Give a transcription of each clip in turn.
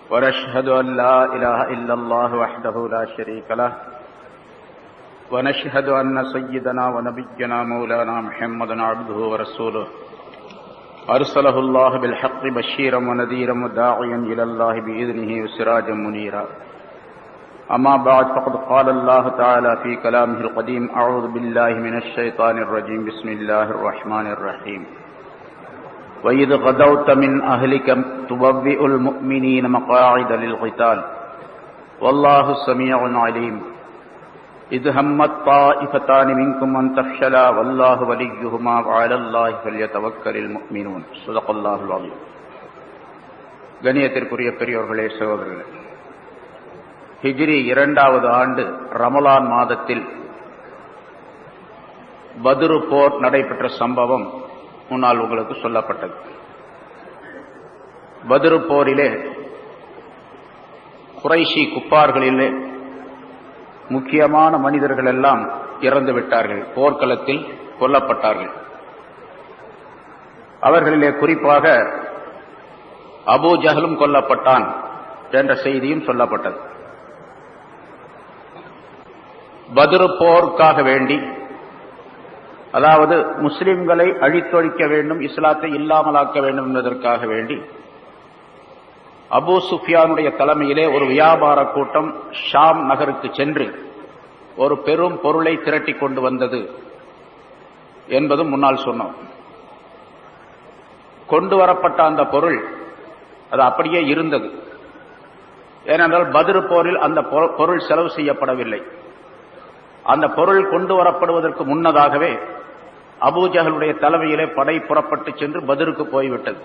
ونشهد أن لا إله إلا الله وحده لا شريك له ونشهد أن سيدنا ونبينا مولانا محمدا عبده ورسوله أرسله الله بالحق بشيرا ونذيرا وداعيا إلى الله بإذنه وسراجا منيرا أما بعد فقد قال الله تعالى في كلامه القديم أعوذ بالله من الشيطان الرجيم بسم الله الرحمن الرحيم وإذ غدوت من أهلك تبوئ المؤمنين مقاعد للقتال والله سميع عليم إذ همت طائفتان منكم أن تفشلا والله وليهما وعلى الله فليتوكل المؤمنون صدق الله العظيم கணியத்திற்குரிய பெரியோர்களே சகோதரர்களே ஹிஜ்ரி இரண்டாவது ஆண்டு ரமலான் மாதத்தில் பதுரு போர் நடைபெற்ற சம்பவம் முன்னால் உங்களுக்கு சொல்லப்பட்டது பதுரு போரிலே குறைஷி குப்பார்களிலே முக்கியமான மனிதர்கள் எல்லாம் இறந்து விட்டார்கள் போர்க்களத்தில் கொல்லப்பட்டார்கள் அவர்களிலே குறிப்பாக அபூ ஜஹலும் கொல்லப்பட்டான் என்ற செய்தியும் சொல்லப்பட்டது பதுரு போருக்காக வேண்டி அதாவது முஸ்லிம்களை அழித்தொழிக்க வேண்டும் இஸ்லாத்தை இல்லாமலாக்க வேண்டும் என்பதற்காக வேண்டி அபு சுஃபியானுடைய தலைமையிலே ஒரு வியாபார கூட்டம் ஷாம் நகருக்கு சென்று ஒரு பெரும் பொருளை திரட்டி கொண்டு வந்தது என்பதும் முன்னால் சொன்னோம் கொண்டு வரப்பட்ட அந்த பொருள் அது அப்படியே இருந்தது ஏனென்றால் பதிரு போரில் அந்த பொருள் செலவு செய்யப்படவில்லை அந்த பொருள் கொண்டு வரப்படுவதற்கு முன்னதாகவே அபூஜகளுடைய தலைமையிலே படை புறப்பட்டு சென்று பதிருக்கு போய்விட்டது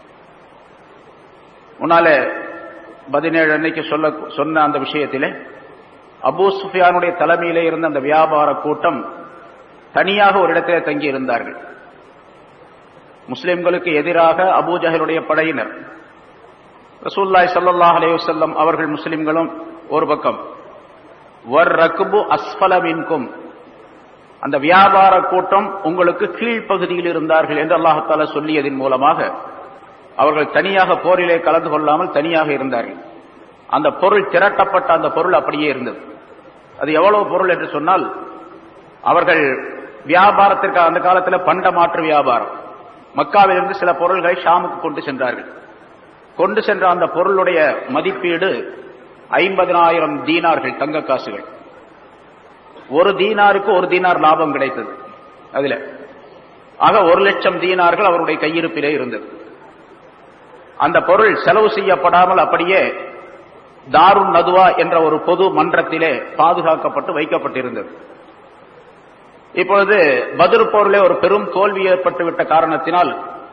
முன்னாலே பதினேழு அன்னைக்கு சொல்ல சொன்ன அந்த விஷயத்திலே அபூ சுஃபியானுடைய தலைமையிலே இருந்த அந்த வியாபார கூட்டம் தனியாக ஒரு இடத்திலே தங்கி இருந்தார்கள் முஸ்லிம்களுக்கு எதிராக அபூஜகளுடைய படையினர் ரசூல்லாய் சல்லாஹ் அலேவசல்லம் அவர்கள் முஸ்லிம்களும் ஒரு பக்கம் வர் ரகுபு அஸ்பலமின்கும் அந்த வியாபார கூட்டம் உங்களுக்கு கீழ்ப்பகுதியில் இருந்தார்கள் என்று அல்லாஹால சொல்லியதன் மூலமாக அவர்கள் தனியாக போரிலே கலந்து கொள்ளாமல் தனியாக இருந்தார்கள் அந்த பொருள் திரட்டப்பட்ட அந்த பொருள் அப்படியே இருந்தது அது எவ்வளவு பொருள் என்று சொன்னால் அவர்கள் வியாபாரத்திற்கு அந்த காலத்தில் பண்ட மாற்று வியாபாரம் மக்காவிலிருந்து சில பொருள்களை ஷாமுக்கு கொண்டு சென்றார்கள் கொண்டு சென்ற அந்த பொருளுடைய மதிப்பீடு ஐம்பதனாயிரம் தீனார்கள் தங்க காசுகள் ஒரு தீனாருக்கு ஒரு தீனார் லாபம் கிடைத்தது அதுல ஆக ஒரு லட்சம் தீனார்கள் அவருடைய கையிருப்பிலே இருந்தது அந்த பொருள் செலவு செய்யப்படாமல் அப்படியே தாருன் நதுவா என்ற ஒரு பொது மன்றத்திலே பாதுகாக்கப்பட்டு வைக்கப்பட்டிருந்தது இப்பொழுது பதில் போரிலே ஒரு பெரும் தோல்வி ஏற்பட்டு விட்ட காரணத்தினால்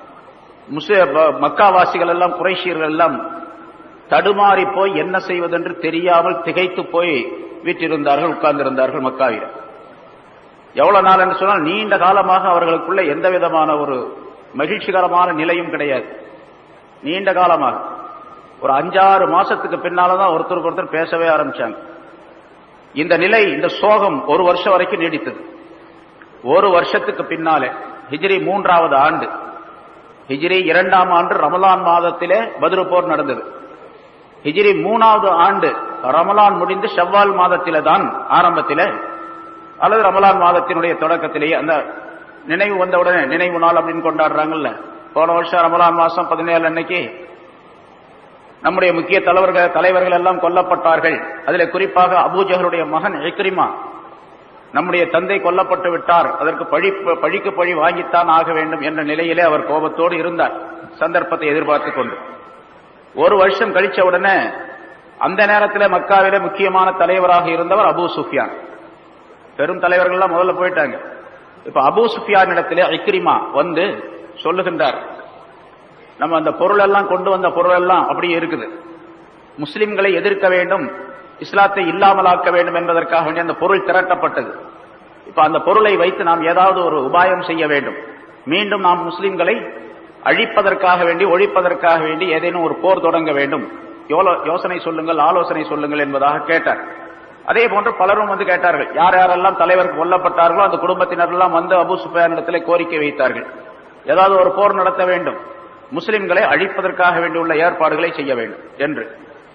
மக்காவாசிகள் எல்லாம் குறைஷியர்கள் எல்லாம் தடுமாறி போய் என்ன செய்வதென்று தெரியாமல் திகைத்து போய் வீட்டிருந்தார்கள் உட்கார்ந்திருந்தார்கள் மக்காவில் எவ்வளவு நாள் என்று சொன்னால் நீண்ட காலமாக அவர்களுக்குள்ள எந்த விதமான ஒரு மகிழ்ச்சிகரமான நிலையும் கிடையாது நீண்ட காலமாக ஒரு அஞ்சாறு மாசத்துக்கு பின்னாலதான் ஒருத்தருக்கு ஒருத்தர் பேசவே ஆரம்பிச்சாங்க இந்த நிலை இந்த சோகம் ஒரு வருஷம் வரைக்கும் நீடித்தது ஒரு வருஷத்துக்கு பின்னாலே ஹிஜ்ரி மூன்றாவது ஆண்டு ஹிஜ்ரி இரண்டாம் ஆண்டு ரமலான் மாதத்திலே பதிரு போர் நடந்தது ஹிஜ்ரி மூணாவது ஆண்டு ரமலான் முடிந்து செவ்வால் மாதத்தில தான் ஆரம்பத்தில அல்லது ரமலான் மாதத்தினுடைய தொடக்கத்திலேயே அந்த நினைவு வந்தவுடனே நினைவு நாள் அப்படின்னு கொண்டாடுறாங்கல்ல போன வருஷம் ரமலான் மாசம் பதினேழு அன்னைக்கு நம்முடைய முக்கிய தலைவர்கள் தலைவர்கள் எல்லாம் கொல்லப்பட்டார்கள் அதில் குறிப்பாக அபூஜகருடைய மகன் எக்ரிமா நம்முடைய தந்தை கொல்லப்பட்டு விட்டார் அதற்கு பழி பழிக்கு பழி வாங்கித்தான் ஆக வேண்டும் என்ற நிலையிலே அவர் கோபத்தோடு இருந்தார் சந்தர்ப்பத்தை எதிர்பார்த்து கொண்டு ஒரு வருஷம் கழிச்ச உடனே அந்த நேரத்தில் மக்காவிலே முக்கியமான தலைவராக இருந்தவர் அபு சுஃபியான் பெரும் தலைவர்கள்லாம் முதல்ல போயிட்டாங்க இப்ப அபு சுஃபியான் இடத்திலே ஐக்கிரிமா வந்து சொல்லுகின்றார் நம்ம அந்த பொருள் எல்லாம் கொண்டு வந்த பொருள் எல்லாம் அப்படியே இருக்குது முஸ்லிம்களை எதிர்க்க வேண்டும் இஸ்லாத்தை இல்லாமலாக்க வேண்டும் என்பதற்காக வேண்டிய அந்த பொருள் திரட்டப்பட்டது இப்ப அந்த பொருளை வைத்து நாம் ஏதாவது ஒரு உபாயம் செய்ய வேண்டும் மீண்டும் நாம் முஸ்லிம்களை அழிப்பதற்காக வேண்டி ஒழிப்பதற்காக வேண்டி ஏதேனும் ஒரு போர் தொடங்க வேண்டும் யோசனை சொல்லுங்கள் ஆலோசனை சொல்லுங்கள் என்பதாக கேட்டார் அதே போன்று பலரும் வந்து கேட்டார்கள் யார் யாரெல்லாம் தலைவர் கொல்லப்பட்டார்களோ அந்த குடும்பத்தினர் எல்லாம் வந்து அபு சுஃபியானிடத்திலே கோரிக்கை வைத்தார்கள் ஏதாவது ஒரு போர் நடத்த வேண்டும் முஸ்லிம்களை அழிப்பதற்காக வேண்டியுள்ள ஏற்பாடுகளை செய்ய வேண்டும் என்று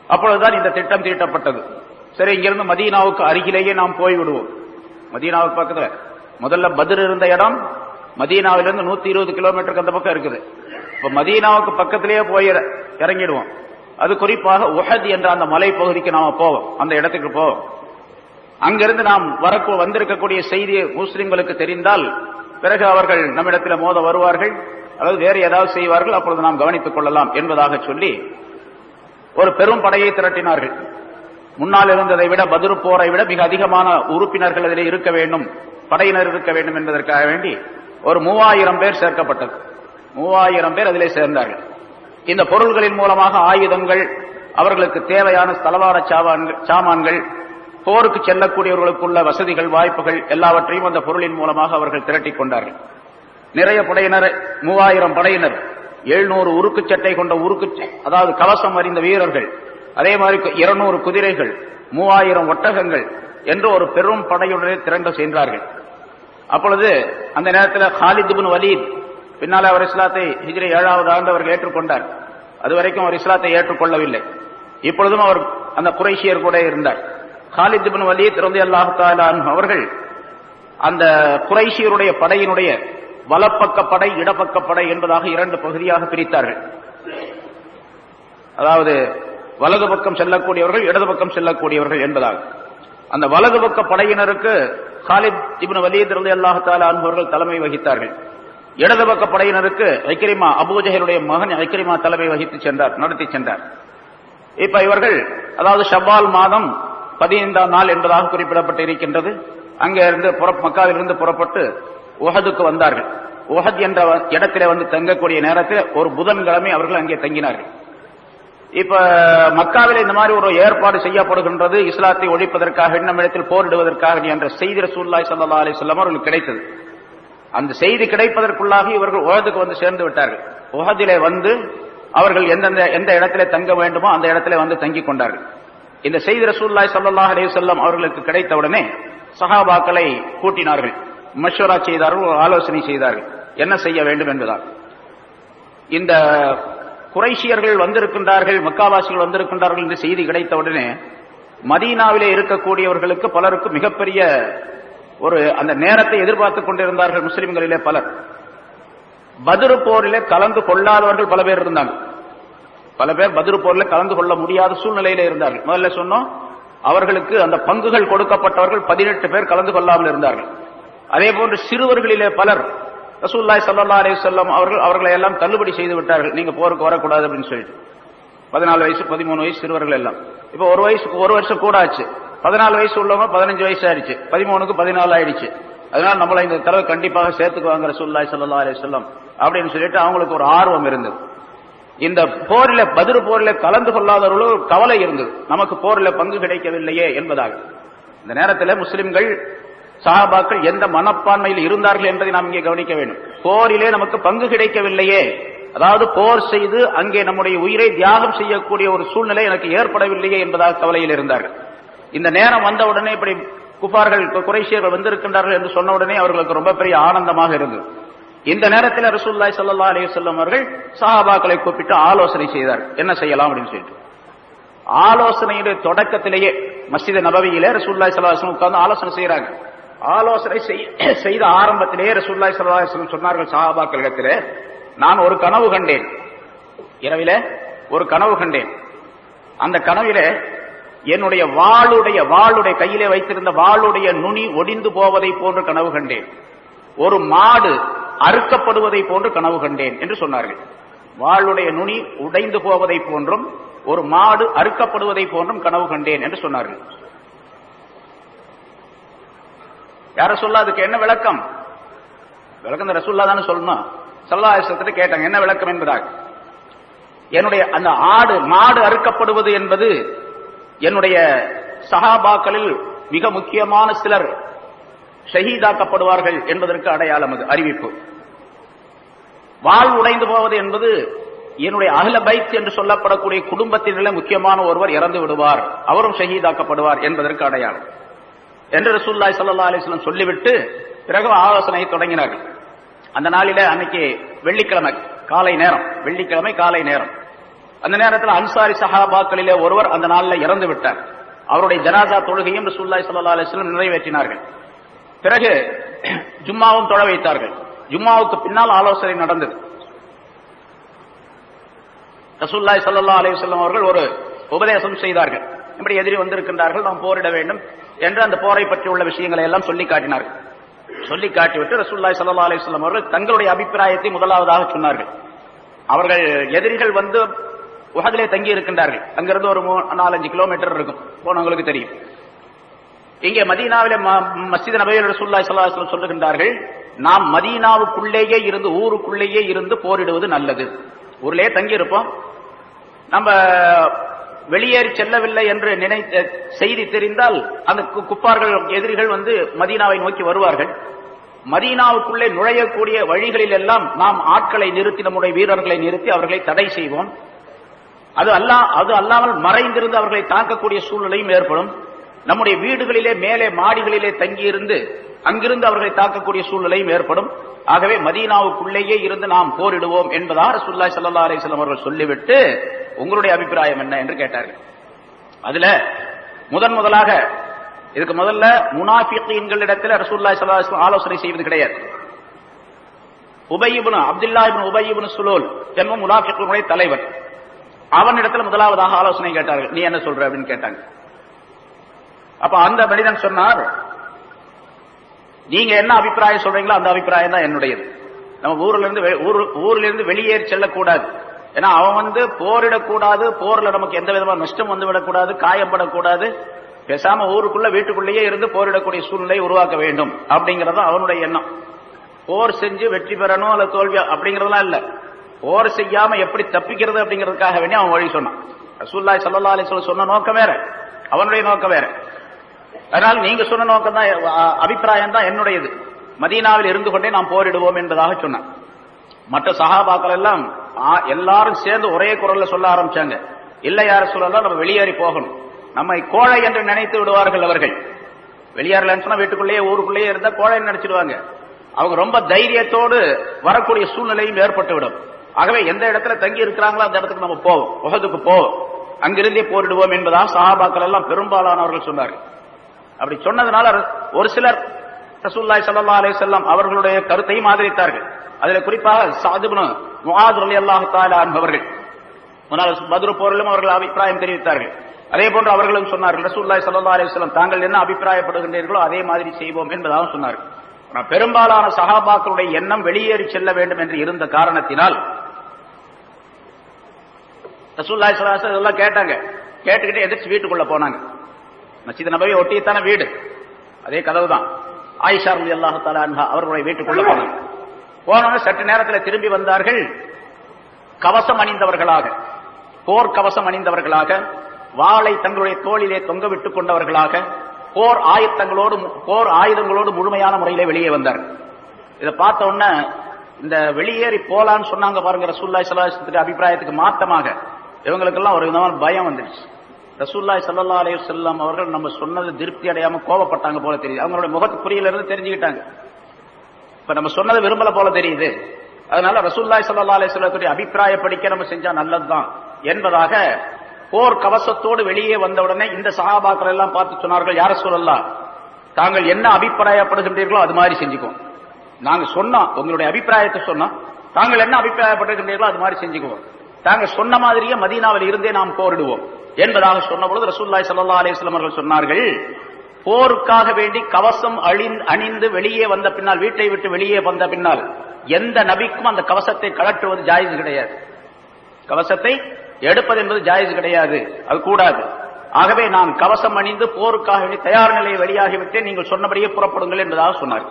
அப்பொழுதுதான் இந்த திட்டம் தீட்டப்பட்டது சரி இங்கிருந்து மதீனாவுக்கு அருகிலேயே நாம் போய்விடுவோம் மதீனாவுக்கு பக்கத்துல முதல்ல பத்ர் இருந்த இடம் மதீனாவிலிருந்து நூத்தி இருபது கிலோமீட்டருக்கு அந்த பக்கம் இருக்குது இப்ப மதீனாவுக்கு பக்கத்திலேயே போய் இறங்கிடுவோம் அது குறிப்பாக உஹத் என்ற அந்த மலை பகுதிக்கு நாம போவோம் அந்த இடத்துக்கு போவோம் அங்கிருந்து நாம் வரக்கு வந்திருக்கக்கூடிய செய்தி முஸ்லிம்களுக்கு தெரிந்தால் பிறகு அவர்கள் நம்மிடத்தில் மோத வருவார்கள் அல்லது வேறு ஏதாவது செய்வார்கள் அப்பொழுது நாம் கவனித்துக் கொள்ளலாம் என்பதாக சொல்லி ஒரு பெரும் படையை திரட்டினார்கள் முன்னால் இருந்ததை விட பதிரு போரை விட மிக அதிகமான உறுப்பினர்கள் அதில் இருக்க வேண்டும் படையினர் இருக்க வேண்டும் என்பதற்காக வேண்டி ஒரு மூவாயிரம் பேர் சேர்க்கப்பட்டது மூவாயிரம் பேர் அதிலே சேர்ந்தார்கள் இந்த பொருள்களின் மூலமாக ஆயுதங்கள் அவர்களுக்கு தேவையான ஸ்தலவார சாமான்கள் போருக்கு செல்லக்கூடியவர்களுக்குள்ள வசதிகள் வாய்ப்புகள் எல்லாவற்றையும் அந்த பொருளின் மூலமாக அவர்கள் திரட்டிக் கொண்டார்கள் நிறைய படையினர் மூவாயிரம் படையினர் எழுநூறு உருக்கு சட்டை கொண்ட உருக்கு அதாவது கவசம் அறிந்த வீரர்கள் அதே மாதிரி இருநூறு குதிரைகள் மூவாயிரம் ஒட்டகங்கள் என்று ஒரு பெரும் படையுடனே திரண்டு சென்றார்கள் அப்பொழுது அந்த நேரத்தில் ஹாலித் பின் வலீத் பின்னால் அவர் இஸ்லாத்தை ஹிஜ்ரி ஏழாவது ஆண்டு அவர் ஏற்றுக்கொண்டார் அதுவரைக்கும் அவர் இஸ்லாத்தை ஏற்றுக்கொள்ளவில்லை இப்பொழுதும் அவர் அந்த குறைஷியர் கூட இருந்தார் ஹாலித் பின் வலீத் ரந்தி அல்லாஹாலான் அவர்கள் அந்த குறைஷியருடைய படையினுடைய வலப்பக்க படை இடப்பக்க படை என்பதாக இரண்டு பகுதியாக பிரித்தார்கள் அதாவது வலது பக்கம் செல்லக்கூடியவர்கள் இடது பக்கம் செல்லக்கூடியவர்கள் என்பதாக அந்த வலது பக்க படையினருக்கு ஹாலித் இப்னு வலீத் ரலி அல்லாஹ் தாலா அன்பவர்கள் தலைமை வகித்தார்கள் இடது பக்க படையினருக்கு ஐக்கிரிமா அபூஜஹருடைய மகன் ஐக்கிரிமா தலைமை வகித்து சென்றார் நடத்தி சென்றார் இப்ப இவர்கள் அதாவது ஷவ்வால் மாதம் பதினைந்தாம் நாள் என்பதாக குறிப்பிடப்பட்டு இருக்கின்றது அங்கே இருந்து மக்காவிலிருந்து புறப்பட்டு உஹதுக்கு வந்தார்கள் உஹத் என்ற இடத்திலே வந்து தங்கக்கூடிய நேரத்தில் ஒரு புதன்கிழமை அவர்கள் அங்கே தங்கினார்கள் இப்ப மக்காவில் இந்த மாதிரி ஒரு ஏற்பாடு செய்யப்படுகின்றது இஸ்லாத்தை ஒழிப்பதற்காக நம்மிடத்தில் போரிடுவதற்காக என்ற செய்தி ரசூல்லாய் சல்லா அலி சொல்லம் அவர்களுக்கு கிடைத்தது அந்த செய்தி கிடைப்பதற்குள்ளாக இவர்கள் உலகத்துக்கு வந்து சேர்ந்து விட்டார்கள் உலகத்திலே வந்து அவர்கள் எந்தெந்த எந்த இடத்திலே தங்க வேண்டுமோ அந்த இடத்திலே வந்து தங்கிக் கொண்டார்கள் இந்த செய்தி ரசூல்லாய் சல்லாஹ் அலி சொல்லம் அவர்களுக்கு கிடைத்தவுடனே சஹாபாக்களை கூட்டினார்கள் மஷூரா செய்தார்கள் ஒரு ஆலோசனை செய்தார்கள் என்ன செய்ய வேண்டும் என்பதால் இந்த குறைஷியர்கள் வந்திருக்கின்றார்கள் மக்காவாசிகள் வந்திருக்கின்றார்கள் என்று செய்தி கிடைத்தவுடனே மதீனாவிலே இருக்கக்கூடியவர்களுக்கு பலருக்கு மிகப்பெரிய ஒரு அந்த நேரத்தை எதிர்பார்த்துக் கொண்டிருந்தார்கள் முஸ்லிம்களிலே பலர் பதிரு போரிலே கலந்து கொள்ளாதவர்கள் பல பேர் இருந்தாங்க பல பேர் பதிரு போரில் கலந்து கொள்ள முடியாத சூழ்நிலையில இருந்தார்கள் முதல்ல சொன்னோம் அவர்களுக்கு அந்த பங்குகள் கொடுக்கப்பட்டவர்கள் பதினெட்டு பேர் கலந்து கொள்ளாமல் இருந்தார்கள் அதே போன்று சிறுவர்களிலே பலர் ரசூல்லாய் சல்லா அலி சொல்லம் அவர்கள் அவர்களை எல்லாம் தள்ளுபடி செய்து விட்டார்கள் நீங்க போருக்கு வரக்கூடாது அப்படின்னு சொல்லிட்டு பதினாலு வயசு பதிமூணு வயசு சிறுவர்கள் எல்லாம் இப்ப ஒரு வயசு ஒரு வருஷம் கூட ஆச்சு பதினாலு வயசு உள்ளவங்க பதினஞ்சு வயசு ஆயிடுச்சு பதிமூணுக்கு பதினாலு ஆயிடுச்சு அதனால நம்மளை இந்த தடவை கண்டிப்பாக சேர்த்துக்குவாங்க ரசூல்லாய் சல்லா அலி சொல்லம் அப்படின்னு சொல்லிட்டு அவங்களுக்கு ஒரு ஆர்வம் இருந்தது இந்த போரில பதிரு போரில கலந்து கொள்ளாதவர்களும் ஒரு கவலை இருந்தது நமக்கு போரில பங்கு கிடைக்கவில்லையே என்பதாக இந்த நேரத்தில் முஸ்லிம்கள் சாபாக்கள் எந்த மனப்பான்மையில் இருந்தார்கள் என்பதை நாம் இங்கே கவனிக்க வேண்டும் போரிலே நமக்கு பங்கு கிடைக்கவில்லையே அதாவது போர் செய்து அங்கே நம்முடைய உயிரை தியாகம் செய்யக்கூடிய ஒரு சூழ்நிலை எனக்கு ஏற்படவில்லையே என்பதாக கவலையில் இருந்தார்கள் இந்த நேரம் வந்தவுடனே இப்படி குப்பார்கள் குறைசியர்கள் வந்திருக்கின்றார்கள் என்று சொன்ன உடனே அவர்களுக்கு ரொம்ப பெரிய ஆனந்தமாக இருந்தது இந்த நேரத்தில் ரசூல்லாய் சல்லா அலி சொல்லம் அவர்கள் சஹாபாக்களை கூப்பிட்டு ஆலோசனை செய்தார் என்ன செய்யலாம் அப்படின்னு சொல்லிட்டு ஆலோசனையுடைய தொடக்கத்திலேயே மஸ்ஜித் நபவியிலே ரசூல்லாய் சல்லாஹ் உட்கார்ந்து ஆலோசனை செய்யறாங்க ஆலோசனை செய்த ஆரம்பத்திலேயே ரசூல்லாய் சல்லாஹ் சொன்னார்கள் சஹாபாக்களிடத்திலே நான் ஒரு கனவு கண்டேன் இரவில ஒரு கனவு கண்டேன் அந்த கனவிலே என்னுடைய வாளுடைய வாளுடைய கையிலே வைத்திருந்த வாளுடைய நுனி ஒடிந்து போவதை போன்று கனவு கண்டேன் ஒரு மாடு அறுக்கப்படுவதை போன்று கனவு கண்டேன் என்று சொன்னார்கள் வாளுடைய நுனி உடைந்து போவதை போன்றும் ஒரு மாடு அறுக்கப்படுவதை போன்றும் கனவு கண்டேன் என்று சொன்னார்கள் யார சொல்ல அதுக்கு என்ன விளக்கம் விளக்கம் இந்த ரசூல்லா தானே சொல்லணும் சல்லாஹத்தை கேட்டாங்க என்ன விளக்கம் என்பதாக என்னுடைய அந்த ஆடு மாடு அறுக்கப்படுவது என்பது என்னுடைய சகாபாக்களில் மிக முக்கியமான சிலர் ஷஹீதாக்கப்படுவார்கள் என்பதற்கு அடையாளம் அது அறிவிப்பு வாழ் உடைந்து போவது என்பது என்னுடைய அகில பைத் என்று சொல்லப்படக்கூடிய குடும்பத்தினிலே முக்கியமான ஒருவர் இறந்து விடுவார் அவரும் ஷஹீதாக்கப்படுவார் என்பதற்கு அடையாளம் என்று ரசூல்லாய் சல்லா அலிஸ்லாம் சொல்லிவிட்டு பிறகு ஆலோசனையை தொடங்கினார்கள் அந்த நாளில அன்னைக்கு வெள்ளிக்கிழமை காலை நேரம் வெள்ளிக்கிழமை காலை நேரம் அந்த நேரத்தில் அன்சாரி சஹாபாக்களிலே ஒருவர் அந்த நாளில் இறந்து விட்டார் அவருடைய ஜனாதா தொழுகையும் ரசூல்லாய் சல்லா அலிஸ்லம் நிறைவேற்றினார்கள் பிறகு ஜும்மாவும் தொழ வைத்தார்கள் ஜும்மாவுக்கு பின்னால் ஆலோசனை நடந்தது ரசூல்லாய் சல்லா அலிவல்லம் அவர்கள் ஒரு உபதேசம் செய்தார்கள் இப்படி எதிரி வந்திருக்கின்றார்கள் நாம் போரிட வேண்டும் என்று அந்த போரை பற்றி உள்ள விஷயங்களை எல்லாம் சொல்லி காட்டினார்கள் சொல்லி காட்டிவிட்டு ரசூல்லாய் சல்லா அலிவல்லம் அவர்கள் தங்களுடைய அபிப்பிராயத்தை முதலாவதாக சொன்னார்கள் அவர்கள் எதிரிகள் வந்து உலகிலே தங்கி இருக்கின்றார்கள் அங்கிருந்து ஒரு நாலஞ்சு கிலோமீட்டர் இருக்கும் போனவங்களுக்கு தெரியும் இங்கே மதீனாவிலே மஸ்ஜித் நபையில் ரசூல்லாய் சல்லா சொல்லுகின்றார்கள் நாம் மதீனாவுக்குள்ளேயே இருந்து ஊருக்குள்ளேயே இருந்து போரிடுவது நல்லது ஊரிலே தங்கி இருப்போம் நம்ம வெளியேறி செல்லவில்லை என்று நினைத்த செய்தி தெரிந்தால் அந்த குப்பார்கள் எதிரிகள் வந்து மதீனாவை நோக்கி வருவார்கள் மதீனாவுக்குள்ளே நுழையக்கூடிய வழிகளில் எல்லாம் நாம் ஆட்களை நிறுத்தி நம்முடைய வீரர்களை நிறுத்தி அவர்களை தடை செய்வோம் அது அல்லா அது அல்லாமல் மறைந்திருந்து அவர்களை தாக்கக்கூடிய சூழ்நிலையும் ஏற்படும் நம்முடைய வீடுகளிலே மேலே மாடிகளிலே தங்கியிருந்து அங்கிருந்து அவர்களை தாக்கக்கூடிய சூழ்நிலையும் ஏற்படும் ஆகவே மதீனாவுக்குள்ளேயே இருந்து நாம் போரிடுவோம் என்பதாக ரசூல்லாய் சல்லா அலிஸ்லாம் அவர்கள் சொல்லிவிட்டு உங்களுடைய அபிப்பிராயம் என்ன என்று கேட்டார்கள் அதுல முதன் முதலாக இதுக்கு முதல்ல முனாஃபிகளிடத்தில் ரசூல்லாய் சல்லா ஆலோசனை செய்வது கிடையாது உபயிபுன் அப்துல்லா இபின் உபயிபுன் சுலோல் என்ப முனாஃபிகளுடைய தலைவர் அவனிடத்தில் முதலாவதாக ஆலோசனை கேட்டார்கள் நீ என்ன சொல்ற அப்படின்னு கேட்டாங்க அப்ப அந்த மனிதன் சொன்னார் நீங்க என்ன அபிப்பிராயம் சொல்றீங்களோ அந்த அபிப்பிராயம் தான் என்னுடையது நம்ம ஊர்ல இருந்து ஊர்ல இருந்து வெளியேறி செல்லக்கூடாது ஏன்னா அவன் வந்து போரிடக்கூடாது போர்ல நமக்கு எந்த விதமான நஷ்டம் வந்து விடக்கூடாது காயப்படக்கூடாது பேசாம ஊருக்குள்ள வீட்டுக்குள்ளேயே இருந்து போரிடக்கூடிய சூழ்நிலை உருவாக்க வேண்டும் அப்படிங்கறது அவனுடைய எண்ணம் போர் செஞ்சு வெற்றி பெறணும் அல்ல தோல்வி அப்படிங்கறதெல்லாம் இல்ல போர் செய்யாம எப்படி தப்பிக்கிறது அப்படிங்கிறதுக்காக வேண்டி அவன் வழி சொன்னான் ரசூல்லாய் சல்லா அலி சொன்ன நோக்கம் வேற அவனுடைய நோக்கம் வேற அதனால் நீங்க சொன்ன நோக்கம் தான் அபிப்பிராயம் தான் என்னுடையது மதீனாவில் இருந்து கொண்டே நாம் போரிடுவோம் என்பதாக சொன்னான் மற்ற சகாபாக்கள் எல்லாம் எல்லாரும் சேர்ந்து ஒரே குரல்ல சொல்ல ஆரம்பிச்சாங்க இல்ல யார சொல்லலாம் நம்ம வெளியேறி போகணும் நம்மை கோழை என்று நினைத்து விடுவார்கள் அவர்கள் வெளியேறலன்னு சொன்னா வீட்டுக்குள்ளேயே ஊருக்குள்ளேயே இருந்தா கோழை நினைச்சிடுவாங்க அவங்க ரொம்ப தைரியத்தோடு வரக்கூடிய சூழ்நிலையும் ஏற்பட்டுவிடும் ஆகவே எந்த இடத்துல தங்கி இருக்கிறாங்களோ அந்த இடத்துக்கு நம்ம போவோம் உகதுக்கு போவோம் அங்கிருந்தே போரிடுவோம் என்பதாக சஹாபாக்கள் எல்லாம் பெரும்பாலானவர்கள் சொன்னார்கள் அப்படி சொன்னதுனால ஒரு சிலர் ரசூல்லாய் சல்லா அலி செல்லம் அவர்களுடைய கருத்தையும் ஆதரித்தார்கள் அதுல குறிப்பாக சாதுபுன் முகாது அலி அல்லாஹு தாலா என்பவர்கள் முன்னால் பத்ரு போரிலும் அவர்கள் அபிப்பிராயம் தெரிவித்தார்கள் அதே போன்று அவர்களும் சொன்னார்கள் ரசூல்லாய் சல்லா அலி செல்லம் தாங்கள் என்ன அபிப்பிராயப்படுகின்றீர்களோ அதே மாதிரி செய்வோம் என்பதாக சொன்னார்கள் பெரும்பாலான சகாபாக்களுடைய எண்ணம் வெளியேறி செல்ல வேண்டும் என்று இருந்த காரணத்தினால் ரசூல்லாய் சலாசம் இதெல்லாம் கேட்டாங்க கேட்டுக்கிட்டு எதிர்த்து வீட்டுக்குள்ள போனாங்க மசித நபவி ஒட்டியத்தான வீடு அதே கதவு தான் ஆயிஷா ரலி அல்லாஹு தாலா அவர்களுடைய வீட்டுக்குள்ள போனாங்க போனவங்க சற்று நேரத்தில் திரும்பி வந்தார்கள் கவசம் அணிந்தவர்களாக போர் கவசம் அணிந்தவர்களாக வாளை தங்களுடைய தோளிலே தொங்க விட்டுக் கொண்டவர்களாக போர் ஆயுத்தங்களோடு போர் ஆயுதங்களோடு முழுமையான முறையிலே வெளியே வந்தார் இதை பார்த்த உடனே இந்த வெளியேறி போலான்னு சொன்னாங்க பாருங்க ரசூல்லாய் சல்லாஹத்துக்கு அபிப்பிராயத்துக்கு மாற்றமாக இவங்களுக்கெல்லாம் ஒரு விதமான பயம் வந்துடுச்சு ரசூல்லாய் சல்லா அலைய செல்லம் அவர்கள் நம்ம சொன்னது திருப்தி அடையாம கோபப்பட்டாங்க போல தெரியுது அவங்களுடைய முகத்து குறியில இருந்து தெரிஞ்சுக்கிட்டாங்க இப்ப நம்ம சொன்னது விரும்பல போல தெரியுது அதனால ரசூல்லாய் சல்லா அலைய சொல்லக்கூடிய அபிப்பிராய படிக்க நம்ம செஞ்சா நல்லதுதான் என்பதாக போர் கவசத்தோடு வெளியே வந்தவுடனே இந்த சகாபாக்கள் எல்லாம் பார்த்து சொன்னார்கள் யார சொல்லலாம் தாங்கள் என்ன அபிப்பிராயப்படுகின்றீர்களோ அது மாதிரி செஞ்சுக்குவோம் நாங்க சொன்னோம் உங்களுடைய அபிப்பிராயத்தை சொன்னோம் தாங்கள் என்ன அபிப்பிராயப்படுகின்றீர்களோ அது மாதிரி செஞ்சுக்குவோம் தாங்க சொன்ன மாதிரியே மதீனாவில் இருந்தே நாம் போரிடுவோம் என்பதாக சொன்ன பொழுது ரசூல்லாய் சல்லா அலிஸ்லாம் அவர்கள் சொன்னார்கள் போருக்காக வேண்டி கவசம் அழிந்து அணிந்து வெளியே வந்த பின்னால் வீட்டை விட்டு வெளியே வந்த பின்னால் எந்த நபிக்கும் அந்த கவசத்தை கலட்டுவது ஜாயிஸ் கிடையாது கவசத்தை எடுப்பது என்பது ஜாயிஸ் கிடையாது அது கூடாது ஆகவே நான் கவசம் அணிந்து போருக்காக வேண்டி தயார் நிலையை வெளியாகிவிட்டேன் நீங்கள் சொன்னபடியே புறப்படுங்கள் என்பதாக சொன்னார்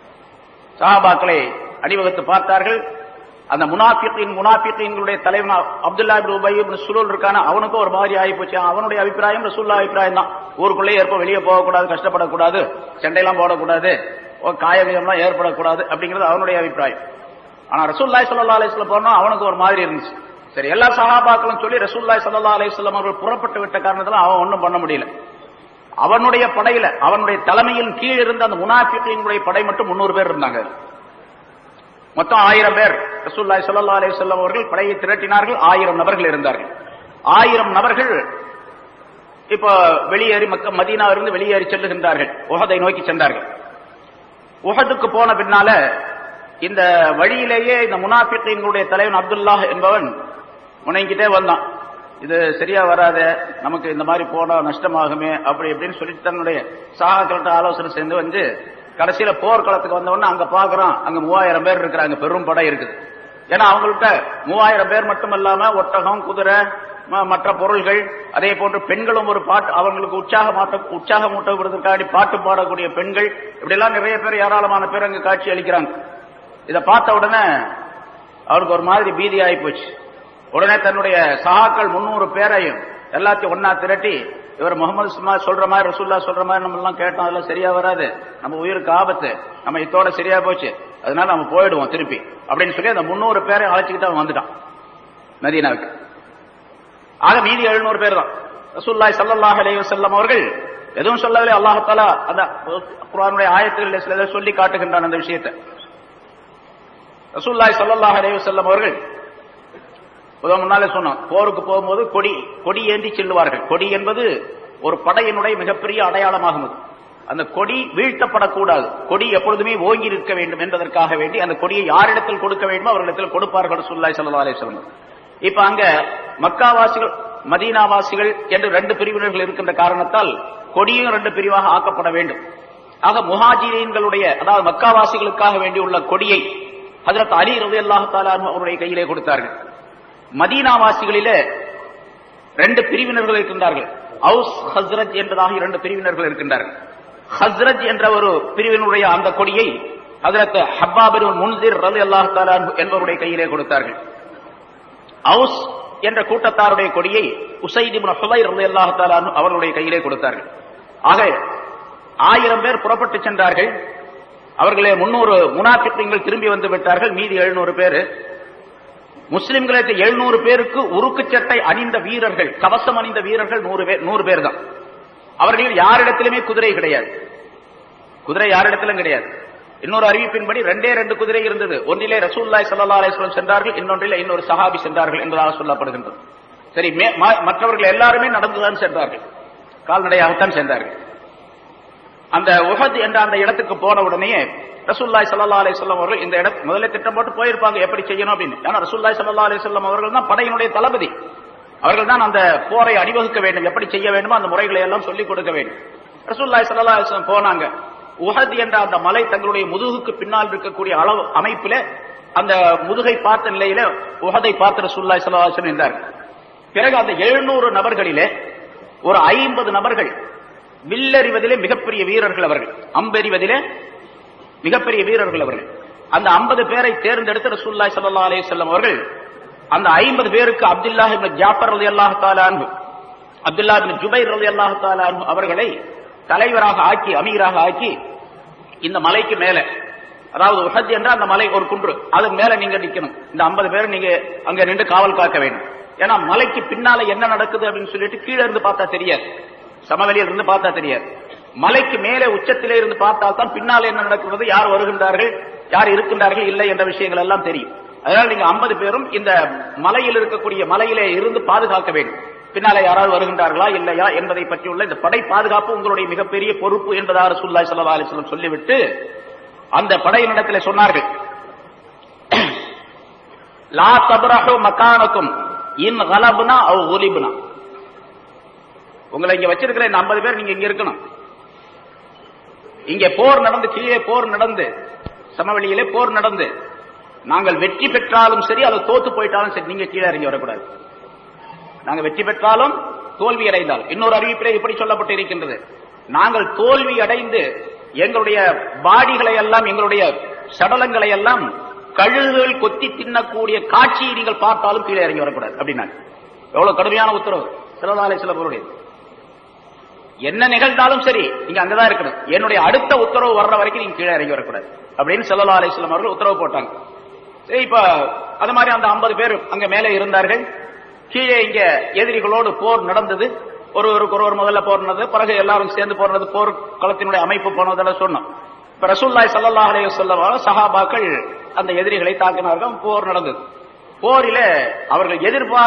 சஹாபாக்களை அணிவகுத்து பார்த்தார்கள் அந்த முனாஃபிக்கின் முனாஃபிக்கின்களுடைய தலைவன் அப்துல்லா இப்னு உபை இப்னு சுலூல் இருக்கான அவனுக்கும் ஒரு மாதிரி ஆகி போச்சு அவனுடைய அபிப்பிராயம் ரசூல்லா அபிப்பிராயம் தான் ஊருக்குள்ளே ஏற்ப வெளியே போகக்கூடாது கஷ்டப்படக்கூடாது சண்டையெல்லாம் போடக்கூடாது காயமியம்லாம் ஏற்படக்கூடாது அப்படிங்கிறது அவனுடைய அபிப்பிராயம் ஆனா ரசூல்லாய் சல்லா அலிஸ்லாம் போனா அவனுக்கு ஒரு மாதிரி இருந்துச்சு சரி எல்லா சகாபாக்களும் சொல்லி ரசூல்லாய் சல்லா அலிஸ்லாம் அவர்கள் புறப்பட்டு விட்ட காரணத்துல அவன் ஒன்றும் பண்ண முடியல அவனுடைய படையில அவனுடைய தலைமையின் கீழ் இருந்த அந்த முனாஃபிகளுடைய படை மட்டும் முன்னூறு பேர் இருந்தாங்க மொத்தம் ஆயிரம் பேர் ரசூல்லாய் சல்லா அலி சொல்லம் அவர்கள் படையை திரட்டினார்கள் ஆயிரம் நபர்கள் இருந்தார்கள் ஆயிரம் நபர்கள் இப்ப வெளியேறி மக்க மதீனாவிலிருந்து வெளியேறி செல்லுகின்றார்கள் உஹதை நோக்கி சென்றார்கள் உஹதுக்கு போன பின்னால இந்த வழியிலேயே இந்த முனாஃபிகளுடைய தலைவன் அப்துல்லாஹ் என்பவன் முனைங்கிட்டே வந்தான் இது சரியா வராத நமக்கு இந்த மாதிரி போனா நஷ்டமாகுமே அப்படி இப்படின்னு சொல்லிட்டு தன்னுடைய சகாக்கள்கிட்ட ஆலோசனை சேர்ந்து வந்து கடைசியில போர்க்களத்துக்கு வந்தவொடனே அங்க பாக்குறோம் அங்க மூவாயிரம் பேர் இருக்கிறாங்க பெரும் படை இருக்குது ஏன்னா அவங்கள்ட்ட மூவாயிரம் பேர் மட்டும் இல்லாம ஒட்டகம் குதிரை ம- மற்ற பொருள்கள் அதே போன்று பெண்களும் ஒரு பாட்டு அவங்களுக்கு உற்சாகமாட்ட உற்சாகமூட்டப்படுவதற்காண்டி பாட்டு பாடக்கூடிய பெண்கள் இப்படி எல்லாம் நிறைய பேர் ஏராளமான பேர் அங்க காட்சி அளிக்கிறாங்க இதை பார்த்த உடனே அவருக்கு ஒரு மாதிரி பீதி ஆகி போச்சு உடனே தன்னுடைய சகாக்கள் முன்னூறு பேரையும் எல்லாத்தையும் ஒன்னா திரட்டி இவர் முகமது சும்மா சொல்ற மாதிரி ரசூல்லா சொல்ற மாதிரி நம்ம எல்லாம் கேட்டோம் அதெல்லாம் சரியா வராது நம்ம உயிருக்கு ஆபத்து நம்ம இதோட சரியா போச்சு அதனால நம்ம போயிடுவோம் திருப்பி அப்படின்னு சொல்லி அந்த முன்னூறு பேரை அழைச்சிக்கிட்டு அவன் வந்துட்டான் மதீனாவுக்கு ஆக மீதி எழுநூறு பேர் தான் ரசூல்லாய் சல்லல்லாஹு அலைஹி வஸல்லம் அவர்கள் எதுவும் சொல்லவில்லை அல்லாஹாலா அந்த குர்ஆனுடைய ஆயத்துகளில் சில சொல்லி காட்டுகின்றான் அந்த விஷயத்தை ரசூல்லாய் சல்லல்லாஹு அலைஹி வஸல்லம் அவர்கள் உதவ முன்னாலே சொன்னோம் போருக்கு போகும்போது கொடி கொடி ஏந்தி செல்லுவார்கள் கொடி என்பது ஒரு படையினுடைய மிகப்பெரிய அடையாளமாகும் அது. அந்த கொடி வீழ்த்தப்படக்கூடாது கொடி எப்பொழுதுமே ஓங்கி நிற்க வேண்டும் என்பதற்காக வேண்டி அந்த கொடியை யாரிடத்தில் கொடுக்க வேண்டுமோ அவர்களிடத்தில் கொடுப்பார்கள் ரசூலுல்லாஹி ஸல்லல்லாஹு அலைஹி வஸல்லம் இப்ப அங்க மக்காவாசிகள் மதீனாவாசிகள் என்று ரெண்டு பிரிவினர்கள் இருக்கின்ற காரணத்தால் கொடியும் ரெண்டு பிரிவாக ஆக்கப்பட வேண்டும் ஆக முஹாஜிரீன்களுடைய அதாவது மக்காவாசிகளுக்காக வேண்டியுள்ள கொடியை ஹஜரத் அலி ரலியல்லாஹு தஆலா அன்ஹு அவருடைய கையிலே கொடுத்தார்கள் மதீனாவாசிகளிலே ரெண்டு பிரிவினர்கள் இருக்கின்றார்கள் அவுஸ் ஹஸ்ரத் என்பதாக இரண்டு பிரிவினர்கள் இருக்கின்றார்கள் ஹஸ்ரத் என்ற ஒரு பிரிவினுடைய அந்த கொடியை ஹஜரத் ஹப்பாபின் முன்சிர் ரலி அல்லாஹ் என்பவருடைய கையிலே கொடுத்தார்கள் அவுஸ் என்ற கூட்டத்தாருடைய கொடியை உசைத் இப்னு ஹுதைர் ரலியல்லாஹு தஆலா அன்ஹு அவர்களுடைய கையிலே கொடுத்தார்கள் ஆக ஆயிரம் பேர் புறப்பட்டு சென்றார்கள் அவர்களே முன்னூறு முனாஃபிக்கள் திரும்பி வந்து விட்டார்கள் மீதி எழுநூறு பேர் முஸ்லிம்களை எழுநூறு பேருக்கு உருக்கு சட்டை அணிந்த வீரர்கள் கவசம் அணிந்த வீரர்கள் நூறு பேர் நூறு பேர் தான் அவர்களில் யாரிடத்திலுமே குதிரை கிடையாது குதிரை யாரிடத்திலும் கிடையாது இன்னொரு அறிவிப்பின்படி ரெண்டே ரெண்டு குதிரை இருந்தது ஒன்றிலே ரசூல்லாய் சல்லா அலிஸ்லாம் சென்றார்கள் இன்னொன்றிலே இன்னொரு சஹாபி சென்றார்கள் என்பதாக சொல்லப்படுகின்றது சரி மே- ம- மற்றவர்கள் எல்லாருமே நடந்துதான் சென்றார்கள் கால்நடையாகத்தான் சென்றார்கள் அந்த உஹத் என்ற அந்த இடத்துக்கு போன உடனே ரசூல்லாய் சல்லா அலிஸ்லாம் அவர்கள் இந்த இடம் முதல்ல திட்டம் போட்டு போயிருப்பாங்க எப்படி செய்யணும் அப்படின்னு ஏன்னா ரசூல்லாய் சல்லா அலிஸ்லாம் அவர்கள் தான் படையினுடைய தளபதி அவர்கள் தான் அந்த போரை அணிவகுக்க வேண்டும் எப்படி செய்ய வேண்டுமோ அந்த முறைகளை எல்லாம் சொல்லிக் கொடுக்க வேண்டும் ரசூல்லாய் சல்லா அலிஸ்லாம் போனாங்க உஹத் என்ற அந்த மலை தங்களுடைய முதுகுக்கு பின்னால் இருக்கக்கூடிய அளவு அமைப்பில அந்த முதுகை பார்த்த நிலையில உஹதை பார்த்து ரசூல்லாய் சல்லா அலிஸ்லாம் இருந்தார் பிறகு அந்த எழுநூறு நபர்களிலே ஒரு ஐம்பது நபர்கள் வில்லறிவதிலே மிகப்பெரிய வீரர்கள் அவர்கள் அம்பெறிவதிலே மிகப்பெரிய வீரர்கள் அவர்கள் அந்த ஐம்பது பேரை தேர்ந்தெடுத்து ரசூல்லாய் ஸல்லல்லாஹு அலைஹி வஸல்லம் அவர்கள் அந்த ஐம்பது பேருக்கு அப்துல்லாஹ் இப்னு ஜாஃபர் ரலியல்லாஹு தஆலா அன்ஹு அப்துல்லாஹ் இப்னு ஜுபைர் ரலியல்லாஹு தஆலா அன்ஹு அவர்களை தலைவராக ஆக்கி அமீராக ஆக்கி இந்த மலைக்கு மேல அதாவது உஹத் என்ற அந்த மலை ஒரு குன்று அதுக்கு மேல நீங்க நிக்கணும் இந்த 50 பேர் நீங்க அங்க நின்று காவல் காக்க வேண்டும் ஏன்னா மலைக்கு பின்னால என்ன நடக்குது அப்படின்னு சொல்லிட்டு கீழே இருந்து பார்த்தா தெரியாது சமவெளியில் இருந்து பார்த்தா தெரியாது மலைக்கு மேலே உச்சத்திலே இருந்து பார்த்தால் தான் பின்னால என்ன நடக்கிறது யார் வருகின்றார்கள் யார் இருக்கின்றார்கள் இல்லை என்ற விஷயங்கள் எல்லாம் தெரியும் அதனால நீங்க 50 பேரும் இந்த மலையில் இருக்கக்கூடிய மலையிலே இருந்து பாதுகாக்க வேண்டும் பின்னாலே யாராவது வருகின்றார்களா இல்லையா என்பதை பற்றியுள்ள இந்த படை பாதுகாப்பு உங்களுடைய மிகப்பெரிய பொறுப்பு என்பதாக ரசூலுல்லாஹி ஸல்லல்லாஹு அலைஹி வஸல்லம் சொல்லிவிட்டு அந்த படையினிடத்திலே சொன்னார்கள் லா தப்ரஹு மக்கானக்கும் இன் கலபுனா அவ் குலிபுனா உங்களை இங்க வச்சிருக்கிற இந்த 50 பேர் நீங்க இங்க இருக்கணும் இங்கே போர் நடந்து கீழே போர் நடந்து சமவெளியிலே போர் நடந்து நாங்கள் வெற்றி பெற்றாலும் சரி அல்லது தோத்து போயிட்டாலும் சரி நீங்க கீழே இறங்கி வரக்கூடாது நாங்க வெற்றி பெற்றாலும் தோல்வி அடைந்தால் இன்னொரு அறிவிப்பிலே இப்படி சொல்லப்பட்டு இருக்கின்றது நாங்கள் தோல்வி அடைந்து எங்களுடைய பாடிகளை எல்லாம் எங்களுடைய சடலங்களை எல்லாம் கழுகுகள் கொத்தி தின்னக்கூடிய காட்சியை நீங்கள் பார்த்தாலும் கீழே இறங்கி வரக்கூடாது அப்படின்னாங்க எவ்வளவு கடுமையான உத்தரவு சிலதாலை சில பொருளுடைய என்ன நிகழ்ந்தாலும் சரி நீங்க அங்கதான் இருக்கணும் என்னுடைய அடுத்த உத்தரவு வர்ற வரைக்கும் நீங்க கீழே இறங்கி வரக்கூடாது அப்படின்னு செல்லல்லா அலிஸ்லாம் அவர்கள் உத்தரவு போட்டாங்க சரி இப்ப அது மாதிரி அந்த 50 பேர் அங்க மேலே இருந்தார்கள் கீழே இங்க எதிரிகளோடு போர் நடந்தது ஒருவருக்கு ஒருவர் முதல்ல போர் நடந்தது பிறகு எல்லாரும் சேர்ந்து போறது போர் களத்தினுடைய அமைப்பு போனதெல்லாம் சொன்னோம் இப்ப ரசூல்லாய் சல்லல்லாஹு அலைஹி வஸல்லம் சஹாபாக்கள் அந்த எதிரிகளை தாக்கினார்கள் போர் நடந்தது போரில அவர்கள் எதிர்பார்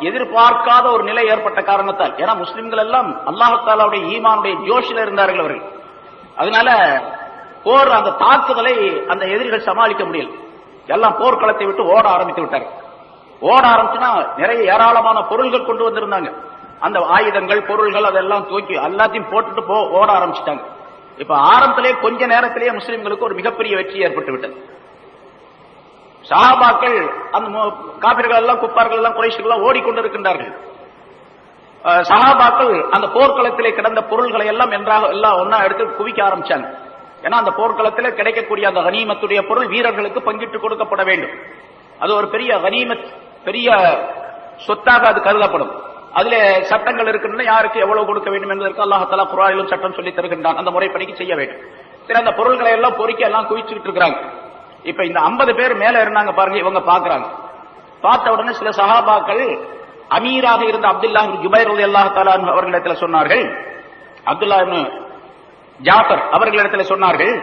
எதிர்பார்க்காத ஒரு நிலை ஏற்பட்ட காரணத்தால் ஏன்னா முஸ்லிம்கள் எல்லாம் அல்லாஹாலாவுடைய ஈமானுடைய ஜோஷில இருந்தார்கள் அவர்கள் அதனால போர் அந்த தாக்குதலை அந்த எதிரிகள் சமாளிக்க முடியல எல்லாம் போர்க்களத்தை விட்டு ஓட ஆரம்பித்து விட்டாங்க ஓட ஆரம்பிச்சுன்னா நிறைய ஏராளமான பொருள்கள் கொண்டு வந்திருந்தாங்க அந்த ஆயுதங்கள் பொருள்கள் அதெல்லாம் தூக்கி எல்லாத்தையும் போட்டுட்டு போ ஓட ஆரம்பிச்சிட்டாங்க இப்ப ஆரம்பத்திலே கொஞ்ச நேரத்திலேயே முஸ்லிம்களுக்கு ஒரு மிகப்பெரிய வெற்றி ஏற்பட்டு விட்டது சஹாபாக்கள் அந்த மு- காபிர்கள் எல்லாம் குப்பார்கள் எல்லாம் குறைஷிகள் எல்லாம் ஓடிக்கொண்டிருக்கின்றார்கள் அஹ், சஹாபாக்கள் அந்த போர்க்களத்திலே கிடந்த பொருள்களை எல்லாம் என்றாக எல்லாம் ஒன்னா எடுத்து குவிக்க ஆரம்பிச்சாங்க ஏன்னா அந்த போர்க்களத்திலே கிடைக்கக்கூடிய அந்த கனிமத்துடைய பொருள் வீரர்களுக்கு பங்கிட்டு கொடுக்கப்பட வேண்டும் அது ஒரு பெரிய கனிமத் பெரிய சொத்தாக அது கருதப்படும் அதுல சட்டங்கள் இருக்கின்றன யாருக்கு எவ்வளவு கொடுக்க வேண்டும் என்பதற்கு அல்லாஹாலா குரானிலும் சட்டம் சொல்லி தருகின்றான் அந்த முறைப்படிக்கு செய்ய வேண்டும் சரி அந்த பொருள்களை எல்லாம் பொறுக்கி எல்லாம் குவிச்சுக்கிட்டு இருக்கிறாங்க இப்ப இந்த 50 பேர் மேல இருந்தாங்க பாருங்க இவங்க பாக்குறாங்க பார்த்த உடனே சில சஹாபாக்கள் அமீராக இருந்த அப்துல்லா ஜுபைர் அல்லாஹ் தாலா அவர்களிடத்தில் சொன்னார்கள் அப்துல்லா இப்னு ஜாஃபர் அவர்களிடத்தில் சொன்னார்கள்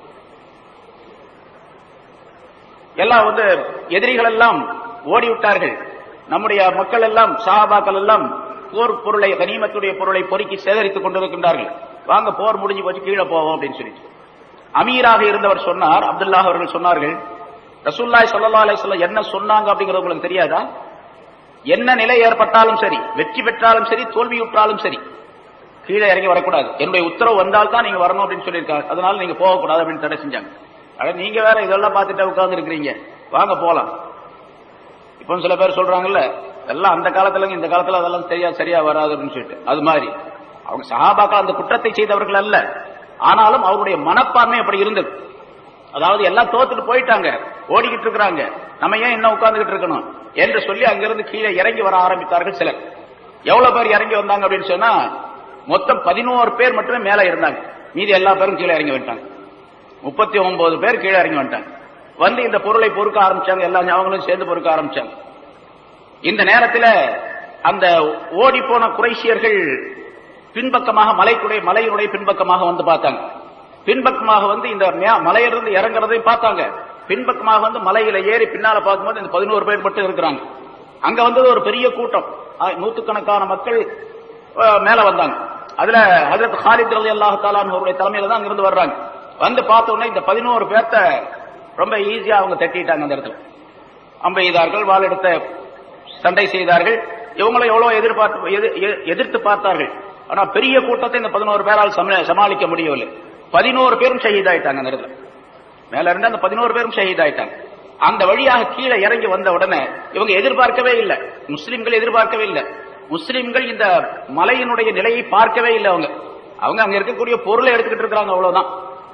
எல்லாம் வந்து எதிரிகள் எல்லாம் ஓடிவிட்டார்கள் நம்முடைய மக்கள் எல்லாம் சஹாபாக்கள் எல்லாம் போர் பொருளை கனிமத்துடைய பொருளை பொறுக்கி சேகரித்துக் கொண்டிருக்கின்றார்கள் வாங்க போர் முடிஞ்சு போச்சு கீழே போவோம் அப்படின்னு சொல்லிட்டு அமீராக இருந்தவர் சொன்னார் அப்துல்லாஹ் அவர்கள் சொன்னார்கள் ரசூல்லாய் ஸல்லல்லாஹு அலைஹி வஸல்லம் என்ன சொன்னாங்க அப்படிங்கிறது உங்களுக்கு தெரியாதா என்ன நிலை ஏற்பட்டாலும் சரி வெற்றி பெற்றாலும் சரி தோல்வியுற்றாலும் சரி கீழே இறங்கி வரக்கூடாது என்னுடைய உத்தரவு வந்தால் தான் நீங்க வரணும் அப்படின்னு சொல்லியிருக்காங்க அதனால நீங்க போகக்கூடாது அப்படின்னு தடை செஞ்சாங்க அட நீங்க வேற இதெல்லாம் பார்த்துட்டு உட்கார்ந்து இருக்கிறீங்க வாங்க போலாம் இப்போ சில பேர் சொல்றாங்கல்ல எல்லாம் அந்த காலத்துல இந்த காலத்துல அதெல்லாம் சரியா சரியா வராது அப்படின்னு சொல்லிட்டு அது மாதிரி அவங்க சஹாபாக்கள் அந்த குற்றத்தை செய்தவர்கள் அல்ல ஆனாலும் அவருடைய மனப்பான்மை அப்படி இருந்தது அதாவது எல்லாம் தோத்துட்டு போயிட்டாங்க ஓடிக்கிட்டு இருக்கிறாங்க நம்ம ஏன் இன்னும் உட்கார்ந்துகிட்டு இருக்கணும் என்று சொல்லி அங்கிருந்து கீழே இறங்கி வர ஆரம்பித்தார்கள் சிலர் எவ்வளவு பேர் இறங்கி வந்தாங்க அப்படின்னு சொன்னா மொத்தம் பதினோரு பேர் மட்டுமே மேல இருந்தாங்க மீதி எல்லா பேரும் கீழே இறங்கி வந்துட்டாங்க முப்பத்தி ஒன்பது பேர் கீழே இறங்கி வந்துட்டாங்க வந்து இந்த பொருளை பொறுக்க ஆரம்பிச்சாங்க எல்லா அவங்களும் சேர்ந்து பொறுக்க ஆரம்பிச்சாங்க இந்த நேரத்தில் அந்த ஓடி போன குறைசியர்கள் பின்பக்கமாக மலைக்குடைய மலையினுடைய பின்பக்கமாக வந்து பார்த்தாங்க பின்பக்கமாக வந்து இந்த மே- மலையிலிருந்து இறங்குறதையும் பார்த்தாங்க பின்பக்கமாக வந்து மலையில ஏறி பின்னால பார்க்கும்போது இந்த பதினோரு பேர் மட்டும் இருக்கிறாங்க அங்க வந்தது ஒரு பெரிய கூட்டம் ஆ, நூத்துக்கணக்கான மக்கள் ஆ, மேல வந்தாங்க அதுல ஹஜரத் ஹாலித் ரலி அல்லாஹு அவருடைய தலைமையில தான் அங்கிருந்து வர்றாங்க வந்து பார்த்த உடனே இந்த பதினோரு பேர்த்த ரொம்ப ஈஸியா அவங்க தட்டிட்டாங்க அந்த இடத்துல அம்பை எய்தார்கள் வாள் எடுத்த சண்டை செய்தார்கள் இவங்களை எவ்வளவு எதிர்பார்த்து எதிர்- எ- எதிர்த்து பார்த்தார்கள் ஆனா பெரிய கூட்டத்தை இந்த பதினோரு பேரால் சம- சமாளிக்க முடியவில்லை பதினோரு பேரும் ஷஹீதாயிட்டாங்க அந்த இடத்துல மேல இருந்து அந்த பதினோரு பேரும் ஷஹீதாயிட்டாங்க அந்த வழியாக கீழே இறங்கி வந்த உடனே இவங்க எதிர்பார்க்கவே இல்லை முஸ்லிம்கள் எதிர்பார்க்கவே இல்லை முஸ்லிம்கள் இந்த மலையினுடைய நிலையை பார்க்கவே இல்லை அவங்க அவங்க அங்க இருக்கக்கூடிய பொருளை எடுத்துக்கிட்டு இருக்காங்க அவ்வளவுதான்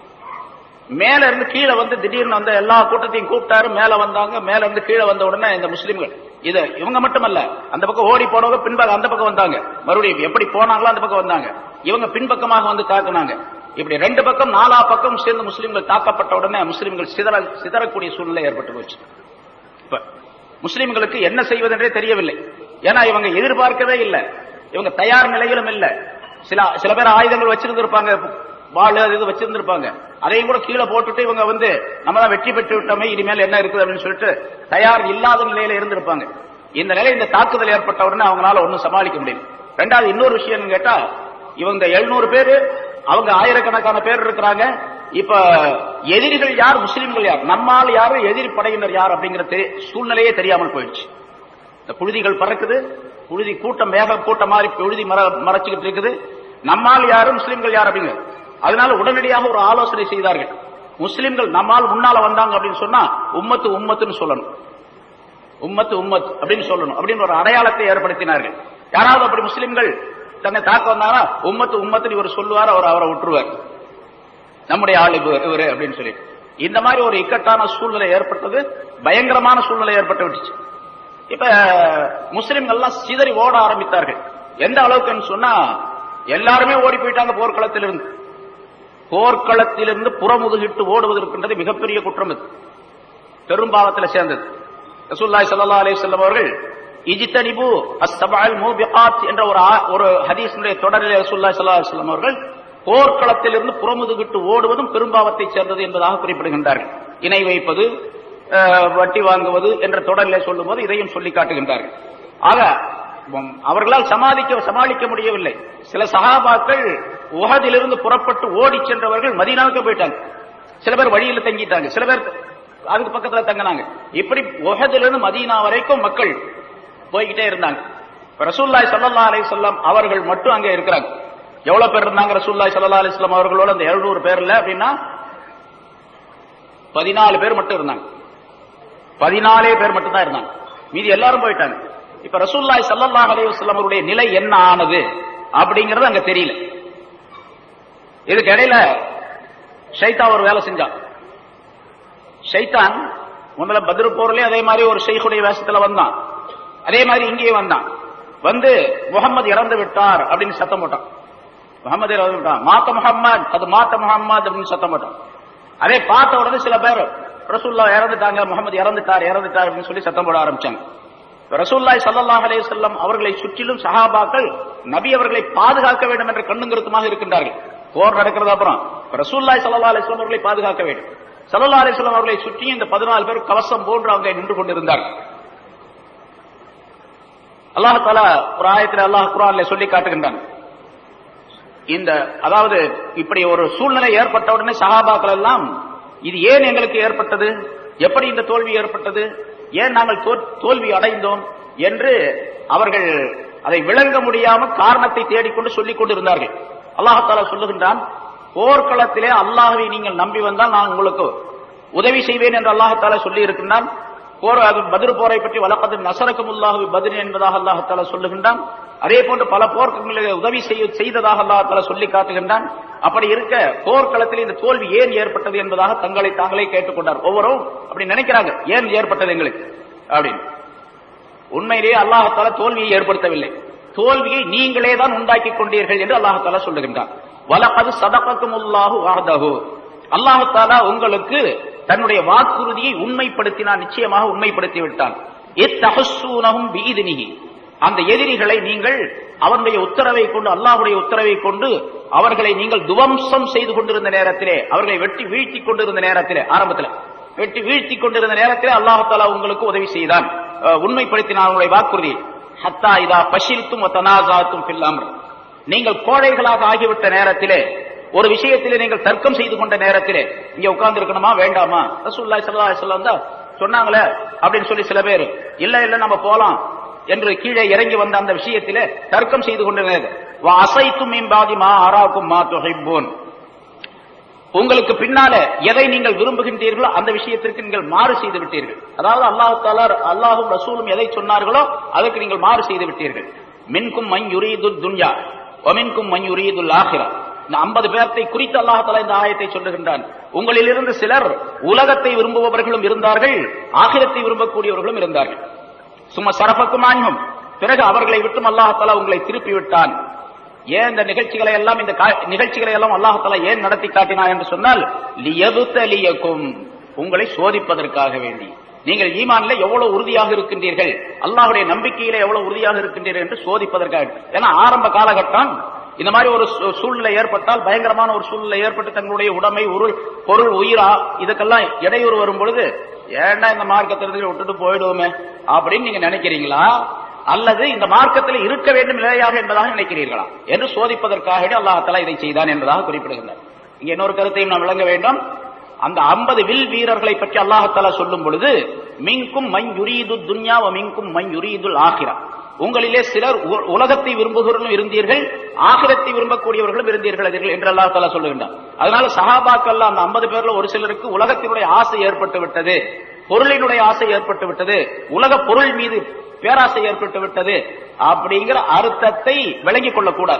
மேல இருந்து கீழே வந்து திடீர்னு வந்து எல்லா கூட்டத்தையும் கூப்பிட்டாரு மேல வந்தாங்க மேல இருந்து கீழே வந்த உடனே இந்த முஸ்லிம்கள் இது இவங்க மட்டுமல்ல அந்த பக்கம் ஓடி போனவங்க பின்பக்கம் அந்த பக்கம் வந்தாங்க மறுபடியும் எப்படி போனாங்களோ அந்த பக்கம் வந்தாங்க இவங்க பின்பக்கமாக வந்து தாக்குனாங்க இப்படி ரெண்டு பக்கம் நாலா பக்கம் சேர்ந்து முஸ்லிம்கள் தாக்கப்பட்ட உடனே முஸ்லிம்கள் சிதற சிதறக்கூடிய சூழ்நிலை ஏற்பட்டு போச்சு இப்ப முஸ்லிம்களுக்கு என்ன செய்வதென்றே தெரியவில்லை ஏன்னா இவங்க எதிர்பார்க்கவே இல்லை இவங்க தயார் நிலையிலும் இல்லை சில சில பேர் ஆயுதங்கள் வச்சிருந்திருப்பாங்க வாள் அது இது வச்சிருந்திருப்பாங்க அதையும் கூட கீழே போட்டுட்டு இவங்க வந்து நம்ம தான் வெற்றி பெற்று விட்டோமே இனிமேல் என்ன இருக்குது அப்படின்னு சொல்லிட்டு தயார் இல்லாத நிலையில இருந்திருப்பாங்க இந்த நிலை இந்த தாக்குதல் ஏற்பட்ட உடனே அவங்களால ஒன்றும் சமாளிக்க முடியும் ரெண்டாவது இன்னொரு விஷயம் கேட்டா இவங்க எழுநூறு பேரு அவங்க ஆயிரக்கணக்கான பேர் இருக்கிறாங்க இப்ப எதிரிகள் யார் முஸ்லிம்கள் யார் நம்மால் யாரு எதிரி படையினர் யார் அப்படிங்கிற தெரி- சூழ்நிலையே தெரியாமல் போயிடுச்சு இந்த புழுதிகள் பறக்குது புழுதி கூட்டம் வேக கூட்டம் மாதிரி புழுதி மற மறைச்சுக்கிட்டு இருக்குது நம்மால் யாரு முஸ்லிம்கள் யார் அப்படிங்க அதனால உடனடியாக ஒரு ஆலோசனை செய்தார்கள் முஸ்லிம்கள் நம்மால் முன்னால வந்தாங்க அப்படின்னு சொன்னா உம்மத்து உம்மத்துன்னு சொல்லணும் உம்மத்து உம்மத் அப்படின்னு சொல்லணும் அப்படின்னு ஒரு அடையாளத்தை ஏற்படுத்தினார்கள் யாராவது அப்படி முஸ்லிம்கள் தன்னை தாக்க வந்தாரா உம்மத்து உம்மத்துன்னு இவர் சொல்லுவார் அவர் அவரை விட்டுருவார் நம்முடைய ஆள் இவர் இவரு அப்படின்னு சொல்லி இந்த மாதிரி ஒரு இக்கட்டான சூழ்நிலை ஏற்பட்டது பயங்கரமான சூழ்நிலை ஏற்பட்டு விட்டுச்சு இப்ப முஸ்லிம்கள்லாம் சிதறி ஓட ஆரம்பித்தார்கள் எந்த அளவுக்குன்னு சொன்னா எல்லாருமே ஓடி போயிட்டாங்க போர்க்களத்திலிருந்து போர்க்களத்திலிருந்து புறமுதுகிட்டு ஓடுவது இருக்கின்றது மிகப்பெரிய குற்றம் இது பெரும்பாவத்தில் சேர்ந்தது ரசூல்லாய் ஸல்லல்லாஹு அலைஹி வஸல்லம் அவர்கள் இஜ்தனிபு அஸ்ஸபஅல் மூபிகாத் என்ற ஒரு ஆ- ஒரு ஹதீஸினுடைய தொடரில் ரசூல்லாய் ஸல்லல்லாஹு அலைஹி வஸல்லம் அவர்கள் போர்க்களத்திலிருந்து புறமுதுகிட்டு ஓடுவதும் பெரும்பாவத்தை சேர்ந்தது என்பதாக குறிப்பிடுகின்றார்கள் இணை வைப்பது அஹ், வட்டி வாங்குவது என்ற தொடரிலே சொல்லும்போது இதையும் சொல்லி காட்டுகின்றார்கள் ஆக உம், அவர்களால் சமாளிக்க சமாளிக்க முடியவில்லை சில சகாபாக்கள் உஹதிலிருந்து புறப்பட்டு ஓடி சென்றவர்கள் மதீனாவுக்கு போயிட்டாங்க சில பேர் வழியில தங்கிட்டாங்க சில பேர் அதுக்கு பக்கத்துல தங்கினாங்க இப்படி உஹதிலிருந்து மதீனா வரைக்கும் மக்கள் போய்கிட்டே இருந்தாங்க இப்ப ரசூல்லாய் சல்லா அலிஸ்லாம் அவர்கள் மட்டும் அங்க இருக்கிறாங்க எவ்வளவு பேர் இருந்தாங்க ரசூல்லாய் சல்லா அலிஸ்லாம் அவர்களோட அந்த 700 பேர்ல அப்படின்னா பதினாலு பேர் மட்டும் இருந்தாங்க பதினாலே பேர் மட்டும் தான் இருந்தாங்க மீதி எல்லாரும் போயிட்டாங்க இப்ப ரசூல்லாய் சல்லல்லாஹு அலைஹி வஸல்லம் அவருடைய நிலை என்ன ஆனது அப்படிங்கறது அங்க தெரியல இதுக்கு இடையில ஷைத்தா ஒரு வேலை செஞ்சான் ஷைத்தான் முதல்ல பத்ரு போர்லயே அதே மாதிரி ஒரு ஷெய்குடைய வேஷத்துல வந்தான் அதே மாதிரி இங்கேயும் வந்தான் வந்து முகமது இறந்து விட்டார் அப்படின்னு சத்தம் போட்டான் முகமது இறந்து விட்டான் மாத்த முகம்மது அது மாத்த முகம்மது அப்படின்னு சத்தம் போட்டான் அதே பார்த்த உடனே சில பேர் ரசூல்லா இறந்துட்டாங்க முகமது இறந்துட்டார் இறந்துட்டார் அப்படின்னு சொல்லி சத்தம் போட ஆரம்பிச்சாங்க ரசூல்லாய் சல்லல்லாஹு அலைஹி வஸல்லம் அவர்களை சுற்றிலும் சஹாபாக்கள் நபி அவர்களை பாதுகாக்க வேண்டும் என்ற கண்ணும் கருத்துமாக இருக்கின்றார்கள் போர் நடக்கிறது அப்புறம் ரசூல்லாய் சல்லல்லாஹு அலைஹி வஸல்லம் அவர்களை பாதுகாக்க வேண்டும் சல்லல்லாஹு அலைஹி வஸல்லம் அவர்களை சுற்றி இந்த பதினாலு பேர் கவசம் போன்று அவங்க நின்று கொண்டிருந்தார்கள் அல்லாஹ் தாலா ஒரு ஆயத்தில் அல்லாஹ் குரான்ல சொல்லி காட்டுகின்றான் இந்த அதாவது இப்படி ஒரு சூழ்நிலை ஏற்பட்ட உடனே சஹாபாக்கள் எல்லாம் இது ஏன் எங்களுக்கு ஏற்பட்டது எப்படி இந்த தோல்வி ஏற்பட்டது ஏன் நாங்கள் தோ- தோல்வி அடைந்தோம் என்று அவர்கள் அதை விளங்க முடியாம காரணத்தை தேடிக்கொண்டு சொல்லிக் கொண்டிருந்தார்கள் அல்லாஹால சொல்லுகின்றான் போர்க்களத்திலே அல்லாஹ்வை நீங்கள் நம்பி வந்தால் நான் உங்களுக்கு உதவி செய்வேன் என்று அல்லாஹால சொல்லி இருக்கின்றான் போர் அது பதிர் போரை பற்றி வளப்பது நசரக்கும் உல்லாஹு பதிர் என்பதாக அல்லாஹால சொல்லுகின்றான் அதே போன்று பல போர்க்களங்களில் உதவி செய்ய செய்ததாக அல்லாஹால சொல்லி காட்டுகின்றான் அப்படி இருக்க போர்க்களத்தில் இந்த தோல்வி ஏன் ஏற்பட்டது என்பதாக தங்களை தாங்களே கேட்டுக்கொண்டார் ஒவ்வொருவரும் அப்படி நினைக்கிறாங்க ஏன் ஏற்பட்டது எங்களுக்கு அப்படின்னு உண்மையிலேயே அல்லாஹால தோல்வியை ஏற்படுத்தவில்லை தோல்வியை நீங்களே தான் உண்டாக்கி கொண்டீர்கள் என்று அல்லாஹால சொல்லுகின்றான் வலகது சதகக்கும் உல்லாஹு வாதகு அல்லாஹாலா உங்களுக்கு தன்னுடைய வாக்குறுதியை உண்மைப்படுத்தினான் நிச்சயமாக உண்மைப்படுத்தி விட்டான் இத்தஹஸ்ஸூனஹும் பீதினிஹி அந்த எதிரிகளை நீங்கள் அவனுடைய உத்தரவை கொண்டு அல்லாஹ்வுடைய உத்தரவை கொண்டு அவர்களை நீங்கள் துவம்சம் செய்து கொண்டிருந்த நேரத்திலே அவர்களை வெட்டி வீழ்த்தி கொண்டிருந்த நேரத்திலே ஆரம்பத்தில் வெட்டி வீழ்த்தி கொண்டிருந்த நேரத்திலே அல்லாஹாலா உங்களுக்கு உதவி செய்தான் அஹ், உண்மைப்படுத்தினான் அவங்களுடைய வாக்குறுதி ஹத்தா இதா பஷில்தும் தனாசாத்தும் பில்லாமர் நீங்கள் கோழைகளாக ஆகிவிட்ட நேரத்திலே ஒரு விஷயத்திலே நீங்கள் தர்க்கம் செய்து கொண்ட நேரத்திலே இங்க உட்கார்ந்து இருக்கணுமா வேண்டாமா ரசூலுல்லாஹி ஸல்லல்லாஹு அலைஹி வஸல்லம் தான் சொன்னாங்களே அப்படின்னு சொல்லி சில பேர் இல்ல இல்ல நம்ம போலாம் என்று கீழே இறங்கி வந்த அந்த விஷயத்திலே தர்க்கம் செய்து கொண்டிருந்தது வா அசைத்தும் மின்பாதி மா ஆராக்கும் மா துஹிப்பூன் உங்களுக்கு பின்னால எதை நீங்கள் விரும்புகின்றீர்களோ அந்த விஷயத்திற்கு நீங்கள் மாறு செய்து விட்டீர்கள் அதாவது அல்லாஹ் தாலா அல்லாஹும் ரசூலும் எதை சொன்னார்களோ அதற்கு நீங்கள் மாறு செய்து விட்டீர்கள் மின்கும் மண் யுரீது துன்யா ஒமின்கும் மண் யுரீதுல் ஆஹிரா இந்த ஐம்பது பேர்த்தை குறித்து அல்லாஹ் தலா இந்த ஆயத்தை சொல்லுகின்றான் உங்களிலிருந்து சிலர் உலகத்தை விரும்புபவர்களும் இருந்தார்கள் ஆகிரத்தை விரும்பக்கூடியவர்களும் இருந்தார்கள் சும்மா சரபக்கும் ஆன்மம் பிறகு அவர்களை விட்டும் அல்லாஹாலா உங்களை திருப்பி விட்டான் ஏன் இந்த நிகழ்ச்சிகளை எல்லாம் இந்த கா- நிகழ்ச்சிகளை எல்லாம் அல்லாஹாலா ஏன் நடத்தி காட்டினான் என்று சொன்னால் லியபுத்தலியக்கும் உங்களை சோதிப்பதற்காக வேண்டி நீங்கள் ஈமான்ல எவ்வளவு உறுதியாக இருக்கின்றீர்கள் அல்லாஹ்வுடைய நம்பிக்கையில எவ்வளவு உறுதியாக இருக்கின்றீர்கள் என்று சோதிப்பதற்காக ஏன்னா ஆரம்ப காலகட்டம் இந்த மாதிரி ஒரு சூ- சூழ்நிலை ஏற்பட்டால் பயங்கரமான ஒரு சூழ்நிலை ஏற்பட்டு தங்களுடைய உடைமை உருள் பொருள் உயிரா இதுக்கெல்லாம் இடையூறு வரும் பொழுது ஏன்டா இந்த மார்க்கத்திலிருந்து விட்டுட்டு போயிடுவோமே அப்படின்னு நீங்க நினைக்கிறீங்களா அல்லது இந்த மார்க்கத்தில் இருக்க வேண்டும் நிலையாக என்பதாக நினைக்கிறீர்களா என்று சோதிப்பதற்காக அல்லாஹ் இதை செய்தான் என்பதாக குறிப்பிடுகிறார் இங்க இன்னொரு கருத்தையும் நாம் விளங்க வேண்டும் அந்த ஐம்பது வில் வீரர்களை பற்றி அல்லாஹாலா சொல்லும் பொழுது மின்கும் மண் யுரீது துன்யா மின்கும் மண் யுரீதுல் ஆகிரா உங்களிலே சிலர் உ- உலகத்தை விரும்புகிறவர்களும் இருந்தீர்கள் ஆகிரத்தை விரும்பக்கூடியவர்களும் இருந்தீர்கள் அதில் என்று அல்லாஹ் தாலா சொல்லுகின்றார் அதனால சஹாபாக்கள் அந்த ஐம்பது பேர்ல ஒரு சிலருக்கு உலகத்தினுடைய ஆசை ஏற்பட்டு விட்டது பொருளினுடைய ஆசை ஏற்பட்டு விட்டது உலக பொருள் மீது பேராசை ஏற்பட்டு விட்டது அப்படிங்கிற அர்த்தத்தை விளங்கிக் கொள்ளக்கூடாது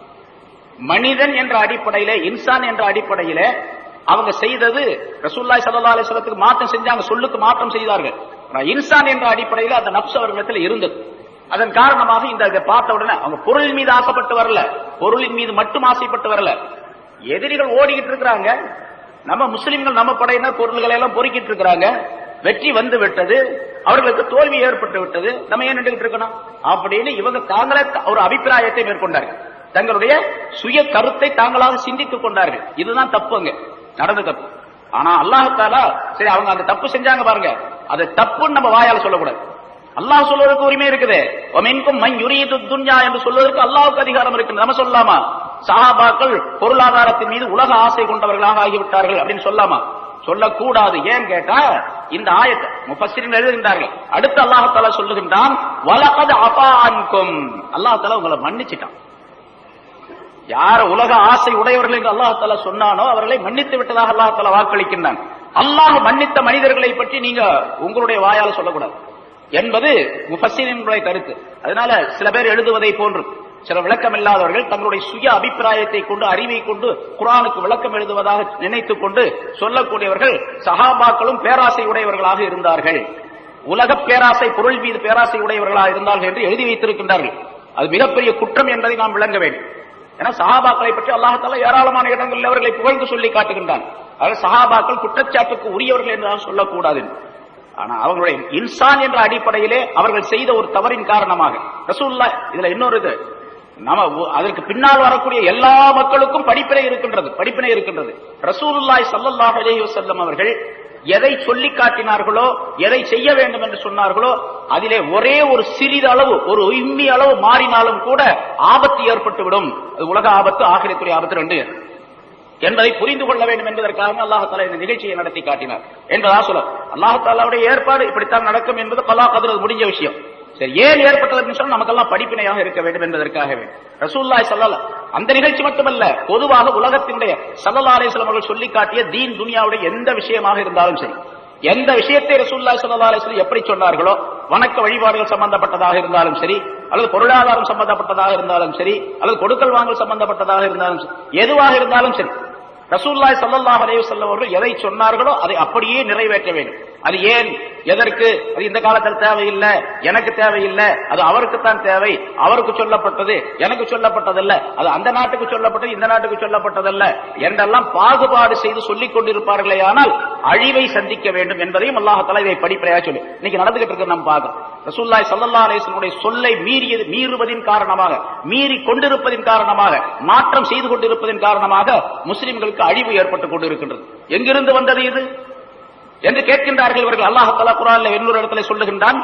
மனிதன் என்ற அடிப்படையில இன்சான் என்ற அடிப்படையில அவங்க செய்தது ரசூல்லாய் சல்லா அலிஸ்லத்துக்கு மாற்றம் செஞ்சாங்க சொல்லுக்கு மாற்றம் செய்தார்கள் ஆனா இன்சான் என்ற அடிப்படையில அந்த நப்சு அவர்களிடத்தில் இருந்தது அதன் காரணமாக இந்த இதை பார்த்த உடனே அவங்க பொருளின் மீது ஆசைப்பட்டு வரல பொருளின் மீது மட்டும் ஆசைப்பட்டு வரல எதிரிகள் ஓடிக்கிட்டு இருக்கிறாங்க நம்ம முஸ்லிம்கள் நம்ம படையினர் பொருள்களை எல்லாம் பொறுக்கிட்டு இருக்கிறாங்க வெற்றி வந்து விட்டது அவர்களுக்கு தோல்வி ஏற்பட்டு விட்டது நம்ம ஏன் நின்றுகிட்டு இருக்கணும் அப்படின்னு இவங்க தாங்களே த- ஒரு அபிப்பிராயத்தை மேற்கொண்டார்கள் தங்களுடைய சுய கருத்தை தாங்களாக சிந்தித்துக் கொண்டார்கள் இதுதான் தப்புங்க நடந்த தப்பு ஆனா அல்லாஹாலா சரி அவங்க அந்த தப்பு செஞ்சாங்க பாருங்க அது தப்புன்னு நம்ம வாயால சொல்லக்கூடாது அல்லாஹ் சொல்வதற்கு உரிமை இருக்குது ஒமின்கும் மண் யுரீது துன்யா என்று சொல்வதற்கு அல்லாஹ்வுக்கு அதிகாரம் இருக்கு நம்ம சொல்லலாமா சஹாபாக்கள் பொருளாதாரத்தின் மீது உலக ஆசை கொண்டவர்களாக ஆகிவிட்டார்கள் அப்படின்னு சொல்லாமா சொல்லக்கூடாது ஏன் கேட்டா இந்த ஆயத்தை முஃபஸ்ஸிரின் எழுதுகின்றார்கள் அடுத்து அல்லாஹ் தஆலா சொல்லுகின்றான் வலகத் அஃபா அன்கும் அல்லாஹ் தஆலா உங்களை மன்னிச்சிட்டான் யார் உலக ஆசை உடையவர்கள் என்று அல்லாஹ் தஆலா சொன்னானோ அவர்களை மன்னித்து விட்டதாக அல்லாஹ் தஆலா வாக்களிக்கின்றான் அல்லாஹ் மன்னித்த மனிதர்களை பற்றி நீங்க உங்களுடைய வாயால சொல்லக்கூடாது என்பது முஃபஸ்ஸிரினுடைய கருத்து அதனால சில பேர் எழுதுவதை போன்று சில விளக்கம் இல்லாதவர்கள் தங்களுடைய சுய அபிப்பிராயத்தை கொண்டு அறிவை கொண்டு குரானுக்கு விளக்கம் எழுதுவதாக நினைத்துக் கொண்டு சொல்லக்கூடியவர்கள் சஹாபாக்களும் பேராசை உடையவர்களாக இருந்தார்கள் உலக பேராசை பொருள் மீது பேராசை உடையவர்களாக இருந்தார்கள் என்று எழுதி வைத்திருக்கின்றார்கள் அது மிகப்பெரிய குற்றம் என்பதை நாம் விளங்க வேண்டும் ஏன்னா சஹாபாக்களை பற்றி அல்லாஹால ஏராளமான இடங்களில் அவர்களை புகழ்ந்து சொல்லி காட்டுகின்றான் அதாவது சஹாபாக்கள் குற்றச்சாட்டுக்கு உரியவர்கள் என்று சொல்லக்கூடாது ஆனா அவங்களுடைய இன்சான் என்ற அடிப்படையிலே அவர்கள் செய்த ஒரு தவறின் காரணமாக ரசூல்லா இதுல இன்னொரு இது நாம ஒ- அதற்கு பின்னால் வரக்கூடிய எல்லா மக்களுக்கும் படிப்பினை இருக்கின்றது படிப்பினை இருக்கின்றது ரசூலுல்லாஹி ஸல்லல்லாஹு அலைஹி வஸல்லம் அவர்கள் எதை சொல்லி காட்டினார்களோ எதை செய்ய வேண்டும் என்று சொன்னார்களோ அதிலே ஒரே ஒரு சிறிது அளவு ஒரு இம்மி அளவு மாறினாலும் கூட ஆபத்து ஏற்பட்டுவிடும் அது உலக ஆபத்து ஆகிரத்துடைய ஆபத்து ரெண்டு என்பதை புரிந்து கொள்ள வேண்டும் என்பதற்காக அல்லாஹால இந்த நிகழ்ச்சியை நடத்தி காட்டினார் என்பதா சொல்ல அல்லாஹாலாவுடைய ஏற்பாடு இப்படித்தான் நடக்கும் என்பது பலா கதிர முடிஞ்ச விஷயம் சரி ஏன் ஏற்பட்டதுன்னு சொன்னா நமக்கெல்லாம் படிப்பினையாக இருக்க வேண்டும் என்பதற்காகவே ரசூல்லாய் சல்லல்லா அந்த நிகழ்ச்சி மட்டுமல்ல பொதுவாக உலகத்தினுடைய சல்லல்லா அலிஸ்லாம் அவர்கள் சொல்லி காட்டிய தீன் துனியாவுடைய எந்த விஷயமாக இருந்தாலும் சரி எந்த விஷயத்தை ரசூல்லாய் சல்லா அலிஸ்லாம் எப்படி சொன்னார்களோ வணக்க வழிபாடுகள் சம்பந்தப்பட்டதாக இருந்தாலும் சரி அல்லது பொருளாதாரம் சம்பந்தப்பட்டதாக இருந்தாலும் சரி அல்லது கொடுக்கல் வாங்கல் சம்பந்தப்பட்டதாக இருந்தாலும் சரி எதுவாக இருந்தாலும் சரி ரசூல்லாய் ஸல்லல்லாஹு அலைஹி வஸல்லம் அவர்கள் எதை சொன்னார்களோ அதை அப்படியே நிறைவேற்ற வேண்டும் அது ஏன் எதற்கு அது இந்த காலத்தில் தேவையில்லை எனக்கு தேவையில்லை அது அவருக்கு தான் தேவை அவருக்கு சொல்லப்பட்டது எனக்கு சொல்லப்பட்டதல்ல அது அந்த நாட்டுக்கு சொல்லப்பட்டது இந்த நாட்டுக்கு சொல்லப்பட்டதல்ல என்றெல்லாம் பாகுபாடு செய்து சொல்லிக் கொண்டிருப்பார்களே ஆனால் அழிவை சந்திக்க வேண்டும் என்பதையும் அல்லாஹ் இதை படிப்படையாக சொல்லி இன்னைக்கு நடந்துகிட்டு இருக்கு நம்ம பார்க்கிறோம் ரசூல்லாய் சல்லல்லா அலிஸ்லனுடைய சொல்லை மீறியது மீறுவதின் காரணமாக மீறி கொண்டிருப்பதின் காரணமாக மாற்றம் செய்து கொண்டிருப்பதின் காரணமாக முஸ்லிம்களுக்கு அழிவு ஏற்பட்டுக் கொண்டிருக்கின்றது எங்கிருந்து வந்தது இது என்று கேட்கின்றார்கள் இவர்கள் அல்லாஹ் தலா குரான்ல இன்னொரு இடத்துல சொல்லுகின்றான்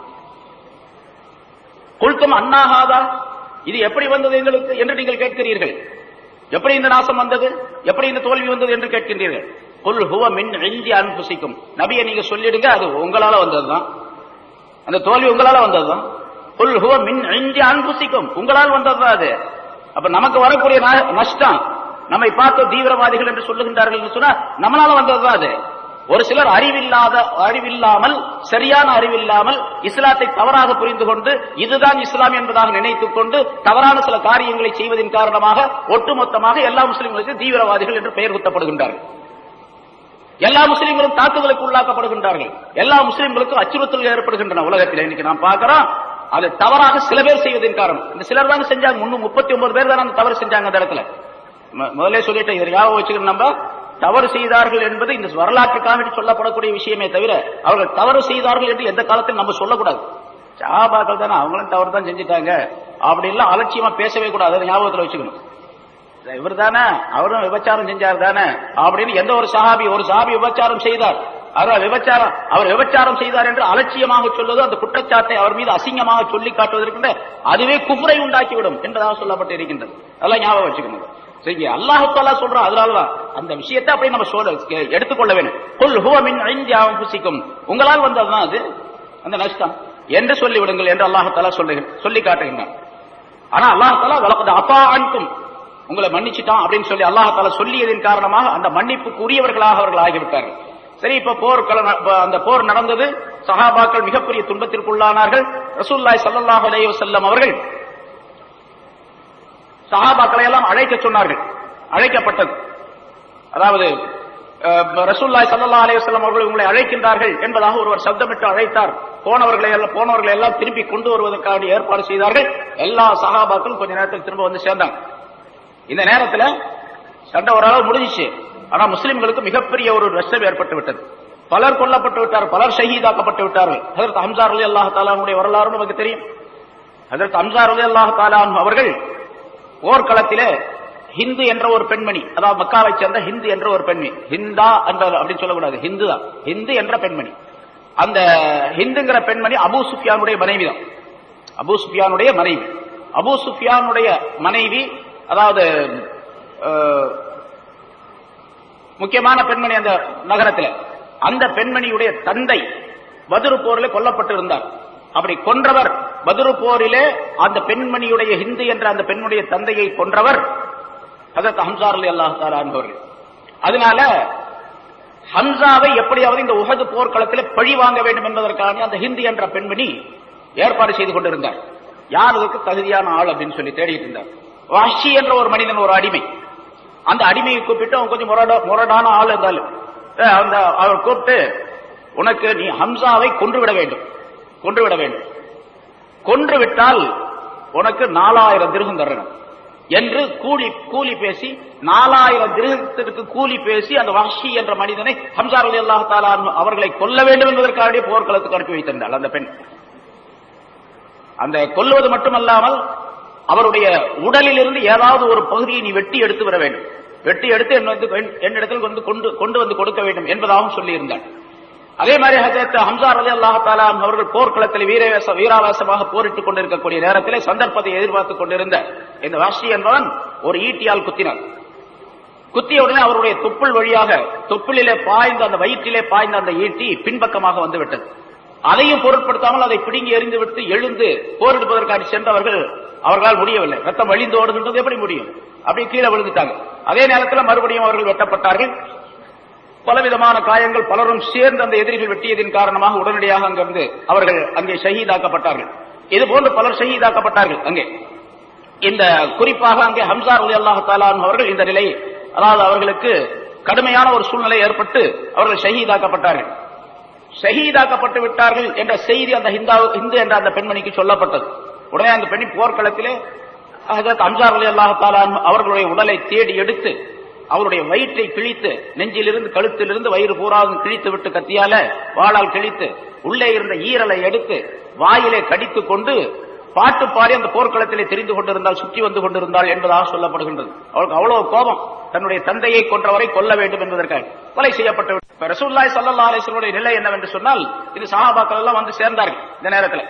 குல்தும் அண்ணாகாதா இது எப்படி வந்தது எங்களுக்கு என்று நீங்கள் கேட்கிறீர்கள் எப்படி இந்த நாசம் வந்தது எப்படி இந்த தோல்வி வந்தது என்று கேட்கின்றீர்கள் குல் ஹுவ மின் இந்தி அன்புசிக்கும் நபியை நீங்க சொல்லிடுங்க அது உங்களால வந்ததுதான் அந்த தோல்வி உங்களால வந்ததுதான் குல் ஹுவ மின் இந்தி அன்புசிக்கும் உங்களால் வந்ததுதான் அது அப்ப நமக்கு வரக்கூடிய ந- நஷ்டம் நம்மை பார்த்து தீவிரவாதிகள் என்று சொல்லுகின்றார்கள் என்று சொன்னா நம்மளால வந்ததுதான் அது ஒரு சிலர் அறிவில்லாத அறிவில்லாமல் சரியான அறிவில்லாமல் இஸ்லாத்தை தவறாக புரிந்து கொண்டு இதுதான் இஸ்லாம் என்பதாக நினைத்துக் கொண்டு தவறான சில காரியங்களை செய்வதன் காரணமாக ஒட்டுமொத்தமாக எல்லா முஸ்லிம்களுக்கு தீவிரவாதிகள் என்று பெயர் குத்தப்படுகின்றார்கள் எல்லா முஸ்லிம்களும் தாக்குதலுக்கு உள்ளாக்கப்படுகின்றார்கள் எல்லா முஸ்லிம்களுக்கும் அச்சுறுத்தல் ஏற்படுகின்றன உலகத்தில் இன்னைக்கு நாம் பார்க்கிறோம் அது தவறாக சில பேர் செய்வதன் காரணம் இந்த சிலர் தான் செஞ்சாங்க முன்னூத்தி முப்பத்தி ஒன்பது பேர் தான் அந்த தவறு செஞ்சாங்க அந்த இடத்துல மு- முதல்ல சொல்லிட்டு இதை ஞாபகம் வச்சுக்கணும் நம்ம தவறு செய்தார்கள் என்பது இந்த வரலாற்றுக்காக சொல்லப்படக்கூடிய விஷயமே தவிர அவர்கள் தவறு செய்தார்கள் என்று எந்த காலத்தில் நம்ம சொல்லக்கூடாது சாபாக்கள் தானே அவங்களும் தவறு தான் செஞ்சுட்டாங்க அப்படி எல்லாம் அலட்சியமா பேசவே கூடாது அதை ஞாபகத்துல வச்சுக்கணும் இவர் தானே அவரும் விபச்சாரம் செஞ்சார் தானே அப்படின்னு எந்த ஒரு சஹாபி ஒரு சஹாபி விபச்சாரம் செய்தார் அவர் விபச்சாரம் அவர் விபச்சாரம் செய்தார் என்று அலட்சியமாக சொல்வது அந்த குற்றச்சாட்டை அவர் மீது அசிங்கமாக சொல்லி காட்டுவதற்கு அதுவே குஃப்ரை உண்டாக்கிவிடும் என்பதாக சொல்லப்பட்டு இருக்கின்றது அதெல்லாம் ஞாபகம் வச்சுக்கணும் சரி அல்லாஹ் தாலா சொல்றான் அதனாலதான் அந்த விஷயத்தை அப்படி நம்ம சொல்ல எடுத்துக்கொள்ள வேண்டும் குல் ஹுவ மின் ஐந்தி அன்ஃபுசிக்கும் உங்களால் வந்ததுதான் அது அந்த நஷ்டம் என்று சொல்லி விடுங்கள் என்று அல்லாஹ் தாலா சொல்லு சொல்லி காட்டுகின்றான் ஆனா அல்லாஹ் தாலா வளர்ப்பது அப்பா அன்கும் உங்களை மன்னிச்சிட்டான் அப்படின்னு சொல்லி அல்லாஹ் தாலா சொல்லியதன் காரணமாக அந்த மன்னிப்புக்கு உரியவர்களாக அவர்கள் ஆகிவிட்டார்கள் சரி இப்ப போர் கல- இப்ப அந்த போர் நடந்தது சஹாபாக்கள் மிகப்பெரிய துன்பத்திற்குள்ளானார்கள் ரசூல்லாய் ஸல்லல்லாஹு அலைஹி வஸல்லம் அவர்கள் சஹாபாக்களை எல்லாம் அழைக்க சொன்னார்கள் அழைக்கப்பட்டது அதாவது அஹ், ரசூலுல்லாஹி ஸல்லல்லாஹு அலைஹி வஸல்லம் அவர்கள் உங்களை அழைக்கின்றார்கள் என்பதாக ஒருவர் சப்தமிட்டு அழைத்தார் போனவர்களை எல்லாம் போனவர்களை எல்லாம் திருப்பி கொண்டு வருவதற்காக ஏற்பாடு செய்தார்கள் எல்லா சஹாபாக்களும் கொஞ்ச நேரத்தில் திரும்ப வந்து சேர்ந்தாங்க இந்த நேரத்துல சண்டை ஓரளவு முடிஞ்சிச்சு ஆனா முஸ்லிம்களுக்கு மிகப்பெரிய ஒரு நஷ்டம் ஏற்பட்டு விட்டது பலர் கொல்லப்பட்டு விட்டார் பலர் ஷஹீதாக்கப்பட்டு விட்டார்கள் ஹஜரத் ஹம்சார் அலி அல்லாஹ் தாலானுடைய வரலாறு நமக்கு தெரியும் ஹஜரத் ஹம்சார் அலி அல்லாஹ் தாலான் அவர்கள் போர்க்களத்திலே ஹிந்து என்ற ஒரு பெண்மணி அதாவது மக்காவை சேர்ந்த ஹிந்து என்ற ஒரு பெண்மணி ஹிந்தா என்ற அப்படின்னு சொல்லக்கூடாது ஹிந்து தான் ஹிந்து என்ற பெண்மணி அந்த ஹிந்துங்கிற பெண்மணி அபூ சுஃபியானுடைய மனைவி தான் அபூ சுஃபியானுடைய மனைவி அபூ சுஃபியானுடைய மனைவி அதாவது அஹ், முக்கியமான பெண்மணி அந்த நகரத்தில் அந்த பெண்மணியுடைய தந்தை பதுரு போரில் கொல்லப்பட்டிருந்தார் அப்படி கொன்றவர் பதுரு போரிலே அந்த பெண்மணியுடைய ஹிந்து என்ற அந்த பெண்ணுடைய தந்தையை கொன்றவர் அதற்கு ஹம்சார் அலி அல்லாஹ் அவர்கள் அதனால ஹம்சாவை எப்படியாவது இந்த உஹது போர்க்களத்தில் பழி வாங்க வேண்டும் என்பதற்காக அந்த ஹிந்தி என்ற பெண்மணி ஏற்பாடு செய்து கொண்டிருந்தார் யார் அதற்கு தகுதியான ஆள் அப்படின்னு சொல்லி தேடிட்டு இருந்தார் வாஷி என்ற ஒரு மனிதன் ஒரு அடிமை அந்த அடிமையை கூப்பிட்டு அவன் கொஞ்சம் முரடா முரடான ஆள் இருந்தாலும் அஹ் அந்த அவர் கூப்பிட்டு உனக்கு நீ ஹம்சாவை கொன்று விட வேண்டும் கொன்று விட வேண்டும் கொன்று விட்டால் உனக்கு நாலாயிரம் திருகம் தரணும் என்று கூலி கூலி பேசி நாலாயிரம் திருகத்திற்கு கூலி பேசி அந்த வஹ்ஷி என்ற மனிதனை ஹம்சார் அலி அல்லாஹ் தாலா அவர்களை கொல்ல வேண்டும் என்பதற்காக போர்க்களத்துக்கு அனுப்பி வைத்திருந்தாள் அந்த பெண் அந்த கொல்லுவது மட்டுமல்லாமல் அவருடைய உடலில் இருந்து ஏதாவது ஒரு பகுதியை நீ வெட்டி எடுத்து வர வேண்டும் வெட்டி எடுத்து என்ன வந்து என்னிடத்தில் வந்து கொண்டு கொண்டு வந்து கொடுக்க வேண்டும் என்பதாகவும் சொல்லியிருந்தார் அதே மாதிரி ஹஜரத் ஹம்சா அலி அல்லாஹாலா அவர்கள் போர்க்களத்தில் வீரவேச வீராவேசமாக போரிட்டுக் கொண்டிருக்கக்கூடிய நேரத்தில் சந்தர்ப்பத்தை எதிர்பார்த்துக் கொண்டிருந்த இந்த வாஷி என்பவன் ஒரு ஈட்டியால் குத்தினார் குத்திய உடனே அவருடைய தொப்புள் வழியாக தொப்புளிலே பாய்ந்த அந்த வயிற்றிலே பாய்ந்த அந்த ஈட்டி பின்பக்கமாக வந்து விட்டது அதையும் பொருட்படுத்தாமல் அதை பிடுங்கி எறிந்து விட்டு எழுந்து போரிடுவதற்காக சென்றவர்கள் அவர்களால் முடியவில்லை ரத்தம் வழிந்து ஓடுகின்றது எப்படி முடியும் அப்படி கீழே விழுந்துட்டாங்க அதே நேரத்தில் மறுபடியும் அவர்கள் வெட்டப்பட்டார்கள் பலவிதமான காயங்கள் பலரும் சேர்ந்து அந்த எதிரிகள் வெட்டியதின் காரணமாக உடனடியாக அங்கிருந்து அவர்கள் அங்கே ஷஹீதாக்கப்பட்டார்கள் இது போன்று பலர் ஷஹீதாக்கப்பட்டார்கள் அங்கே இந்த குறிப்பாக அங்கே ஹம்சார் அலி அல்லாஹ் தாலான் அவர்கள் இந்த நிலை அதாவது அவர்களுக்கு கடுமையான ஒரு சூழ்நிலை ஏற்பட்டு அவர்கள் ஷஹீதாக்கப்பட்டார்கள் ஷஹீதாக்கப்பட்டு விட்டார்கள் என்ற செய்தி அந்த ஹிந்தா ஹிந்து என்ற அந்த பெண்மணிக்கு சொல்லப்பட்டது உடனே அந்த பெண்ணி போர்க்களத்திலே ஹஜரத் அம்சார் அலி அல்லாஹ் தாலான் அவர்களுடைய உடலை தேடி எடுத்து அவருடைய வயிற்றை கிழித்து நெஞ்சிலிருந்து கழுத்திலிருந்து வயிறு பூராவும் கிழித்து விட்டு கத்தியால வாளால் கிழித்து உள்ளே இருந்த ஈரலை எடுத்து வாயிலே கடித்துக் கொண்டு பாட்டு பாடி அந்த போர்க்களத்திலே தெரிந்து கொண்டிருந்தால் சுற்றி வந்து கொண்டிருந்தாள் என்பதாக சொல்லப்படுகின்றது அவளுக்கு அவ்வளவு கோபம் தன்னுடைய தந்தையை கொன்றவரை கொல்ல வேண்டும் என்பதற்காக கொலை செய்யப்பட்டு விட்டார். இப்ப ரசூல்லாய் சல்லா அலிஸ்வனுடைய நிலை என்னவென்று சொன்னால் இது சஹாபாக்கள் எல்லாம் வந்து சேர்ந்தார்கள் இந்த நேரத்தில்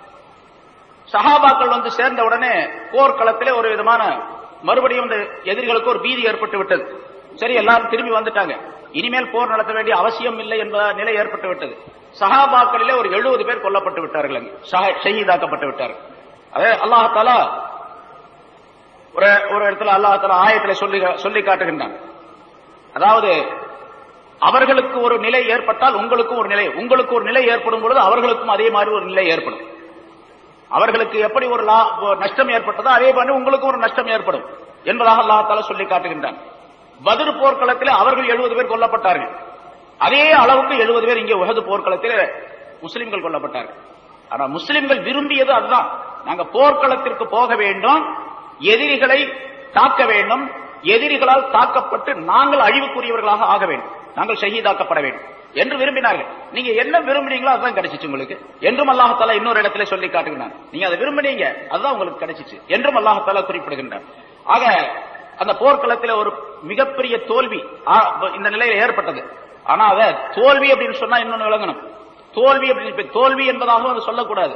சஹாபாக்கள் வந்து சேர்ந்த உடனே போர்க்களத்திலே ஒரு விதமான மறுபடியும் இந்த எதிரிகளுக்கு ஒரு பீதி ஏற்பட்டு விட்டது சரி எல்லாரும் திரும்பி வந்துட்டாங்க இனிமேல் போர் நடத்த வேண்டிய அவசியம் இல்லை என்ற நிலை ஏற்பட்டு விட்டது சஹாபாக்களிலே ஒரு எழுபது பேர் கொல்லப்பட்டு விட்டார்கள் அங்கே ஷஹ- ஷஹீதாக்கப்பட்டு விட்டார்கள் அதே அல்லாஹாலா ஒரு ஒரு இடத்துல அல்லாஹாலா ஆயத்தில் சொல்லி சொல்லி காட்டுகின்றான் அதாவது அவர்களுக்கு ஒரு நிலை ஏற்பட்டால் உங்களுக்கும் ஒரு நிலை உங்களுக்கு ஒரு நிலை ஏற்படும் பொழுது அவர்களுக்கும் அதே மாதிரி ஒரு நிலை ஏற்படும் அவர்களுக்கு எப்படி ஒரு லா- ஒரு நஷ்டம் ஏற்பட்டதோ அதே மாதிரி உங்களுக்கு ஒரு நஷ்டம் ஏற்படும் என்பதாக அல்லாஹால சொல்லி காட்டுகின்றான் பதிர் போர்க்களத்தில் அவர்கள் எழுபது பேர் கொல்லப்பட்டார்கள் அதே அளவுக்கு எழுபது பேர் இங்கே உகது போர்க்களத்தில் முஸ்லிம்கள் கொல்லப்பட்டார்கள் ஆனா முஸ்லிம்கள் விரும்பியது அதுதான் நாங்க போர்க்களத்திற்கு போக வேண்டும் எதிரிகளை தாக்க வேண்டும் எதிரிகளால் தாக்கப்பட்டு நாங்கள் அழிவுக்குரியவர்களாக ஆக வேண்டும் நாங்கள் ஷஹீதாக்கப்பட வேண்டும் என்று விரும்பினார்கள் நீங்க என்ன விரும்புனீங்களோ அதுதான் கிடைச்சிச்சு உங்களுக்கு என்றும் அல்லாஹால இன்னொரு இடத்துல சொல்லி காட்டுகிறார் நீங்க அதை விரும்பினீங்க அதுதான் உங்களுக்கு கிடைச்சிச்சு என்றும் அல்லாஹால குறிப்பிடுகின்றார் ஆக அந்த போர்க்களத்தில் ஒரு மிகப்பெரிய தோல்வி ஆ, இந்த நிலையில ஏற்பட்டது ஆனா அத தோல்வி அப்படின்னு சொன்னா இன்னொன்னு விளங்கணும் தோல்வி அப்படின்னு இப்ப தோல்வி என்பதாக அதை சொல்லக்கூடாது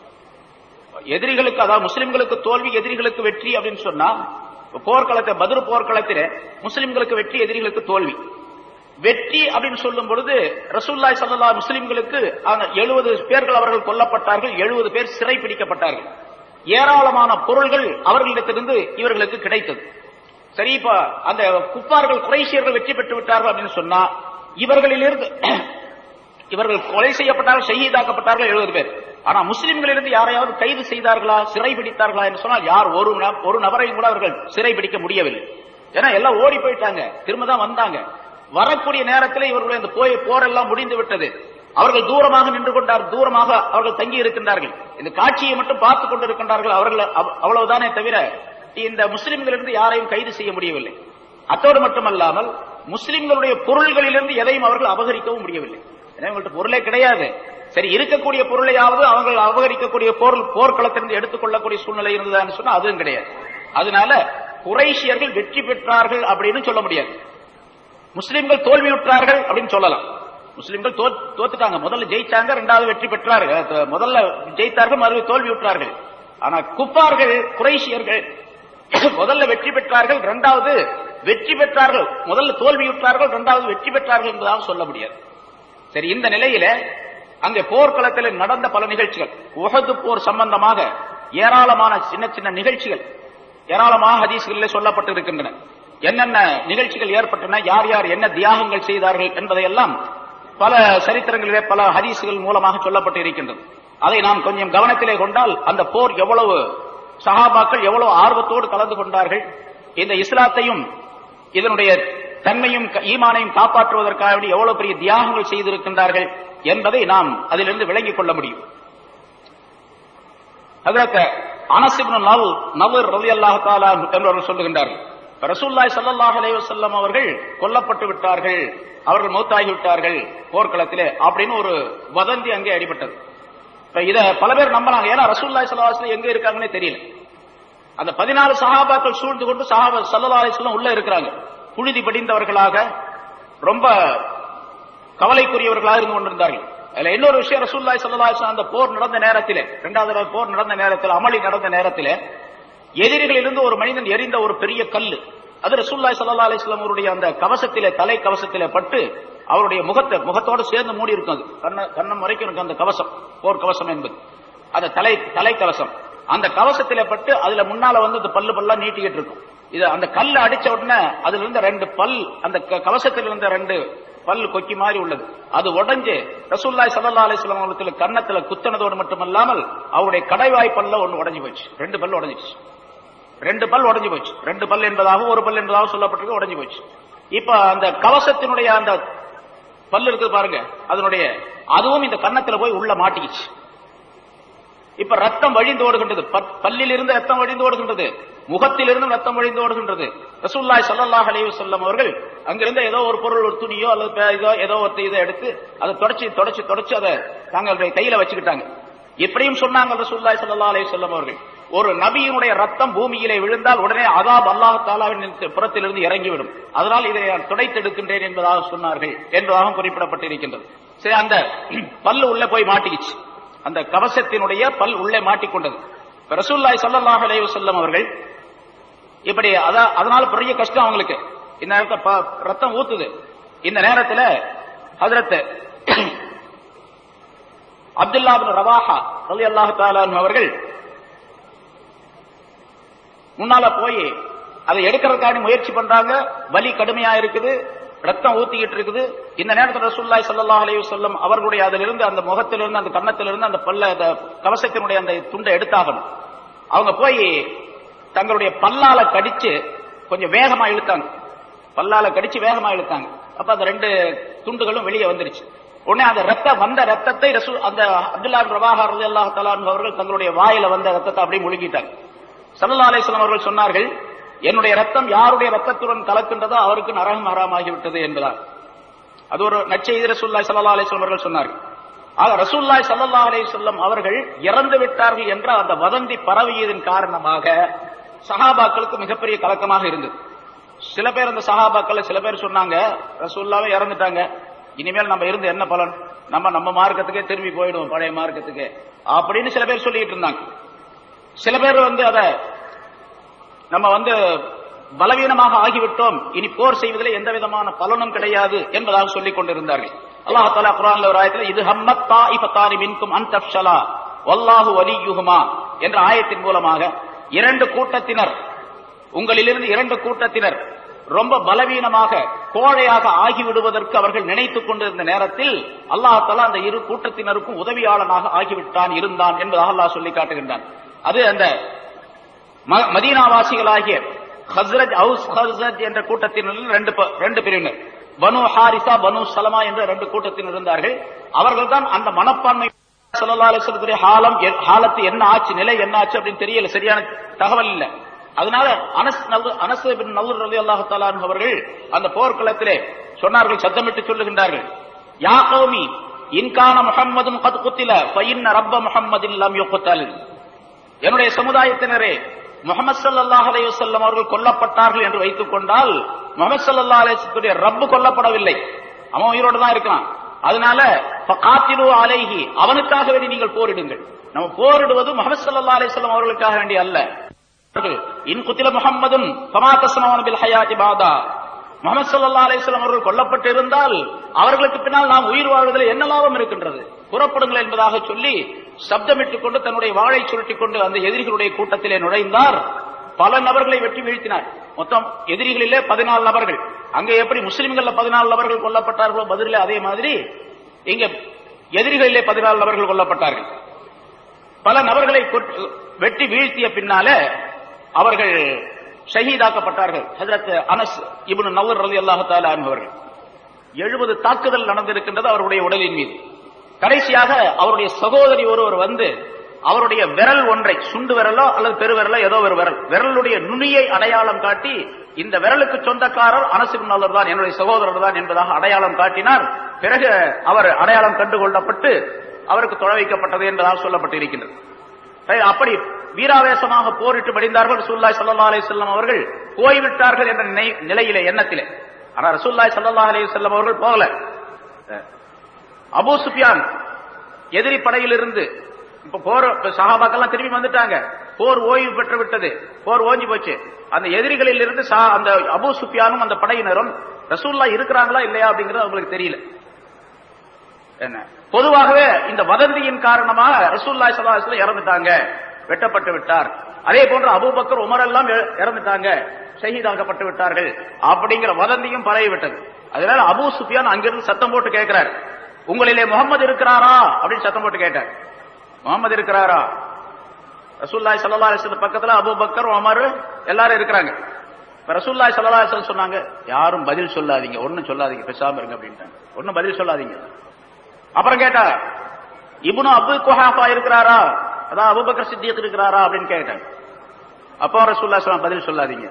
எதிரிகளுக்கு அதாவது முஸ்லிம்களுக்கு தோல்வி எதிரிகளுக்கு வெற்றி அப்படின்னு சொன்னா போர்க்களத்தை பதில் போர்க்களத்திலே முஸ்லிம்களுக்கு வெற்றி எதிரிகளுக்கு தோல்வி வெற்றி அப்படின்னு சொல்லும் பொழுது ரசூல்லாய் சல்லா முஸ்லிம்களுக்கு அந்த எழுபது பேர்கள் அவர்கள் கொல்லப்பட்டார்கள் எழுபது பேர் சிறை பிடிக்கப்பட்டார்கள் ஏராளமான பொருள்கள் அவர்களிடத்திலிருந்து இவர்களுக்கு கிடைத்தது சரி இப்ப அந்த குப்பார்கள் குறைசியர்கள் வெற்றி பெற்று விட்டார்கள் அப்படின்னு சொன்னா இவர்களிலிருந்து இவர்கள் கொலை செய்யப்பட்டார்கள் ஷஹீதாக்கப்பட்டார்கள் எழுபது பேர் ஆனா முஸ்லிம்களிலிருந்து யாரையாவது கைது செய்தார்களா சிறை பிடித்தார்களா என்று சொன்னால் யார் ஒரு ந- ஒரு நபரையும் கூட அவர்கள் சிறை பிடிக்க முடியவில்லை ஏன்னா எல்லாம் ஓடி போயிட்டாங்க திரும்ப தான் வந்தாங்க வரக்கூடிய நேரத்தில் இவர்களுடைய இந்த போய் போரெல்லாம் முடிந்து விட்டது அவர்கள் தூரமாக நின்று கொண்டார் தூரமாக அவர்கள் தங்கி இருக்கின்றார்கள் இந்த காட்சியை மட்டும் பார்த்துக் கொண்டிருக்கின்றார்கள் அவர்கள் அவ்- அவ்வளவுதானே தவிர இந்த முஸ்லிம்களிலிருந்து யாரையும் கைது செய்ய முடியவில்லை அத்தோடு மட்டுமல்லாமல் முஸ்லிம்களுடைய பொருள்களிலிருந்து எதையும் அவர்கள் அபகரிக்கவும் முடியவில்லை எனவே உங்கள்ட்ட பொருளே கிடையாது சரி இருக்கக்கூடிய பொருளையாவது அவர்கள் அபகரிக்கக்கூடிய பொருள் போர்க்களத்திலிருந்து எடுத்துக்கொள்ளக்கூடிய சூழ்நிலை இருந்ததான்னு சொன்னா அதுவும் கிடையாது அதனால குறைஷியர்கள் வெற்றி பெற்றார்கள் அப்படின்னு சொல்ல முடியாது முஸ்லிம்கள் தோல்வியுற்றார்கள் அப்படின்னு சொல்லலாம் முஸ்லிம்கள் தோ- தோத்துட்டாங்க முதல்ல ஜெயிச்சாங்க ரெண்டாவது வெற்றி பெற்றார்கள் அஹ் முதல்ல ஜெயித்தார்கள் மறுபடியும் தோல்வி விட்டார்கள் ஆனா குப்பார்கள் குறைஷியர்கள் முதல்ல வெற்றி பெற்றார்கள் இரண்டாவது வெற்றி பெற்றார்கள் முதல்ல தோல்வியுற்றார்கள் இரண்டாவது வெற்றி பெற்றார்கள் என்பதாக சொல்ல முடியாது சரி இந்த நிலையில அங்கே போர்க்களத்தில் நடந்த பல நிகழ்ச்சிகள் உஹது போர் சம்பந்தமாக ஏராளமான சின்ன சின்ன நிகழ்ச்சிகள் ஏராளமாக ஹதீஸ்களில் சொல்லப்பட்டு இருக்கின்றன என்னென்ன நிகழ்ச்சிகள் ஏற்பட்டன யார் யார் என்ன தியாகங்கள் செய்தார்கள் என்பதையெல்லாம் பல சரித்திரங்களிலே பல ஹதீஸ்கள் மூலமாக சொல்லப்பட்டு இருக்கின்றது அதை நாம் கொஞ்சம் கவனத்திலே கொண்டால் அந்த போர் எவ்வளவு சஹாபாக்கள் எவ்வளவு ஆர்வத்தோடு கலந்து கொண்டார்கள் இந்த இஸ்லாத்தையும் இதனுடைய தன்மையும் க- ஈமானையும் காப்பாற்றுவதற்காக வேண்டி எவ்வளவு பெரிய தியாகங்கள் செய்திருக்கின்றார்கள் என்பதை நாம் அதிலிருந்து விளங்கிக் கொள்ள முடியும் ஹஜரத் அனஸ் இப்னு நவ் நவர் ரலியல்லாஹு தஆலா என்பவர்கள் சொல்லுகின்றார்கள் ரசூலுல்லாஹி ஸல்லல்லாஹு அலைஹி வஸல்லம் அவர்கள் கொல்லப்பட்டு விட்டார்கள் அவர்கள் மௌத்தாகி விட்டார்கள் போர்க்களத்திலே அப்படின்னு ஒரு வதந்தி அங்கே அடிபட்டது இப்ப இத பல பேர் நம்பினாங்க ஏன்னா ரசூலுல்லாஹி ஸல்லல்லாஹு அலைஹி வஸல்லம் எங்க இருக்காங்கன்னே தெரியல அந்த பதினாலு சஹாபாக்கள் சூழ்ந்து கொண்டு சஹாபா ஸல்லல்லாஹு அலைஹி வஸல்லம் உள்ள இருக்கிறாங்க புழுதி படிந்தவர்களாக ரொம்ப கவலைக்குரியவர்களாக இருந்து கொண்டிருந்தார்கள் அதுல இன்னொரு விஷயம் ரசூலுல்லாஹி ஸல்லல்லாஹு அலைஹி வஸல்லம் அந்த போர் நடந்த நேரத்திலே இரண்டாவது தடவை போர் நடந்த நேரத்தில் அமளி நடந்த நேரத்திலே எதிரிகளிலிருந்து ஒரு மனிதன் எரிந்த ஒரு பெரிய கல்லு அது ரசூலுல்லாஹி ஸல்லல்லாஹு அலைஹி வஸல்லம் அவருடைய அந்த கவசத்திலே தலை கவசத்திலே பட்டு அவருடைய முகத்தை முகத்தோடு சேர்ந்து மூடி இருக்கும் அது கண்ண கண்ணம் வரைக்கும் இருக்கும் அந்த கவசம் போர் கவசம் என்பது அந்த தலை தலை கவசம் அந்த கவசத்திலே பட்டு அதுல முன்னால வந்து அந்த பல்லு பல்லா நீட்டிக்கிட்டு இருக்கும் இது அந்த கல்ல அடிச்ச உடனே அதுல இருந்த ரெண்டு பல் அந்த க- கவசத்தில் இருந்த ரெண்டு பல் கொக்கி மாதிரி உள்ளது அது உடைஞ்சு ரசூல்லாய் சல்லா அலிஸ்லாம் அவர்களுக்கு கன்னத்துல குத்தனதோடு மட்டுமல்லாமல் அவருடைய கடைவாய் பல்ல ஒண்ணு உடைஞ்சு போச்சு ரெண்டு பல் உடைஞ்சிச்சு ரெண்டு பல் உடைஞ்சு போச்சு ரெண்டு பல் என்பதாக ஒரு பல் என்பதாக சொல்லப்பட்டிருக்கு உடைஞ்சு போச்சு இப்ப அந்த கவசத்தினுடைய அந்த பல் இருக்குது பாருங்க அதனுடைய அதுவும் இந்த கன்னத்துல போய் உள்ள மாட்டிக்கிச்சு இப்ப ரத்தம் வழிந்து ஓடுகின்றது பற்- பல்லிலிருந்து ரத்தம் வழிந்து ஓடுகின்றது முகத்திலிருந்து ரத்தம் வழிந்து ஓடுகின்றது ரசூல்லாய் ஸல்லல்லாஹு அலைஹி வஸல்லம் அவர்கள் அங்கிருந்த ஏதோ ஒரு பொருள் ஒரு துணியோ அல்லது பே- இதோ ஏதோ ஒரு இதை எடுத்து அதை தொடச்சி தொடச்சி தொடச்சி அதை தங்களுடைய கையில வச்சுக்கிட்டாங்க இப்படியும் சொன்னாங்க ரசூல்லாய் ஸல்லல்லாஹு அலைஹி வஸல்லம் அவர்கள் ஒரு நபியினுடைய ரத்தம் பூமியிலே விழுந்தால் உடனே அதாப் அல்லாஹ் தாலாவின் புறத்திலிருந்து இறங்கிவிடும் அதனால் இதை நான் துடைத்தெடுக்கின்றேன் என்பதாக சொன்னார்கள் என்பதாக குறிப்பிடப்பட்டிருக்கின்றது சரி அந்த பல்லு உள்ள போய் மாட்டிக்கிச்சு அந்த கவசத்தினுடைய பல் உள்ளே மாட்டிக்கொண்டது இப்ப ரசூலுல்லாஹி ஸல்லல்லாஹு அலைஹி வஸல்லம் அவர்கள் இப்படி அத- அதனால பெரிய கஷ்டம் அவங்களுக்கு இந்த நேரத்துல ப- ரத்தம் ஊத்துது இந்த நேரத்துல ஹஜரத் அப்துல்லா பின் ரவாஹா ரலியல்லாஹு தஆலா அன்ஹு அவர்கள் முன்னால போய் அதை எடுக்கிறதுக்காண்டி முயற்சி பண்றாங்க வலி கடுமையா இருக்குது ரத்தம் ஊத்திக்கிட்டு இருக்குது இந்த நேரத்தில் ரசூலுல்லாஹி ஸல்லல்லாஹு அலைஹி வஸல்லம் அவர்களுடைய அதிலிருந்து அந்த முகத்திலிருந்து அந்த கன்னத்திலிருந்து அந்த பல்ல அந்த கவசத்தினுடைய அந்த துண்டை எடுத்தாகணும் அவங்க போய் தங்களுடைய பல்லால கடிச்சு கொஞ்சம் வேகமா இழுத்தாங்க பல்லால கடிச்சு வேகமா இழுத்தாங்க அப்ப அந்த ரெண்டு துண்டுகளும் வெளியே வந்துருச்சு உடனே அந்த ரத்தம் வந்த ரத்தத்தை ரசூ அந்த அப்துல்லா பின் ரவாஹா ரலியல்லாஹு தஆலா அன்ஹு அவர்கள் தங்களுடைய வாயில வந்த ரத்தத்தை அப்படியே முழுங்கிட்டாங்க சல்லல்லா அலிஸ்லாம் அவர்கள் சொன்னார்கள் என்னுடைய ரத்தம் யாருடைய ரத்தத்துடன் கலக்கின்றதோ அவருக்கு நரகம் ஹராமாகிவிட்டது என்பதால் அது ஒரு நற்செய்தி ரசூல்லாய் சல்லா அலிஸ்லாம் அவர்கள் சொன்னார்கள் ஆக ரசூல்லாய் சல்லல்லா அலிஸ்லாம் அவர்கள் இறந்து விட்டார்கள் என்ற அந்த வதந்தி பரவியதன் காரணமாக சஹாபாக்களுக்கு மிகப்பெரிய கலக்கமாக இருந்தது சில பேர் அந்த சஹாபாக்கள் சில பேர் சொன்னாங்க ரசூல்லாவே இறந்துட்டாங்க இனிமேல் நம்ம இருந்து என்ன பலன் நம்ம நம்ம மார்க்கத்துக்கே திரும்பி போயிடுவோம் பழைய மார்க்கத்துக்கு அப்படின்னு சில பேர் சொல்லிட்டு இருந்தாங்க சில பேர் வந்து அத நம்ம வந்து பலவீனமாக ஆகிவிட்டோம் இனி போர் செய்வதில் எந்த விதமான பலனும் கிடையாது என்பதாக சொல்லிக் கொண்டிருந்தார்கள் அல்லாஹ் தஆலா குர்ஆன்ல ஒரு ஆயத்தில் இது ஹம்மத் தாயிஃபத்தானி மின்கும் அன் தஃப்ஷலா வல்லாஹு வலியுஹுமா என்ற ஆயத்தின் மூலமாக இரண்டு கூட்டத்தினர் உங்களிலிருந்து இரண்டு கூட்டத்தினர் ரொம்ப பலவீனமாக கோழையாக ஆகிவிடுவதற்கு அவர்கள் நினைத்துக் கொண்டிருந்த நேரத்தில் அல்லாஹ் தஆலா அந்த இரு கூட்டத்தினருக்கும் உதவியாளனாக ஆகிவிட்டான் இருந்தான் என்பதாக அல்லாஹ் சொல்லி காட்டுகின்றான் அது அந்த ம- மதீனாவாசிகளாகிய ஹஸ்ரஜ் ஹவுஸ் ஹஸ்ரஜ் என்ற கூட்டத்தினர் ரெண்டு ப- ரெண்டு பிரிவினர் பனு ஹாரிசா பனு சலமா என்ற ரெண்டு கூட்டத்தினர் இருந்தார்கள் அவர்கள் தான் அந்த மனப்பான்மை ஸல்லல்லாஹு அலைஹி வஸல்லத்துடைய ஹாலம் எ- ஹாலத்து என்ன ஆச்சு நிலை என்ன ஆச்சு அப்படின்னு தெரியல சரியான தகவல் இல்ல அதனால அனஸ் நல் அனஸ் பின் நல்லூர் ரலியல்லாஹு தஆலா அன்ஹு அவர்கள் அந்த போர்க்களத்திலே சொன்னார்கள் சத்தமிட்டு சொல்லுகின்றார்கள் யா கௌமி இன்கான முஹம்மதுன் கத் குத்தில ஃபஇன்ன ரப்ப முஹம்மதின் லம் யுக்தல் என்னுடைய சமுதாயத்தினரே முகமது ஸல்லல்லாஹு அலைஹி வஸல்லம் அவர்கள் கொல்லப்பட்டார்கள் என்று வைத்துக் கொண்டால் முகமது ஸல்லல்லாஹு அலைஹி வஸல்லுடைய ரப்பு கொல்லப்படவில்லை அவன் உயிரோடு தான் இருக்கான் அதனால காத்திரு அலைஹி அவனுக்காக வேண்டி நீங்கள் போரிடுங்கள் நம்ம போரிடுவது முகமது சல்லா அலிஸ்லாம் அவர்களுக்காக வேண்டி அல்ல இன் குத்தில முகம்மதும் பமாத்தசமான பில் ஹயாதி பாதா முகமது சல்லா அலிஸ்லாம் அவர்கள் கொல்லப்பட்டு இருந்தால் அவர்களுக்கு பின்னால் நாம் உயிர் வாழ்வதில் என்ன லாபம் இருக்கின்றது புறப்படுங்கள் என்பதாக சொல்லி சப்தமிட்டுக் கொண்டு தன்னுடைய வாழை சுருட்டிக் கொண்டு அந்த எதிரிகளுடைய கூட்டத்திலே நுழைந்தார் பல நபர்களை வெட்டி வீழ்த்தினார் மொத்தம் எதிரிகளிலே பதினாலு நபர்கள் அங்கே எப்படி முஸ்லிம்கள்ல பதினாலு நபர்கள் கொல்லப்பட்டார்களோ பதிலே அதே மாதிரி இங்க எதிரிகளிலே பதினாலு நபர்கள் கொல்லப்பட்டார்கள் பல நபர்களை வெட்டி வீழ்த்திய பின்னால அவர்கள் ஷஹீதாக்கப்பட்டார்கள் ஹஜரத் அனஸ் இப்னு நவர் ரலி அல்லாஹால அவர்கள் எழுபது தாக்குதல் நடந்திருக்கின்றது அவருடைய உடலின் மீது கடைசியாக அவருடைய சகோதரி ஒருவர் வந்து அவருடைய விரல் ஒன்றை சுண்டு விரலோ அல்லது பெருவிரலோ ஏதோ ஒரு விரல் விரலுடைய நுனியை அடையாளம் காட்டி இந்த விரலுக்கு சொந்தக்காரர் அனசிபின் நல்லர் தான் என்னுடைய சகோதரர் தான் என்பதாக அடையாளம் காட்டினார் பிறகு அவர் அடையாளம் கண்டுகொள்ளப்பட்டு அவருக்கு தொலை வைக்கப்பட்டது என்பதாக சொல்லப்பட்டிருக்கின்றது அப்படி வீராவேசமாக போரிட்டு படிந்தார்கள் ரசூல்லாய் சல்லா அலி செல்லம் அவர்கள் போய்விட்டார்கள் என்ற நிலையிலே எண்ணத்திலே ஆனா ரசூல்லாய் சல்லா அலி செல்லம் அவர்கள் போகல அபு சுஃபியான் எதிரி படையிலிருந்து இப்ப போர் சகாபாக்கெல்லாம் திரும்பி வந்துட்டாங்க போர் ஓய்வு பெற்று விட்டது போர் ஓஞ்சி போச்சு அந்த எதிரிகளில் இருந்து அந்த அபு சுஃபியானும் அந்த படையினரும் ரசூல்லா இருக்கிறாங்களா இல்லையா அப்படிங்கிறது அவங்களுக்கு தெரியல என்ன பொதுவாகவே இந்த வதந்தியின் காரணமாக ரசூல்லாய் சல்லாஹ் இறந்துட்டாங்க வெட்டப்பட்டு விட்டார் அதே போன்று அபுபக்கர் உமர் எல்லாம் இறந்துட்டாங்க ஷஹீதாக்கப்பட்டு விட்டார்கள் அப்படிங்கிற வதந்தியும் பரவி விட்டது அதனால அபு சுஃபியான் அங்கிருந்து சத்தம் போட்டு கேட்கிறார் உங்களிலே முகமது இருக்கிறாரா அப்படின்னு சத்தம் போட்டு கேட்டார் முகமது இருக்கிறாரா ரசூல்லாய் சல்லா அலிஸ்லம் பக்கத்துல அபு பக்கர் உமர் எல்லாரும் இருக்கிறாங்க ரசூல்லாய் சல்லா அலிஸ்லம் சொன்னாங்க யாரும் பதில் சொல்லாதீங்க ஒன்னும் சொல்லாதீங்க பேசாம இருங்க அப்படின்ட்டாங்க ஒன்னும் பதில் சொல்லாதீங்க அப்புறம் கேட்டா இபுனு அப்துல் குஹாஃபா இருக்கிறாரா அதான் அபுபக்கர் சித்தியத் இருக்கிறாரா அப்படின்னு கேட்டாங்க அப்போ ரசூல்லா சொல்லம் பதில் சொல்லாதீங்க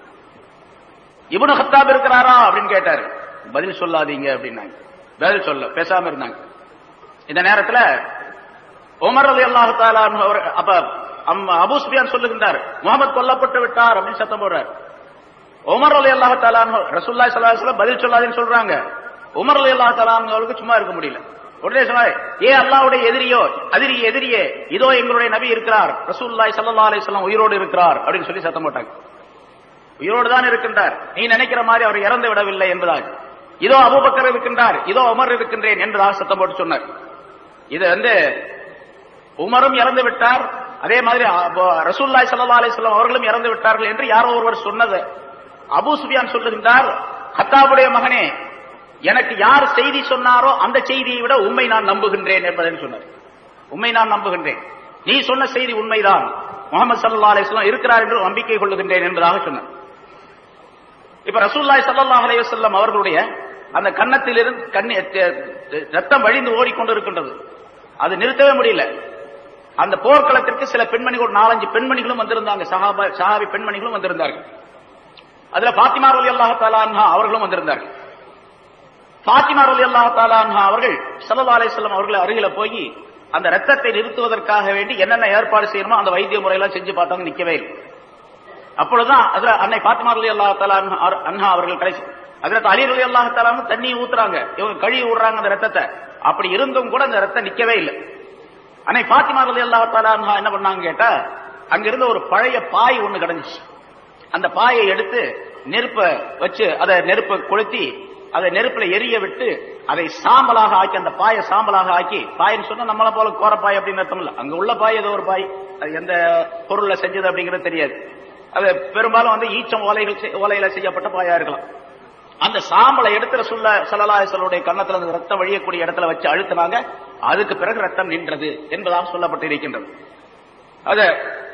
இபுனு ஹத்தாப் இருக்கிறாரா அப்படின்னு கேட்டாரு பதில் சொல்லாதீங்க அப்படின்னாங்க பதில் சொல்ல பேசாம இருந்தாங்க இந்த நேரத்துல உமர் அலி அல்லாஹு அவர் அப்ப அபு சுபியான் சொல்லுகின்றார் முகமது கொல்லப்பட்டு விட்டார் அப்படின்னு சத்தம் போடுறார் உமர் அலி அல்லாஹு தாலான் ரசூல்லா சல்லாஹ் பதில் சொல்லாதீன்னு சொல்றாங்க உமர் அலி அல்லாஹ் தாலான் அவருக்கு சும்மா இருக்க முடியல உடனே சொன்னார் ஏ அல்லாவுடைய எதிரியோ அதிரி எதிரியே இதோ எங்களுடைய நபி இருக்கிறார் ரசூல்லாய் சல்லா அலிஸ்லாம் உயிரோடு இருக்கிறார் அப்படின்னு சொல்லி சத்தம் போட்டாங்க உயிரோடு தான் இருக்கின்றார் நீ நினைக்கிற மாதிரி அவர் இறந்து விடவில்லை என்பதாக இதோ அபுபக்கர் இருக்கின்றார் இதோ உமர் இருக்கின்றேன் என்பதாக சத்தம் போட்டு சொன்னார் இது வந்து உமரும் இறந்து விட்டார் அதே மாதிரி ரசூல்லாய் சல்லா அலிஸ்லாம் அவர்களும் இறந்து விட்டார்கள் என்று யாரோ ஒருவர் சொன்னது அபு சுபியான் சொல்லுகின்றார் ஹத்தாவுடைய மகனே எனக்கு யார் செய்தி சொன்னாரோ அந்த செய்தியை விட உண்மை நான் நம்புகின்றேன் என்பதை சொன்னார் உண்மை நான் நம்புகின்றேன் நீ சொன்ன செய்தி உண்மைதான் முகமது சல்லா அலிஸ்லாம் இருக்கிறார் என்று நம்பிக்கை கொள்ளுகின்றேன் என்பதாக சொன்னார் இப்ப ரசூல்லாய் சல்லா அலைவசல்லம் அவர்களுடைய அந்த கன்னத்திலிருந்து கண்ணி ரத்தம் வழிந்து ஓடிக்கொண்டிருக்கின்றது அது நிறுத்தவே முடியல அந்த போர்க்களத்திற்கு சில பெண்மணிகள் ஒரு நாலஞ்சு பெண்மணிகளும் வந்திருந்தாங்க சஹாபா சஹாபி பெண்மணிகளும் வந்திருந்தார்கள் அதுல பாத்திமா அலி அல்லாஹ் தாலா அவர்களும் வந்திருந்தார்கள் பாத்திமா அலி அல்லாஹ் தாலா அவர்கள் சல்லா அலிஸ்லாம் அவர்கள் அருகில போய் அந்த ரத்தத்தை நிறுத்துவதற்காக வேண்டி என்னென்ன ஏற்பாடு செய்யணுமோ அந்த வைத்திய முறையெல்லாம் செஞ்சு பார்த்தாங்க நிக்கவே இல்லை அப்பொழுதுதான் அதுல அன்னை பாத்திமா அலி அல்லா தாலா அன்ஹா அவர்கள் கடைசி அதுல அலி அலி அல்லாஹ் தாலான்னு தண்ணி ஊத்துறாங்க இவங்க கழுவி விடுறாங்க அந்த ரத்தத்தை அப்படி இருந்தும் கூட அந்த ரத்தம் நிக்கவே இல்லை அன்னை பாத்திமா அலி அல்லா தாலா என்ன பண்ணாங்க கேட்டா அங்கிருந்து ஒரு பழைய பாய் ஒண்ணு கிடந்துச்சு அந்த பாயை எடுத்து நெருப்ப வச்சு அதை நெருப்ப கொளுத்தி அதை நெருப்புல எரிய விட்டு அதை சாம்பலாக ஆக்கி அந்த பாயை சாம்பலாக ஆக்கி பாயின்னு சொன்னா நம்மள போல கோரப்பாய் அப்படின்னு அர்த்தம் இல்ல அங்க உள்ள பாய் ஏதோ ஒரு பாய் அது எந்த பொருள்ல செஞ்சது அப்படிங்கிறது தெரியாது அது பெரும்பாலும் வந்து ஈச்சம் ஓலைகள் ஓலையில செய்யப்பட்ட பாயா இருக்கலாம் அந்த சாம்பலை எடுத்து சொல்ல சலலாசலுடைய கன்னத்துல அந்த ரத்தம் வழியக்கூடிய இடத்துல வச்சு அழுத்தினாங்க அதுக்கு பிறகு ரத்தம் நின்றது என்பதாக சொல்லப்பட்டு இருக்கின்றது அது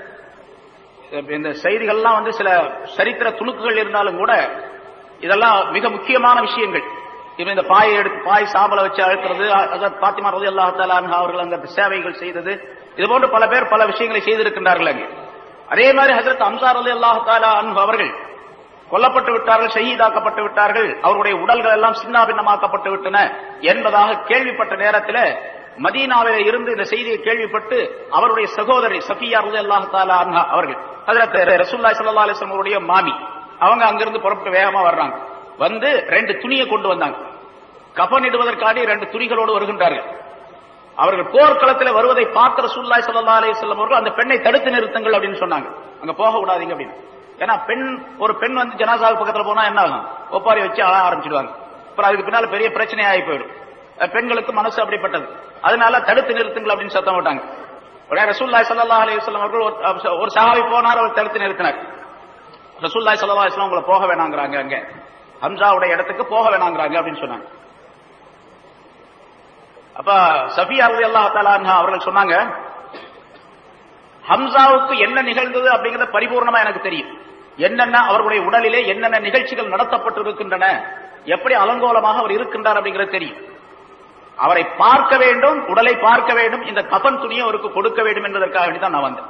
இந்த செய்திகள்லாம் வந்து சில சரித்திர துணுக்குகள் இருந்தாலும் கூட இதெல்லாம் மிக முக்கியமான விஷயங்கள் இப்ப இந்த பாயை எடுத்து பாய் சாம்பலை வச்சு அழுத்துறது பாத்திமா ரதி அல்லாஹாலா அவர்கள் அங்க சேவைகள் செய்தது இது போன்று பல பேர் பல விஷயங்களை செய்திருக்கின்றார்கள் அங்கே அதே மாதிரி ஹசரத் அம்சார் அலி அல்லாஹாலா அவர்கள் கொல்லப்பட்டு விட்டார்கள் ஷஹீதாக்கப்பட்டு விட்டார்கள் அவருடைய உடல்கள் எல்லாம் சின்னாபின்னமாக்கப்பட்டு விட்டன என்பதாக கேள்விப்பட்ட நேரத்தில் மதீனாவில இருந்து இந்த செய்தியை கேள்விப்பட்டு அவருடைய சகோதரி சஃபியா ரலி அல்லாஹ் தாலா அவர்கள் ஹசரத் ரசூல்லாய் சல்லா அலிஸ்லாம் அவருடைய மாமி அவங்க அங்கிருந்து புறப்பட்டு வேகமா வர்றாங்க வந்து ரெண்டு துணியை கொண்டு வந்தாங்க கபனிடுவதற்காக இரண்டு துணிகளோடு வருகின்றார்கள் அவர்கள் போர்க்களத்தில் வருவதை பார்த்த ரசூல்லாய் சல்லா அலி சொல்லம் அவர்கள் அந்த பெண்ணை தடுத்து நிறுத்துங்கள் அப்படின்னு சொன்னாங்க அங்க போக விடாதீங்க அப்படின்னு ஏன்னா பெண் ஒரு பெண் வந்து ஜனாசாவுக்கு பக்கத்துல போனா என்ன ஆகும் ஒப்பாரி வச்சு அழ ஆரம்பிச்சிடுவாங்க அப்புறம் அதுக்கு பின்னால பெரிய பிரச்சனை ஆகி போயிடும் அஹ் பெண்களுக்கு மனசு அப்படிப்பட்டது அதனால தடுத்து நிறுத்துங்கள் அப்படின்னு சத்தம் விட்டாங்க உடனே ரசூல்லாய் சல்லா அலி வல்லம் அவர்கள் ஒரு- ஒரு சஹாபி போனார் அவர் தடுத்து நிறுத்தினார் ரசூல்லாய் சல்லா அலிஸ்லாம் உங்களை போக வேணாங்கிறாங்க அங்க ஹம்சாவுடைய இடத்துக்கு போக வேணாங்கிறாங்க அப்படின்னு சொன்னாங்க அப்ப சஃபியா ரலி அல்லாஹ் அவர்கள் சொன்னாங்க ஹம்சாவுக்கு என்ன நிகழ்ந்தது அப்படிங்கறது பரிபூர்ணமா எனக்கு தெரியும் என்னென்ன அவர்களுடைய உடலிலே என்னென்ன நிகழ்ச்சிகள் நடத்தப்பட்டிருக்கின்றன எப்படி அலங்கோலமாக அவர் இருக்கின்றார் அப்படிங்கிறது தெரியும் அவரை பார்க்க வேண்டும் உடலை பார்க்க வேண்டும் இந்த கபன் துணியை அவருக்கு கொடுக்க வேண்டும் என்பதற்காக வேண்டி தான் நான் வந்தேன்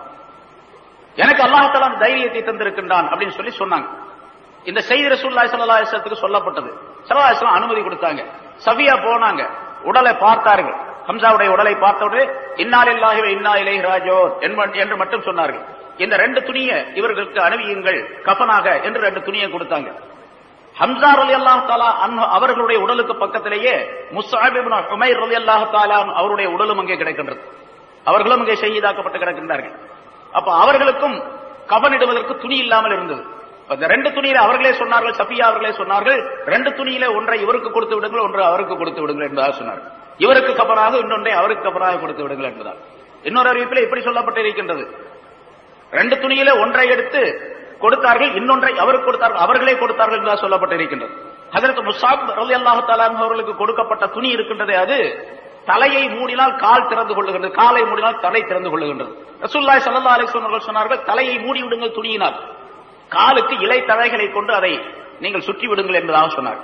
எனக்கு அல்லாஹால அந்த தைரியத்தை தந்திருக்கின்றான் அப்படின்னு சொல்லி சொன்னாங்க இந்த செய்தி ரசூல்லாய் சல்லா அலிஸ்லத்துக்கு சொல்லப்பட்டது சல்லா அலிஸ்லாம் அனுமதி கொடுத்தாங்க சஃபியா போனாங்க உடலை பார்த்தார்கள் ஹம்சாவுடைய உடலை பார்த்தவுடனே இன்னாலில்லாஹி இன்னா இலை ராஜோ என்று மட்டும் சொன்னார்கள் இந்த ரெண்டு துணியை இவர்களுக்கு அணிவியுங்கள் கஃனாக என்று ரெண்டு துணியை கொடுத்தாங்க ஹம்சா ரலி அல்லாஹ் தாலா அன்ஹு அவர்களுடைய உடலுக்கு பக்கத்திலேயே முஸ்ஆப் இப்னு உமைர் ரலி அல்லாஹ் தாலா அவருடைய உடலும் அங்கே கிடைக்கின்றது அவர்களும் அங்கே ஷஹீதாக்கப்பட்டு கிடக்கின்றார்கள் அப்ப அவர்களுக்கும் கவனிடுவதற்கு துணி இல்லாமல் இருந்தது அப்ப இந்த ரெண்டு துணியில அவர்களே சொன்னார்கள் சஃபியா அவர்களே சொன்னார்கள் ரெண்டு துணியில ஒன்றை இவருக்கு கொடுத்து விடுங்கள் ஒன்று அவருக்கு கொடுத்து விடுங்கள் என்பதாக சொன்னார்கள் இவருக்கு கபனாக இன்னொன்றை அவருக்கு கபனாக கொடுத்து விடுங்கள் என்பதால் இன்னொரு அறிவிப்பில் இப்படி சொல்லப்பட்டிருக்கின்றது ரெண்டு துணியில ஒன்றை எடுத்து கொடுத்தார்கள் இன்னொன்றை அவருக்கு கொடுத்தார்கள் அவர்களே கொடுத்தார்கள் என்பதாக சொல்லப்பட்டிருக்கின்றது அதற்கு முசாப் ரலி அல்லாஹு அவர்களுக்கு கொடுக்கப்பட்ட துணி இருக்கின்றதே அது தலையை மூடினால் கால் திறந்து கொள்ளுகின்றது காலை மூடினால் தலை திறந்து கொள்ளுகின்றது ரசூல்லாய் சல்லா அலிஸ்லாம் அவர்கள் சொன்னார்கள் தலையை மூடி விடுங்கள் துணியினால் காலுக்கு இலை தழைகளை கொண்டு அதை நீங்கள் சுற்றி விடுங்கள் என்பதாக சொன்னார்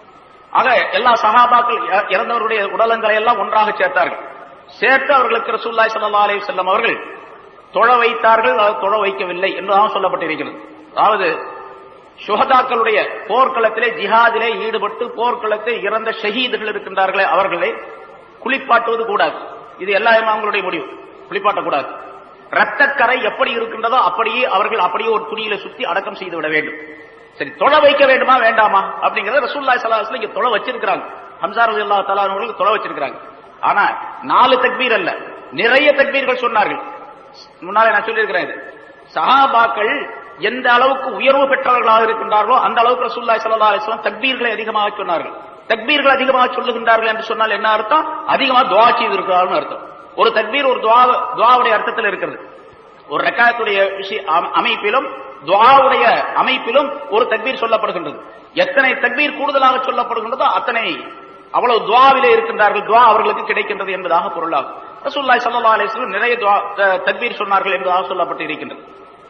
ஆக எல்லா சகாபாக்கள் இற- இறந்தவருடைய உடலங்களை எல்லாம் ஒன்றாக சேர்த்தார்கள் சேர்த்து அவர்களுக்கு ரசூல்லாய் சல்லா அலி செல்லம் அவர்கள் தொழ வைத்தார்கள் அது தொழ வைக்கவில்லை என்பதாக சொல்லப்பட்டிருக்கிறது அதாவது சுகதாக்களுடைய போர்க்களத்திலே ஜிஹாதிலே ஈடுபட்டு போர்க்களத்தில் இறந்த ஷஹீதுகள் இருக்கின்றார்களே அவர்களை குளிப்பாட்டுவது கூடாது இது எல்லா இமாம்களுடைய முடிவு குளிப்பாட்டக்கூடாது ரத்தக்கரை எப்படி இருக்கின்றதோ அப்படியே அவர்கள் அப்படியே ஒரு துணியில சுத்தி அடக்கம் செய்து விட வேண்டும் சரி தொலை வைக்க வேண்டுமா வேண்டாமா அப்படிங்கறத ரசூல்லாய் சலாஹ் இங்க தொலை வச்சிருக்கிறாங்க ஹம்சார் அல்லா தலா அவர்களுக்கு தொலை வச்சிருக்கிறாங்க ஆனா நாலு தக்பீர் அல்ல நிறைய தக்பீர்கள் சொன்னார்கள் முன்னாலே நான் சொல்லியிருக்கிறேன் இது சஹாபாக்கள் எந்த அளவுக்கு உயர்வு பெற்றவர்களாக இருக்கின்றார்களோ அந்த அளவுக்கு ரசூல்லாய் சல்லா அலிஸ்லாம் தக்பீர்களை அதிகமாக சொன்னார்கள் தக்பீர்கள் அதிகமாக சொல்லுகின்றார்கள் என்று சொன்னால் என்ன அர்த்தம் அதிகமாக துவா செய்திருக்கிறார்கள் அர்த்தம் ஒரு தக்பீர் ஒரு துவா துவாவுடைய அர்த்தத்தில் இருக்கிறது ஒரு ரக்காயத்துடைய விஷய அம- அமைப்பிலும் துவாவுடைய அமைப்பிலும் ஒரு தக்பீர் சொல்லப்படுகின்றது எத்தனை தக்பீர் கூடுதலாக சொல்லப்படுகின்றதோ அத்தனை அவ்வளவு துவாவிலே இருக்கின்றார்கள் துவா அவர்களுக்கு கிடைக்கின்றது என்பதாக பொருளாகும் ரசூலுல்லாஹி ஸல்லல்லாஹு அலைஹி வஸல்லம் நிறைய துவா த- தக்பீர் சொன்னார்கள் என்பதாக சொல்லப்பட்டு இருக்கின்றது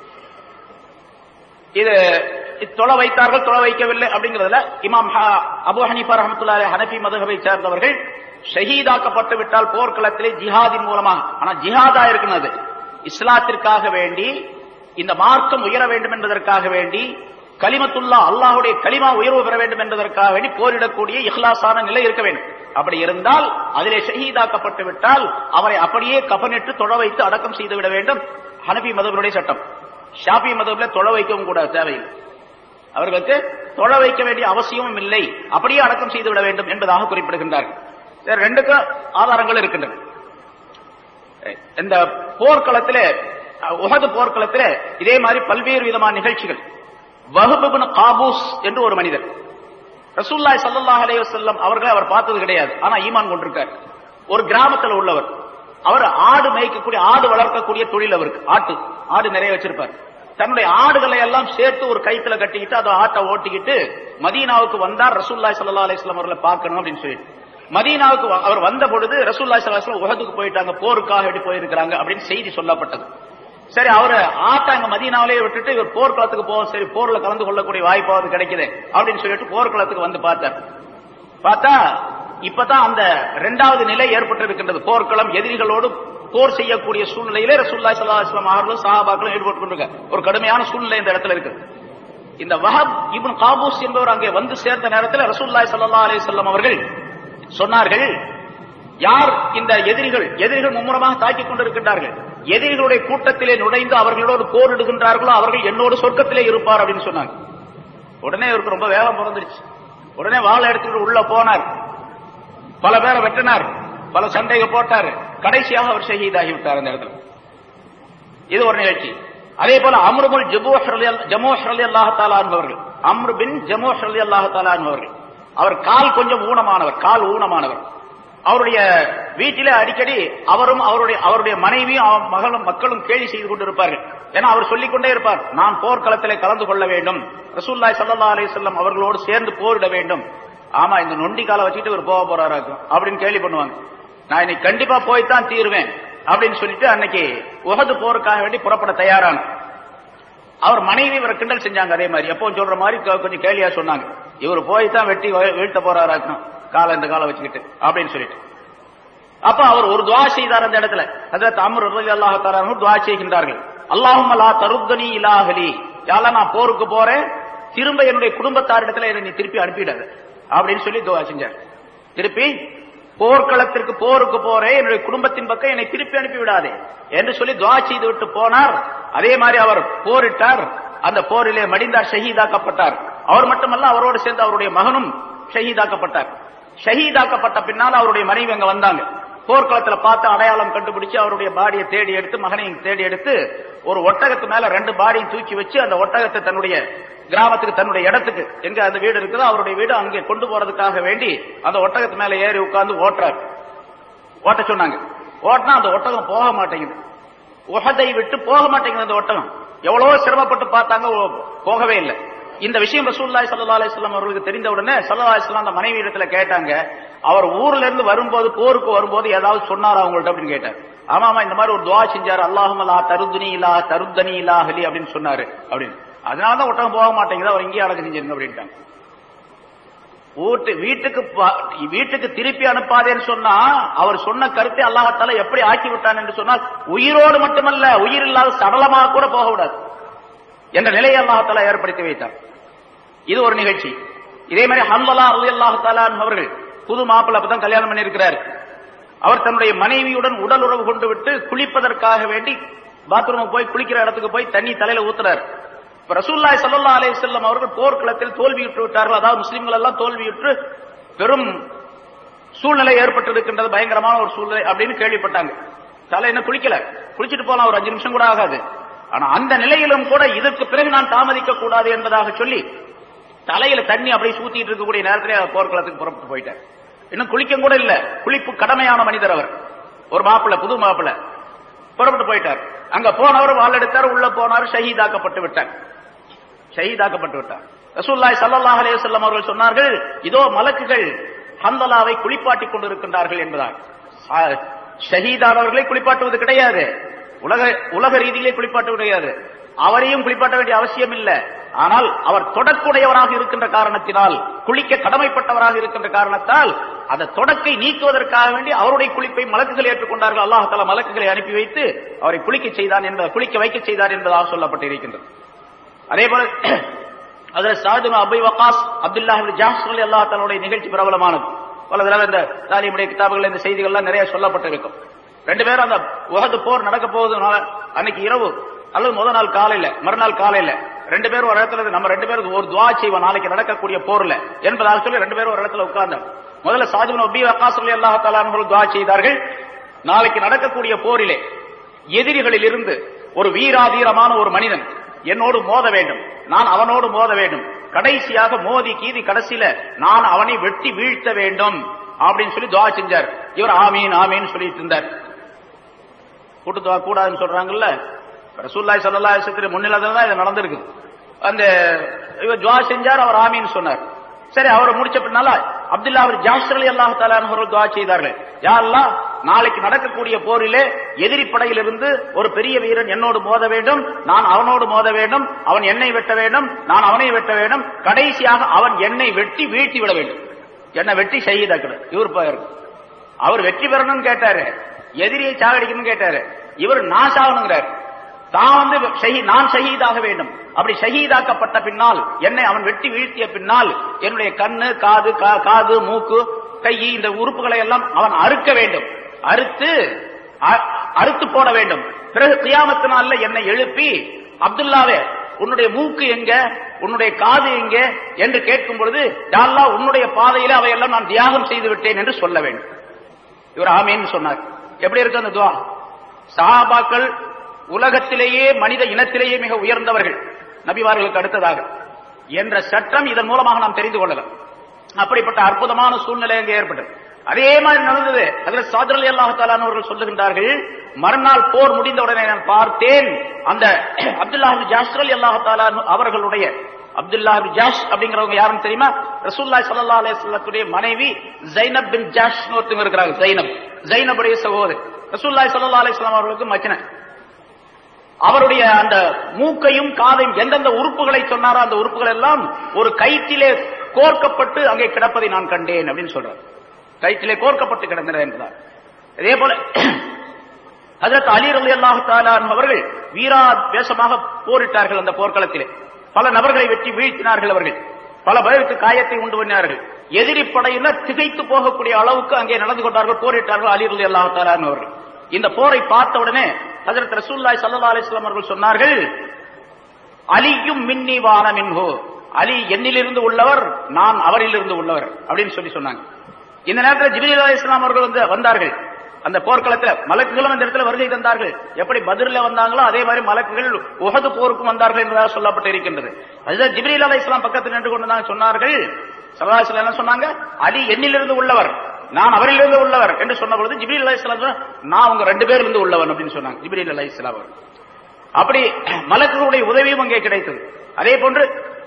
இது இது தொலை வைத்தார்கள் தொலை வைக்கவில்லை அப்படிங்கிறதுல இமாம் ஹ- அபு ஹனீஃபா ரஹமத்துல்லாஹி ஹனஃபி மதுஹபை சேர்ந்தவர்கள் ஷஹீதாக்கப்பட்டு விட்டால் போர்க்களத்திலே ஜிஹாதின் மூலமாக ஆனா ஜிஹாதா இருக்கிறது இஸ்லாத்திற்காக வேண்டி இந்த மார்க்கம் உயர வேண்டும் என்பதற்காக வேண்டி கலிமத்துல்லா அல்லாஹ்வுடைய கலிமா உயர்வு பெற வேண்டும் என்பதற்காக வேண்டி போரிடக்கூடிய இஹ்லாஸான நிலை இருக்க வேண்டும் அப்படி இருந்தால் அதிலே ஷஹீதாக்கப்பட்டு விட்டால் அவரை அப்படியே கபனிட்டு தொழ வைத்து அடக்கம் செய்து விட வேண்டும் ஹனபி மதவருடைய சட்டம் ஷாபி மதவுல தொழ வைக்கவும் கூடாது தேவையில்லை அவர்களுக்கு தொழ வைக்க வேண்டிய அவசியமும் இல்லை அப்படியே அடக்கம் செய்து விட வேண்டும் என்பதாக குறிப்பிடுகின்றார்கள் சரி, ரெண்டுக்கும் ஆதாரங்கள் இருக்கின்றன இந்த போர்க்களத்திலே உகது போர்க்களத்திலே இதே மாதிரி பல்வேறு விதமான நிகழ்ச்சிகள் வஹுபின் காபூஸ் என்று ஒரு மனிதர் ரசூல்லாய் ஸல்லல்லாஹு அலைஹி வஸல்லம் அவர்களை அவர் பார்த்தது கிடையாது ஆனா ஈமான் கொண்டிருக்கார் ஒரு கிராமத்தில் உள்ளவர் அவர் ஆடு மேய்க்கக்கூடிய ஆடு வளர்க்கக்கூடிய தொழில் அவருக்கு ஆட்டு ஆடு நிறைய வச்சிருப்பார் தன்னுடைய ஆடுகளை எல்லாம் சேர்த்து ஒரு கைத்துல கட்டிக்கிட்டு அதை ஆட்டை ஓட்டிக்கிட்டு மதீனாவுக்கு வந்தார் ரசூல்லாய் ஸல்லல்லாஹு அலைஹி வஸல்லம் அவர்களை பார்க்கணும் அப்படின்னு சொல்லிட்டு மதீனாவுக்கு வ- அவர் வந்த பொழுது ரசூல்லாய் ஸல்லல்லாஹு அலைஹி வஸல்லம் உஹதுக்கு போயிட்டாங்க போருக்காக வேண்டி போயிருக்கிறாங்க அப்படின்னு செய்தி சொல்லப்பட்டது சரி அவரை ஆட்டை அங்க மதீனாவிலே விட்டுட்டு இவர் போர்க்களத்துக்கு போக சரி போர்ல கலந்து கொள்ளக்கூடிய வாய்ப்பாவது கிடைக்குது அப்படின்னு சொல்லிட்டு போர்க்களத்துக்கு வந்து பார்த்தார் பார்த்தா இப்பதான் அந்த இரண்டாவது நிலை ஏற்பட்டிருக்கின்றது போர்க்களம் எதிரிகளோடு போர் செய்யக்கூடிய சூழ்நிலையிலே ரசூல்லாய் ஸல்லல்லாஹு அலைஹி வஸல்லம் அவர்களும் சஹாபாக்களும் ஈடுபட்டு கொண்டிருக்க ஒரு கடுமையான சூழ்நிலை இந்த இடத்துல இருக்கு இந்த வஹப் இப்னு காபூஸ் என்பவர் அங்கே வந்து சேர்ந்த நேரத்தில் ரசூல்லாய் ஸல்லல்லாஹு அலைஹி வஸல்லம் அவர்கள் சொன்னார்கள் யார் இந்த எதிரிகள் எதிரிகள் மும்முரமாக தாக்கிக் கொண்டிருக்கின்றார்கள் எதிரிகளுடைய கூட்டத்திலே நுழைந்து அவர்களோடு போரிடுகின்றார்களோ அவர்கள் என்னோடு சொர்க்கத்திலே இருப்பார் அப்படின்னு சொன்னாங்க உடனே இவருக்கு ரொம்ப வேகம் பிறந்துருச்சு உடனே வாளை எடுத்துட்டு உள்ள போனார் பல பேரை வெட்டினார் பல சண்டைகள் போட்டார் கடைசியாக அவர் ஷஹீதாகி விட்டார் அந்த இடத்துல இது ஒரு நிகழ்ச்சி அதே போல அம்ருபுல் ஜபோஷ் ஜமோஷ் அலி அல்லாஹாலா என்பவர்கள் அம்ரு பின் ஜமோஷ் அலி அல்லாஹாலா என்பவர்கள் அவர் கால் கொஞ்சம் ஊனமானவர் கால் ஊனமானவர் அவருடைய வீட்டிலே அடிக்கடி அவரும் அவருடைய அவருடைய மனைவியும் அவ- மகளும் மக்களும் கேலி செய்து கொண்டிருப்பார்கள் ஏன்னா அவர் சொல்லிக் கொண்டே இருப்பார் நான் போர்க்களத்திலே கலந்து கொள்ள வேண்டும் ரசூல்லாய் சல்லா அலிசல்லம் அவர்களோடு சேர்ந்து போரிட வேண்டும் ஆமா இந்த நொண்டி காலை வச்சுட்டு இவர் போக போறாராக்கும் அப்படின்னு கேள்வி பண்ணுவாங்க நான் இன்னைக்கு கண்டிப்பா போய்த்தான் தீருவேன் அப்படின்னு சொல்லிட்டு அன்னைக்கு உகது போருக்காக வேண்டி புறப்பட தயாரான அவர் மனைவி இவரை கிண்டல் செஞ்சாங்க அதே மாதிரி எப்பவும் சொல்ற மாதிரி கொ- கொஞ்சம் கேலியா சொன்னாங்க இவர் போய் தான் வெட்டி வீ- வீழ்த்த போறாராக்கும் காலை இந்த காலை வச்சுக்கிட்டு அப்படின்னு சொல்லிட்டு அப்ப அவர் ஒரு துவா செய்தார் அந்த இடத்துல ஹஜரத் அமர் ரலி அல்லாஹ் தஆலா துவா செய்கின்றார்கள் அல்லாஹும்ம லா தருத்தனி இலாஹலி யால நான் போருக்கு போறேன் திரும்ப என்னுடைய குடும்பத்தாரிடத்துல என்னை நீ திருப்பி அனுப்பிடாத அப்படின்னு சொல்லி துவா செஞ்சார் திருப்பி போர்க்களத்திற்கு போருக்கு போறேன் என்னுடைய குடும்பத்தின் பக்கம் என்னை திருப்பி அனுப்பி விடாதே என்று சொல்லி துவா செய்து விட்டு போனார் அதே மாதிரி அவர் போரிட்டார் அந்த போரிலே மடிந்தார் ஷஹீதாக்கப்பட்டார் அவர் மட்டுமல்ல அவரோடு சேர்ந்து அவருடைய மகனும் ஷஹீதாக்கப்பட்டார் ஷஹீதாக்கப்பட்ட பின்னால் அவருடைய மனைவி அங்க வந்தாங்க போர்க்களத்துல பார்த்து அடையாளம் கண்டுபிடிச்சு அவருடைய பாடியை தேடி எடுத்து மகனையும் தேடி எடுத்து ஒரு ஒட்டகத்து மேல ரெண்டு பாடியும் தூக்கி வச்சு அந்த ஒட்டகத்தை தன்னுடைய கிராமத்துக்கு தன்னுடைய இடத்துக்கு எங்க அந்த வீடு இருக்குதோ அவருடைய வீடு அங்கே கொண்டு போறதுக்காக வேண்டி அந்த ஒட்டகத்து மேல ஏறி உட்கார்ந்து ஓட்டுறாரு ஓட்ட சொன்னாங்க ஓட்டினா அந்த ஒட்டகம் போக மாட்டேங்குது உகதை விட்டு போக மாட்டேங்குது அந்த ஒட்டகம் எவ்வளவோ சிரமப்பட்டு பார்த்தாங்க ஓ- போகவே இல்லை இந்த விஷயம் ரசூலுல்லாஹி ஸல்லல்லாஹு அலைஹி வஸல்லம் அவர்களுக்கு தெரிந்த உடனே ஸல்லல்லாஹு அலைஹி வஸல்லம் அந்த மனைவி இடத்துல கேட்டாங்க அவர் ஊர்ல இருந்து வரும்போது போருக்கு வரும்போது ஏதாவது சொன்னாரா அவங்கள்ட்ட அப்படின்னு கேட்டார் ஆமாமா இந்த மாதிரி ஒரு துவா செஞ்சாரு அல்லாஹும்ம லா தருதுனி இல்லா தருத்தனி இல்லா ஹலி அப்படின்னு சொன்னாரு அப்படின்னு அதனாலதான் ஒட்டகம் போக மாட்டேங்குது அவர் இங்கேயே அடக்கம் செஞ்சிருங்க அப்படின்ட்டாங்க வீட்டு வீட்டுக்கு ப- வீட்டுக்கு திருப்பி அனுப்பாதேன்னு சொன்னா அவர் சொன்ன கருத்தை அல்லாஹால எப்படி ஆக்கி விட்டான் என்று சொன்னால் உயிரோடு மட்டுமல்ல உயிர் இல்லாத சடலமாக கூட போக விடாது என்ற நிலையை அல்லாஹால ஏற்படுத்தி வைத்தார் இது ஒரு நிகழ்ச்சி இதே மாதிரி ஹன்லலா அலி அல்லாஹாலான் அவர்கள் புது மாப்பிள்ளை அப்பதான் கல்யாணம் பண்ணியிருக்கிறார் அவர் தன்னுடைய மனைவியுடன் உடல் உறவு கொண்டு விட்டு குளிப்பதற்காக வேண்டி பாத்ரூம் போய் குளிக்கிற இடத்துக்கு போய் தண்ணி தலையில ஊத்துறாரு இப்ப ரசூல்லாய் சல்லா அலைஹி வஸல்லம் அவர்கள் போர்க்களத்தில் தோல்வியுற்று விட்டார்கள் அதாவது முஸ்லிம்கள் எல்லாம் தோல்வியுற்று பெரும் சூழ்நிலை ஏற்பட்டிருக்கின்றது பயங்கரமான ஒரு சூழ்நிலை அப்படின்னு கேள்விப்பட்டாங்க தலை என்ன குளிக்கல குளிச்சிட்டு போலாம் ஒரு அஞ்சு நிமிஷம் கூட ஆகாது ஆனா அந்த நிலையிலும் கூட இதற்கு பிறகு நான் தாமதிக்க கூடாது என்பதாக சொல்லி தலையில தண்ணி அப்படியே சூத்திட்டு இருக்கக்கூடிய நேரத்திலே அவர் போர்க்களத்துக்கு புறப்பட்டு போயிட்டார் இன்னும் குளிக்க கூட இல்ல குளிப்பு கடமையான மனிதர் அவர் ஒரு மாப்பிள்ளை புது மாப்பிள்ளை புறப்பட்டு போயிட்டார் அங்க போனவர் வாள் எடுத்தார் உள்ள போனார் ஷஹீதாக்கப்பட்டு விட்டார் ஷஹீதாக்கப்பட்டு விட்டார் ரசூல்லாய் ஸல்லல்லாஹு அலைஹி வஸல்லம் அவர்கள் சொன்னார்கள் இதோ மலக்குகள் ஹந்தலாவை குளிப்பாட்டிக் கொண்டிருக்கின்றார்கள் என்பதால் ஆ- ஷஹீதானவர்களை குளிப்பாட்டுவது கிடையாது உலக உலக ரீதியிலே குளிப்பாட்டு கிடையாது அவரையும் குளிப்பாட்ட வேண்டிய அவசியம் இல்லை ஆனால் அவர் தொடக்குடையவராக இருக்கின்ற காரணத்தினால் குளிக்க கடமைப்பட்டவராக இருக்கின்ற காரணத்தால் அந்த தொடக்கை நீக்குவதற்காக வேண்டி அவருடைய குளிப்பை மலக்குகள் ஏற்றுக்கொண்டார்கள் அல்லாஹால மலக்குகளை அனுப்பி வைத்து அவரை குளிக்க செய்தான் என்பது குளிக்க வைக்க செய்தார் என்பதாக சொல்லப்பட்டிருக்கின்றது அதே போல அதுல சாது அபை வகாஸ் அப்துல்லா ஜாஸ் சொல்லி அல்லா தன்னுடைய நிகழ்ச்சி பிரபலமானது பல தடவை இந்த தாலிமுடைய கிதாபுகள் இந்த செய்திகள்லாம் நிறைய சொல்லப்பட்டிருக்கும் ரெண்டு பேரும் அந்த உகது போர் நடக்க போகுதுனால அன்னைக்கு இரவு அல்லது முதல் நாள் காலையில மறுநாள் காலையில ரெண்டு பேரும் ஒரு இடத்துல இருந்து, நம்ம ரெண்டு பேரும் ஒரு துவா செய்வோம் நாளைக்கு நடக்கக்கூடிய போர்ல என்பதாக சொல்லி ரெண்டு பேரும் ஒரு இடத்துல உட்கார்ந்தாங்க முதல்ல சாஜிபின் அபி வகாஸ் சொல்லி அல்லா தாலான்கள் துவா செய்தார்கள் நாளைக்கு நடக்கக்கூடிய போரிலே எதிரிகளில் இருந்து ஒரு வீராதீரமான ஒரு மனிதன் என்னோடு மோத வேண்டும் நான் அவனோடு மோத வேண்டும் கடைசியாக மோதி கீதி கடைசியில நான் அவனை வெட்டி வீழ்த்த வேண்டும் அப்படின்னு சொல்லி துவா செஞ்சார் இவர் ஆமீன் ஆமீன் சொல்லிட்டு இருந்தார் கூட்டு துவா கூடாதுன்னு சொல்றாங்கல்ல ரசூல்லாய் சல்லா சத்திரி முன்னிலைதான் தான் இது நடந்திருக்கு அந்த இவர் துவா செஞ்சார் அவர் ஆமீன் சொன்னார் சரி அவரை முடிச்ச பின்னால அப்துல்லா அவர் ஜாஸ்ரலி அல்லாஹ் அவர்கள் துவா செய்தார்கள் யாரெல்லாம் நாளைக்கு நடக்கக்கூடிய போரிலே எதிரி படையிலிருந்து ஒரு பெரிய வீரன் என்னோடு மோத வேண்டும் நான் அவனோடு மோத வேண்டும் அவன் என்னை வெட்ட வேண்டும் நான் அவனை வெட்ட வேண்டும் கடைசியாக அவன் என்னை வெட்டி வீழ்த்தி விட வேண்டும் என்னை வெட்டி ஷஹீதாக்கணும் இவர் போயிருக்கு அவர் வெற்றி பெறணும்னு கேட்டாரு எதிரியை சாகடிக்கணும்னு கேட்டாரு இவர் நான் சாகணுங்கிறார் தான் வந்து ஷஹீ- நான் ஷஹீதாக வேண்டும் அப்படி ஷஹீதாக்கப்பட்ட பின்னால் என்னை அவன் வெட்டி வீழ்த்திய பின்னால் என்னுடைய கண்ணு காது கா- காது மூக்கு கை இந்த உறுப்புகளை எல்லாம் அவன் அறுக்க வேண்டும் அறுத்து அ- அறுத்து போட வேண்டும் பிறகு கியாமத்து நாள்ல என்னை எழுப்பி அப்துல்லாவே உன்னுடைய மூக்கு எங்க உன்னுடைய காது எங்க என்று கேட்கும் பொழுது யா அல்லாஹ் உன்னுடைய பாதையில அவையெல்லாம் நான் தியாகம் செய்து விட்டேன் என்று சொல்ல வேண்டும் இவர் ஆமேன்னு சொன்னார் எப்படி இருக்கு அந்த துவா சஹாபாக்கள் உலகத்திலேயே மனித இனத்திலேயே மிக உயர்ந்தவர்கள் நபிமார்களுக்கு அடுத்ததாக என்ற சட்டம் இதன் மூலமாக நாம் தெரிந்து கொள்ளலாம் அப்படிப்பட்ட அற்புதமான சூழ்நிலை அங்கே ஏற்பட்டது அதே மாதிரி நடந்தது அதில் சாதர் அலி அல்லாஹாலான் அவர்கள் சொல்லுகின்றார்கள் மறுநாள் போர் முடிந்தவுடனே நான் பார்த்தேன் அந்த அப்துல்லாஹி ஜாஸ்ர் அலி அல்லாஹாலான் அவர்களுடைய அப்துல்லாஹி ஜாஷ் அப்படிங்கிறவங்க யாருன்னு தெரியுமா ரசூல்லாய் சல்லா அலிஸ்லத்துடைய மனைவி ஜைனப் பின் ஜாஷ் ஒருத்தவங்க இருக்கிறாங்க ஜைனப் ஜைனபுடைய சகோதரி ரசூல்லாய் சல்லா அலிஸ்லாம் அவர்களுக்கு மச்சின அவருடைய அந்த மூக்கையும் காதையும் எந்தெந்த உறுப்புகளை சொன்னாரோ அந்த உறுப்புகள் எல்லாம் ஒரு கயிற்றிலே கோர்க்கப்பட்டு அங்கே கிடப்பதை நான் கண்டேன் அப்படின்னு சொல்றார் கயிற்றிலே கோர்க்கப்பட்டு கிடந்தன என்றார் இதே போல அதற்கு அலி ரலி அல்லாஹு அவர்கள் வீரா வேஷமாக போரிட்டார்கள் அந்த போர்க்களத்திலே பல நபர்களை வெற்றி வீழ்த்தினார்கள் அவர்கள் பல பேருக்கு காயத்தை உண்டு பண்ணினார்கள் எதிரி படையினர் திகைத்து போகக்கூடிய அளவுக்கு அங்கே நடந்து கொண்டார்கள் போரிட்டார்கள் அலி ரலி அல்லாஹு அவர்கள் இந்த போரை பார்த்த உடனே ஹசரத் ரசூல்லாய் சல்லா அலிஸ்லாம் அவர்கள் சொன்னார்கள் அலியும் மின்னி வான மின்ஹோ அலி என்னிலிருந்து உள்ளவர் நான் அவரிலிருந்து உள்ளவர் அப்படின்னு சொல்லி சொன்னாங்க இந்த நேரத்தில் ஜிபிரி அலி இஸ்லாம் அவர்கள் வந்து வந்தார்கள் அந்த போர்க்களத்தில் மலக்குகளும் அந்த இடத்துல வருகை தந்தார்கள் எப்படி பதிரில் வந்தாங்களோ அதே மாதிரி மலக்குகள் உகது போருக்கும் வந்தார்கள் என்பதாக சொல்லப்பட்டு இருக்கின்றது அதுதான் ஜிப்ரீல் அலி இஸ்லாம் பக்கத்தில் நின்று கொண்டு சொன்னார்கள் சல்லாஹ் என்ன சொன்னாங்க அலி என்னிலிருந்து உள்ளவர் நான் அவரிலிருந்து உள்ளவர் என்று சொன்ன பொழுது ஜிப்ரீல் அலி இஸ்லாம் நான் உங்க ரெண்டு பேர் இருந்து உள்ளவன் அப்படின்னு சொன்னாங்க ஜிப்ரீல் அலி இஸ்லாம் அவர் அப்படி மலக்குகளுடைய உதவியும் அங்கே கிடைத்தது அதே போன்று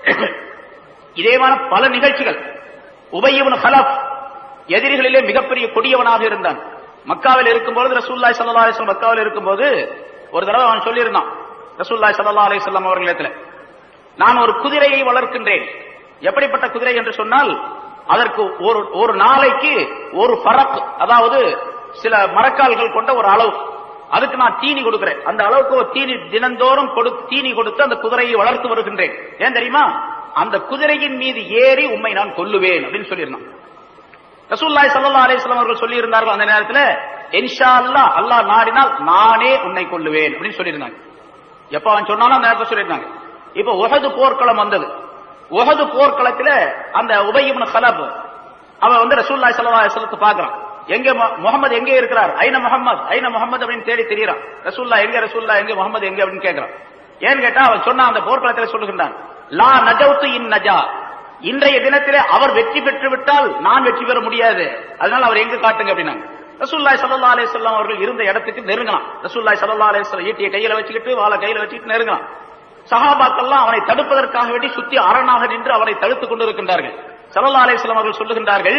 இதேமான பல நிகழ்ச்சிகள் உபயவன் ஹலப் எதிரிகளிலே மிகப்பெரிய கொடியவனாக இருந்தான் மக்காவில் இருக்கும்போது ரசூல்லாய் சல்லா அலிஸ்லாம் மக்காவில் இருக்கும்போது ஒரு தடவை அவன் சொல்லியிருந்தான் ரசூல்லாய் சல்லா அலிஸ்லாம் அவர்களிடத்துல நான் ஒரு குதிரையை வளர்க்கின்றேன் எப்படிப்பட்ட குதிரை என்று சொன்னால் அதற்கு ஒரு ஒரு நாளைக்கு ஒரு பரப் அதாவது சில மரக்கால்கள் கொண்ட ஒரு அளவு அதுக்கு நான் தீனி கொடுக்கிறேன் அந்த அளவுக்கு ஒரு தீனி தினந்தோறும் கொடு தீனி கொடுத்து அந்த குதிரையை வளர்த்து வருகின்றேன் ஏன் தெரியுமா அந்த குதிரையின் மீது ஏறி உண்மை நான் கொல்லுவேன் அப்படின்னு சொல்லியிருந்தான் ரசூல்லாய் சல்லா அலிஸ்லாம் அவர்கள் சொல்லி இருந்தார்கள் அந்த நேரத்தில் இன்ஷா அல்லா அல்லாஹ் நாடினால் நானே உன்னை கொல்லுவேன் அப்படின்னு சொல்லியிருந்தாங்க எப்ப அவன் சொன்னாலும் அந்த நேரத்தில் சொல்லியிருந்தாங்க இப்ப உகது போர்க்களம் வந்தது உகது போர்க்களத்தில் அந்த உபயிபின் ஹலப் அவன் வந்து ரசூல்லாய் சல்லா அலிஸ்லத்து பாக்குறான் எங்க முகமது எங்க இருக்கிறார் ஐன முகமது ஐன முகமது அப்படின்னு தேடி தெரியறான் ரசூல்லா எங்க ரசூல்லா எங்க முகமது எங்க அப்படின்னு கேட்கிறான் ஏன்னு கேட்டா அவன் சொன்ன அந்த போர்க்களத்தில் சொல்லுகின்றான் லா நஜவுத்து இன் நஜா இன்றைய தினத்திலே அவர் வெற்றி பெற்று விட்டால் நான் வெற்றி பெற முடியாது அதனால அவர் எங்க காட்டுங்க அப்படின்னாங்க ரசூல்லாய் சல்லா அலிஸ்லாம் அவர்கள் இருந்த இடத்துக்கு நெருங்கலாம் ரசூல்லாய் சல்லா அலிஸ்லாம் ஈட்டிய கையில வச்சுக்கிட்டு வாழை கையில வச்சுக்கிட்டு நெருங்கலாம் சஹாபாக்கள்லாம் அவனை தடுப்பதற்காக வேண்டி சுத்தி அரணாக நின்று அவனை தடுத்துக் கொண்டிருக்கின்றார்கள் சல்லா அலிஸ்லாம் அவர்கள் சொல்லுகின்றார்கள்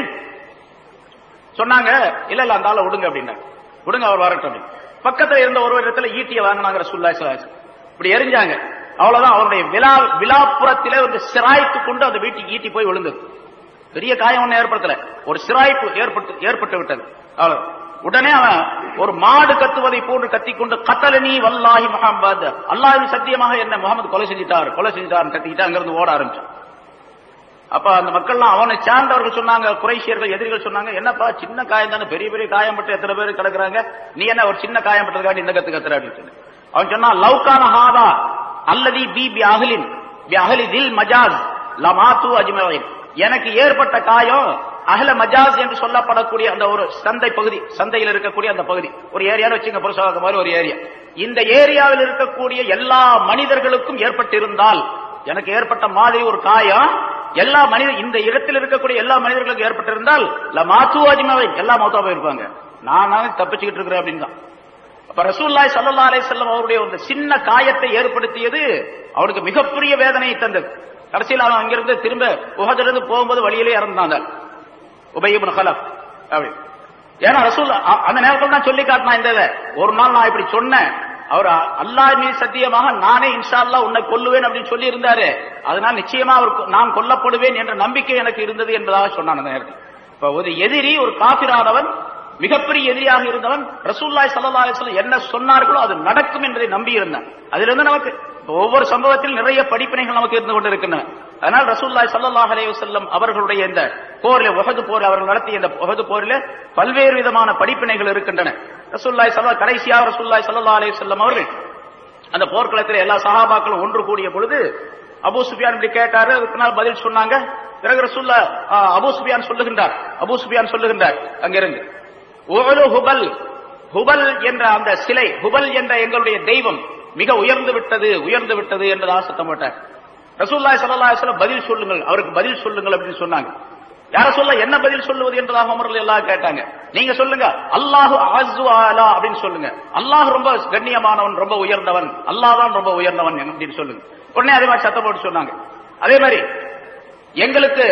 சொன்னாங்க இல்ல இல்ல அந்த ஆளை விடுங்க அப்படின்னாங்க விடுங்க அவர் வரட்டும் அப்படின்னு பக்கத்துல இருந்த ஒரு இடத்துல ஈட்டிய வாங்கினாங்க ரசூல்லாய் சலாஸ் இப்படி எரிஞ்சாங்க அவ்வளவுதான் அவருடைய விழா விழாப்புறத்திலே ஒரு சிராய்த்து கொண்டு அந்த வீட்டுக்கு ஈட்டி போய் விழுந்தது பெரிய காயம் ஒண்ணு ஏற்படுத்தல ஒரு சிராய்ப்பு ஏற்பட்டு ஏற்பட்டு விட்டது அவ்வளவு உடனே அவன் ஒரு மாடு கத்துவதை போன்று கத்திக்கொண்டு கத்தலனி வல்லாஹி முகமது அல்லாஹின் சத்தியமாக என்ன முகமது கொலை செஞ்சிட்டார் கொலை செஞ்சிட்டார் கத்திக்கிட்டு அங்கிருந்து ஓட ஆரம்பிச்சான் அப்ப அந்த மக்கள்லாம் அவனை சார்ந்தவர்கள் சொன்னாங்க குறைசியர்கள் எதிரிகள் சொன்னாங்க என்னப்பா சின்ன காயம் தானே பெரிய பெரிய காயம் பட்டு எத்தனை பேர் கிடக்குறாங்க நீ என்ன ஒரு சின்ன காயம் பட்டதுக்காண்டி இந்த கத்து கத்துற அப்படின்னு அவன் சொன்னான் லவ்கான ஹாதா அல்லதி பி பி அகலின் பி அகலி தில் மஜாஸ் லமாத்து அஜ்மலின் எனக்கு ஏற்பட்ட காயம் அகல மஜாஸ் என்று சொல்லப்படக்கூடிய அந்த ஒரு சந்தை பகுதி சந்தையில் இருக்கக்கூடிய அந்த பகுதி ஒரு ஏரியான்னு வச்சுங்க புருஷாக மாதிரி ஒரு ஏரியா இந்த ஏரியாவில் இருக்கக்கூடிய எல்லா மனிதர்களுக்கும் ஏற்பட்டிருந்தால் எனக்கு ஏற்பட்ட மாதிரி ஒரு காயம் எல்லா மனித இந்த இடத்தில் இருக்கக்கூடிய எல்லா மனிதர்களுக்கும் ஏற்பட்டிருந்தால் மாத்து அஜ்மவை எல்லா மௌத்தா போயிருப்பாங்க நான் தப்பிச்சுக்கிட்டு இருக்கிறேன் அப்படின்னு தான் அப்ப ரசூல்லாய் சல்லா அலை செல்லம் அவருடைய ஒரு சின்ன காயத்தை ஏற்படுத்தியது அவனுக்கு மிகப்பெரிய வேதனையை தந்தது கடைசியில் அவன் அங்கிருந்து திரும்ப உகதிலிருந்து போகும்போது வழியிலே இறந்தாங்க உபயபுன் ஹலப் அப்படி ஏன்னா ரசூல் அந்த நேரத்தில் தான் சொல்லி காட்டினா இந்த ஒரு நாள் நான் இப்படி சொன்னேன் அவர் அல்லாஹ் மீது சத்தியமாக நானே இன்ஷா அல்லா உன்னை கொல்லுவேன் அப்படின்னு சொல்லி இருந்தாரு அதனால் நிச்சயமா அவர் நான் கொல்லப்படுவேன் என்ற நம்பிக்கை எனக்கு இருந்தது என்பதாக சொன்னான் அந்த நேரத்தில் இப்ப ஒரு எதிரி ஒரு காபிரானவன் மிகப்பெரிய எதிரியாக இருந்தவன் ரசூல்லாய் சல்லா அலிஸ்லாம் என்ன சொன்னார்களோ அது நடக்கும் என்பதை நம்பி இருந்தான் அதிலிருந்து நமக்கு ஒவ்வொரு சம்பவத்தில் நிறைய படிப்பினைகள் நமக்கு இருந்து கொண்டிருக்கின்றன அதனால் ரசூல்லாய் சல்லாஹ் அலே வல்லம் அவர்களுடைய இந்த போரில் உகது போர் அவர்கள் நடத்திய இந்த உகது போரில் பல்வேறு விதமான படிப்பினைகள் இருக்கின்றன ரசூல்லாய் சல்லா கடைசியாக ரசூல்லாய் சல்லா அலே செல்லம் அவர்கள் அந்த போர்க்களத்தில் எல்லா சஹாபாக்களும் ஒன்று கூடிய பொழுது அபூ சுஃபியான் இப்படி கேட்டாரு அதுக்கு நாள் பதில் சொன்னாங்க பிறகு ரசூல்லா ஆ, அபூ சுஃபியான் சொல்லுகின்றார் அபூ சுஃபியான் சொல்லுகின்றார் அங்கிருந்து "உஅலு ஹுபல் ஹுபல் என்ற அந்த சிலை ஹுபல் என்ற எங்களுடைய தெய்வம் மிக உயர்ந்து விட்டது உயர்ந்து விட்டது என்பதாக சத்தம் போட்டார் ரசூல்லாய் ஸல்லல்லாஹு அலைஹி வஸல்லம் பதில் சொல்லுங்கள் அவருக்கு பதில் சொல்லுங்கள் அப்படின்னு சொன்னாங்க யார சொல்ல என்ன பதில் சொல்லுவது என்பதாக உமர்கள் எல்லாம் கேட்டாங்க நீங்க சொல்லுங்க அல்லாஹு அஸ்ஸு ஆலா அப்படின்னு சொல்லுங்க அல்லாஹ் ரொம்ப கண்ணியமானவன் ரொம்ப உயர்ந்தவன் அல்லாஹ் தான் ரொம்ப உயர்ந்தவன் அப்படின்னு சொல்லுங்க உடனே அதே மாதிரி சத்தம் போட்டு சொன்னாங்க அதே மாதிரி எங்களுக்கு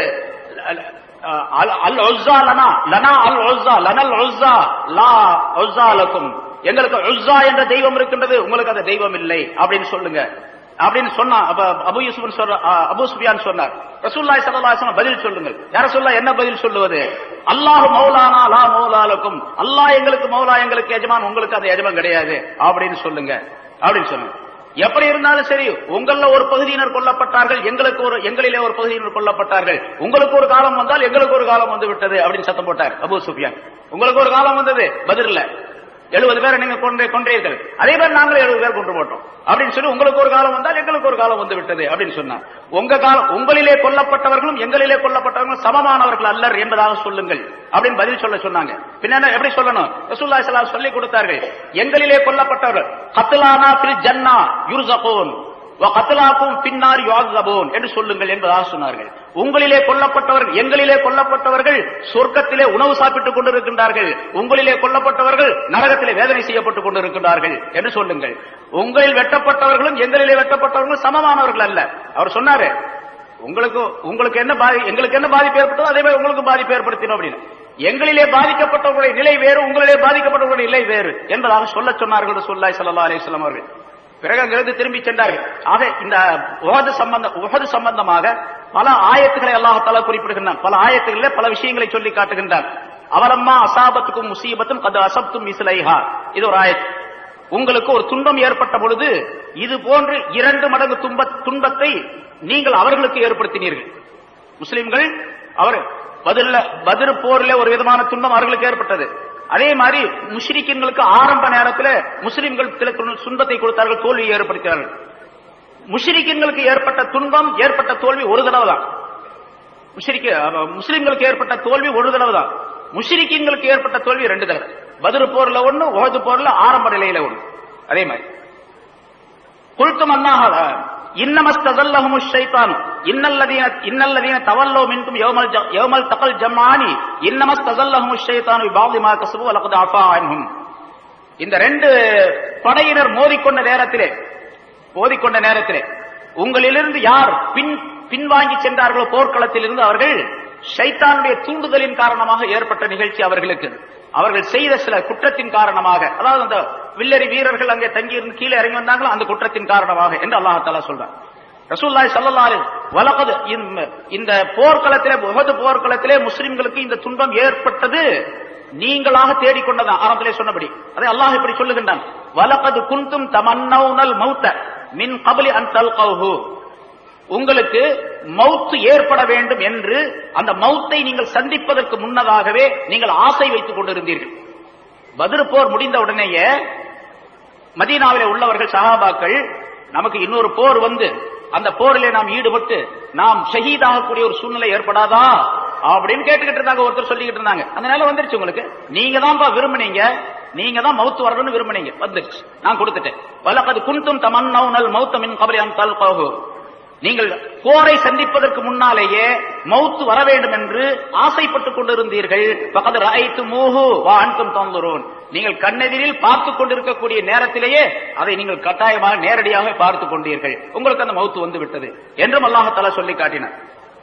அஹ், அல் அல் உஸ்ஸா லனா லனா அல் உஸ்ஸா லனல் உஸ்ஸா லா உஸ்ஸா லக்கும் எங்களுக்கு உஸ்ஸா என்ற தெய்வம் இருக்கின்றது உங்களுக்கு அந்த தெய்வம் இல்லை அப்படின்னு சொல்லுங்க அப்படின்னு சொன்னா அப்ப அபு யூசுப் சொல்ற அஹ், அபு சுஃபியான் சொன்னார் ரசூலுல்லாஹி ஸல்லல்லாஹு அலைஹி வஸல்லம் பதில் சொல்லுங்கள் யார சொல்ல என்ன பதில் சொல்லுவது அல்லாஹ் மௌலானா லா மௌலா லக்கும் அல்லாஹ் எங்களுக்கு மௌலா எங்களுக்கு எஜமான் உங்களுக்கு அந்த எஜமான் கிடையாது அப்படின்னு சொல்லுங்க அப்படின்னு சொன்னாங்க எப்படி இருந்தாலும் சரி உங்கள ஒரு பகுதியினர் கொல்லப்பட்டார்கள் எங்களுக்கு ஒரு எங்களிலே ஒரு பகுதியினர் கொல்லப்பட்டார்கள் உங்களுக்கு ஒரு காலம் வந்தால் எங்களுக்கு ஒரு காலம் வந்து விட்டது அப்படின்னு சத்தம் போட்டார் அபூ சுஃபியான் உங்களுக்கு ஒரு காலம் வந்தது பதிரில் எழுபது பேரை நீங்க கொன்றே கொன்றீர்கள் அதே மாதிரி நாங்களும் எழுபது பேர் கொண்டு போட்டோம் அப்படின்னு சொல்லி உங்களுக்கு ஒரு காலம் வந்தால் எங்களுக்கு ஒரு காலம் வந்து விட்டது அப்படின்னு சொன்னார் உங்க காலம் உங்களிலே கொல்லப்பட்டவர்களும் எங்களிலே கொல்லப்பட்டவர்களும் சமமானவர்கள் அல்லர் என்பதாக சொல்லுங்கள் அப்படின்னு பதில் சொல்ல சொன்னாங்க பின்ன எப்படி சொல்லணும் ரசூலுல்லாஹி ஸல்லல்லாஹு அலைஹி சொல்லி கொடுத்தார்கள் எங்களிலே கொல்லப்பட்டவர்கள் கத்லானா ஃபில் ஜன்னா யுர்ஸகூன் வ கத்லாக்கும் பின்னார் யுஅஸபூன் என்று சொல்லுங்கள் என்பதாக சொன்னார்கள் உங்களிலே கொல்லப்பட்டவர்கள் எங்களிலே கொல்லப்பட்டவர்கள் சொர்க்கத்திலே உணவு சாப்பிட்டுக் கொண்டிருக்கின்றார்கள் உங்களிலே கொல்லப்பட்டவர்கள் நரகத்திலே வேதனை செய்யப்பட்டுக் கொண்டிருக்கின்றார்கள் என்று சொல்லுங்கள் உங்களில் வெட்டப்பட்டவர்களும் எங்களிலே வெட்டப்பட்டவர்களும் சமமானவர்கள் அல்ல அவர் சொன்னாரு உங்களுக்கு உங்களுக்கு என்ன பாதி எங்களுக்கு என்ன பாதிப்பு ஏற்பட்டதோ அதே மாதிரி உங்களுக்கு பாதிப்பு ஏற்படுத்தினோம் அப்படின்னு எங்களிலே பாதிக்கப்பட்டவர்களுடைய நிலை வேறு உங்களிலே பாதிக்கப்பட்டவர்களுடைய நிலை வேறு என்பதாக சொல்ல சொன்னார்கள் சொல்லாய் ஸல்லல்லாஹு அலைஹி வஸல்லம் அவர்கள் பிறகு அங்கிருந்து திரும்பி சென்றார்கள் ஆக இந்த உஹது சம்பந்த உஹது சம்பந்தமாக பல ஆயத்துக்களை அல்லாஹால குறிப்பிடுகின்றான் பல ஆயத்துகளிலே பல விஷயங்களை சொல்லி காட்டுகின்றான் அவரம்மா அசாபத்துக்கும் முசீபத்தும் கது அசப்தும் மிஸ்லைஹா இது ஒரு ஆயத் உங்களுக்கு ஒரு துன்பம் ஏற்பட்ட பொழுது இது போன்று இரண்டு மடங்கு துன்ப துன்பத்தை நீங்கள் அவர்களுக்கு ஏற்படுத்தினீர்கள் முஸ்லிம்கள் அவர் பதில பதிர் போரில் ஒரு விதமான துன்பம் அவர்களுக்கு ஏற்பட்டது அதே மாதிரி முஷ்ரிக்கின்களுக்கு ஆரம்ப நேரத்தில் முஸ்லிம்கள் சில துன்ப- துன்பத்தை கொடுத்தார்கள் தோல்வியை ஏற்படுத்தினார்கள் முஷ்ரிக்கின்களுக்கு ஏற்பட்ட துன்பம் ஏற்பட்ட தோல்வி ஒரு தடவை தான் முஷ்ரிக்கு அஹ், முஸ்லிம்களுக்கு ஏற்பட்ட தோல்வி ஒரு தடவை தான் முஷ்ரிக்கின்களுக்கு ஏற்பட்ட தோல்வி ரெண்டு தடவை பதிர் போர்ல ஒண்ணு உஹது போர்ல ஆரம்ப நிலையில ஒண்ணு அதே மாதிரி குல்தும் அல்லாஹ் இன்னமஸ்தல்லஹும் ஷைத்தான் இன்னல்லதீன இன்னல்லதீன தவல்லோ மின்கும் யௌமல் ஜ- யௌமல் தகல் ஜம்மானி இன்னமஸ்தல்லஹும் ஷைத்தான் பிபாதி மா கஸபு வலகத் அஃபா அன்ஹும் இந்த ரெண்டு படையினர் மோதிக்கொண்ட நேரத்திலே மோதிக்கொண்ட நேரத்திலே உங்களிலிருந்து யார் பின் பின்வாங்கி சென்றார்களோ போர்க்களத்திலிருந்து அவர்கள் ஷைத்தானுடைய தூண்டுதலின் காரணமாக ஏற்பட்ட நிகழ்ச்சி அவர்களுக்கு அவர்கள் செய்த சில குற்றத்தின் காரணமாக அதாவது அந்த வில்லரி வீரர்கள் அங்கே தங்கியிருந்து கீழே இறங்கி வந்தாங்களோ அந்த குற்றத்தின் காரணமாக என்று அல்லாஹாலா சொல்றார் ரசூல்லாய் ஸல்லல்லாஹு வலகது இந்த போர்க்களத்திலே உஹது போர்க்களத்திலே முஸ்லிம்களுக்கு இந்த துன்பம் ஏற்பட்டது நீங்களாக தேடிக்கொண்டதான் ஆரம்பத்திலே சொன்னபடி அதை அல்லாஹ் இப்படி சொல்லுகின்றான் வலகது குந்தும் தமன்னவுனல் மௌத்த மின் கபலி அன் தல்கௌஹு உங்களுக்கு மௌத்து ஏற்பட வேண்டும் என்று அந்த மௌத்தை நீங்கள் சந்திப்பதற்கு முன்னதாகவே நீங்கள் ஆசை வைத்துக் கொண்டிருந்தீர்கள் பதிர் போர் முடிந்த உடனேயே மதீனாவிலே உள்ளவர்கள் சஹாபாக்கள் நமக்கு இன்னொரு போர் வந்து அந்த போரிலே நாம் ஈடுபட்டு நாம் ஷஹீதாகக்கூடிய ஒரு சூழ்நிலை ஏற்படாதா அப்படின்னு கேட்டுக்கிட்டு இருந்தாங்க ஒருத்தர் சொல்லிக்கிட்டு இருந்தாங்க அந்த நிலை வந்துருச்சு உங்களுக்கு நீங்க தான்ப்பா விரும்புனீங்க நீங்க தான் மௌத்து வரணும்னு விரும்புனீங்க வந்துருச்சு நான் கொடுத்துட்டேன் வலக்கது குன்தும் தமன்னவுனல் மௌத்த மின் கபலி அன் தல்கஹு நீங்கள் போரை சந்திப்பதற்கு முன்னாலேயே மௌத்து வர வேண்டும் என்று ஆசைப்பட்டுக் கொண்டிருந்தீர்கள் பக்கத்து ராய்த்து மூஹு வா அன்கும் தந்துரோன் நீங்கள் கண்ணெதிரில் பார்த்துக் கொண்டிருக்கக்கூடிய நேரத்திலேயே அதை நீங்கள் கட்டாயமாக நேரடியாக பார்த்துக் கொண்டீர்கள் உங்களுக்கு அந்த மௌத்து வந்து விட்டது என்றும் அல்லாஹால சொல்லி காட்டினார்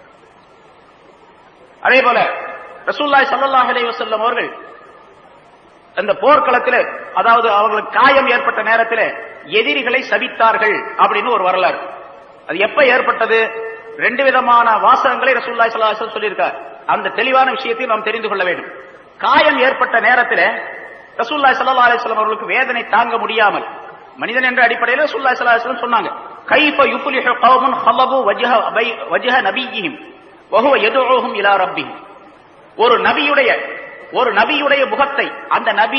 அதே போல ரசூல்லாய் ஸல்லல்லாஹு அலைஹி வஸல்லம் அவர்கள் அந்த போர்க்களத்தில் அதாவது அவர்களுக்கு காயம் ஏற்பட்ட நேரத்தில் எதிரிகளை சபித்தார்கள் அப்படின்னு ஒரு வரலாறு அது எப்ப ஏற்பட்டது ரெண்டு விதமான வாசகங்களை ரசூல்லாய் ஸல்லல்லாஹு அலைஹி வஸல்லம் சொல்லியிருக்கார் அந்த தெளிவான விஷயத்தை நாம் தெரிந்து கொள்ள வேண்டும் காயம் ஏற்பட்ட நேரத்தில் ரசூல்லாய் ஸல்லல்லாஹு அலைஹி வஸல்லம் அவர்களுக்கு வேதனை தாங்க முடியாமல் மனிதன் என்ற அடிப்படையில் ரசூல்லாய் ஸல்லல்லாஹு அலைஹி வஸல்லம் சொன்னாங்க கைஃப யுஃப்லிஹு கௌமுன் ஹலபு வஜ்ஹ பை- வஜ்ஹ நபிய்யிஹிம் வஹுவ யதுஊஹும் இலா ரப்பிஹிம் ஒரு நபியுடைய ஒரு நபியுடைய முகத்தை அந்த நபி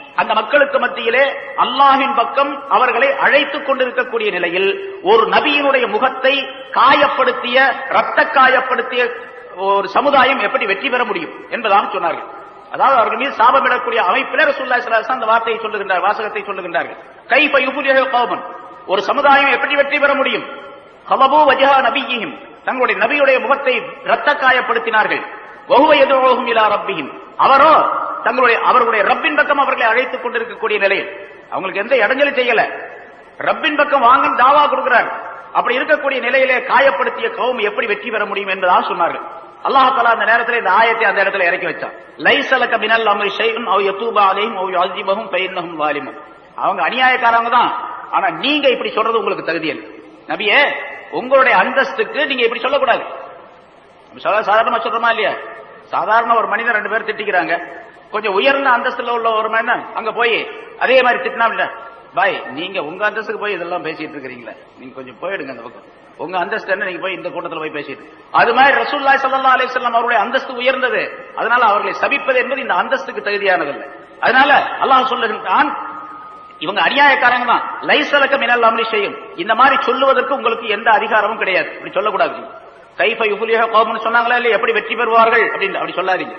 அந்த மக்களுக்கு மத்தியிலே அல்லாஹின் பக்கம் அவர்களை அழைத்துக் கொண்டிருக்கக்கூடிய நிலையில் ஒரு நபியினுடைய முகத்தை காயப்படுத்திய ரத்த காயப்படுத்திய ஒரு சமுதாயம் எப்படி வெற்றி பெற முடியும் என்பதாக சொன்னார்கள் அதாவது அவர்கள் மீது சாபமிடக்கூடிய அமைப்பிலே ரசூலுல்லாஹி ஸல்லல்லாஹு அலைஹி வஸல்லம் அந்த வார்த்தையை சொல்லுகின்றார் வாசகத்தை சொல்லுகின்றார்கள் கைஃப யுஃப்லிஹு கௌமன் ஒரு சமுதாயம் எப்படி வெற்றி பெற முடியும் கலபு வஜஹா நபியிஹிம் தங்களுடைய நபியுடைய முகத்தை ரத்த காயப்படுத்தினார்கள் வஹுவ யதுஹும் இலா ரப்பிஹிம் அவரோ தங்களுடைய அவர்களுடைய ரப்பின் பக்கம் அவர்களை அழைத்துக் கொண்டிருக்கக்கூடிய நிலையில் அவங்களுக்கு எந்த இடைஞ்சலும் செய்யல ரப்பின் பக்கம் வாங்க தாவா கொடுக்கிறார் அப்படி இருக்கக்கூடிய நிலையிலே காயப்படுத்திய கௌம் எப்படி வெற்றி பெற முடியும் என்பதாக சொன்னார்கள் அல்லாஹ் தலா அந்த நேரத்தில் இந்த ஆயத்தை அந்த இடத்துல இறக்கி வச்சான் லைசலக மினல் அம்ரி ஷைஉன் அவ் யதூபா அலைஹிம் அவ் யுஅஸிபஹும் ஃபைன்னஹும் வாலிமுன் அவங்க அநியாயக்காரங்க தான் ஆனா நீங்க இப்படி சொல்றது உங்களுக்கு தகுதி இல்லை நபியே உங்களுடைய அந்தஸ்துக்கு நீங்க இப்படி சொல்லக்கூடாது நம்ம சொல்ல சாதாரணமா சொல்றோமா இல்லையா சாதாரண ஒரு மனிதன் ரெண்டு பேர் திட்டிக்கிறாங்க கொஞ்சம் உயர்ந்த அந்தஸ்துல உள்ள ஒரு மனிதன் அங்க போய் அதே மாதிரி திட்டினா இல்ல பாய் நீங்க உங்க அந்தஸ்துக்கு போய் இதெல்லாம் பேசிட்டு இருக்கிறீங்களா நீங்க கொஞ்சம் போயிடுங்க அந்த பக்கம் உங்க அந்தஸ்து என்ன நீங்க போய் இந்த கூட்டத்துல போய் பேசிட்டு அது மாதிரி ரசூல்லாய் சல்லா அலிஸ்லாம் அவருடைய அந்தஸ்து உயர்ந்தது அதனால அவர்களை சபிப்பது என்பது இந்த அந்தஸ்துக்கு தகுதியானதல்ல அதனால அல்லாஹ் சொல்லுகின்றான் இவங்க அநியாயக்காரங்க தான் லைசலக்க மினல் அம்ரி செய்யும் இந்த மாதிரி சொல்லுவதற்கு உங்களுக்கு எந்த அதிகாரமும் கிடையாது இப்படி சொல்லக்கூடாது கைஃப யுஃபுலிஹ கௌம்னு சொன்னாங்களா இல்லையா எப்படி வெற்றி பெறுவார்கள் அப்படின்னு அப்படி சொல்லாதீங்க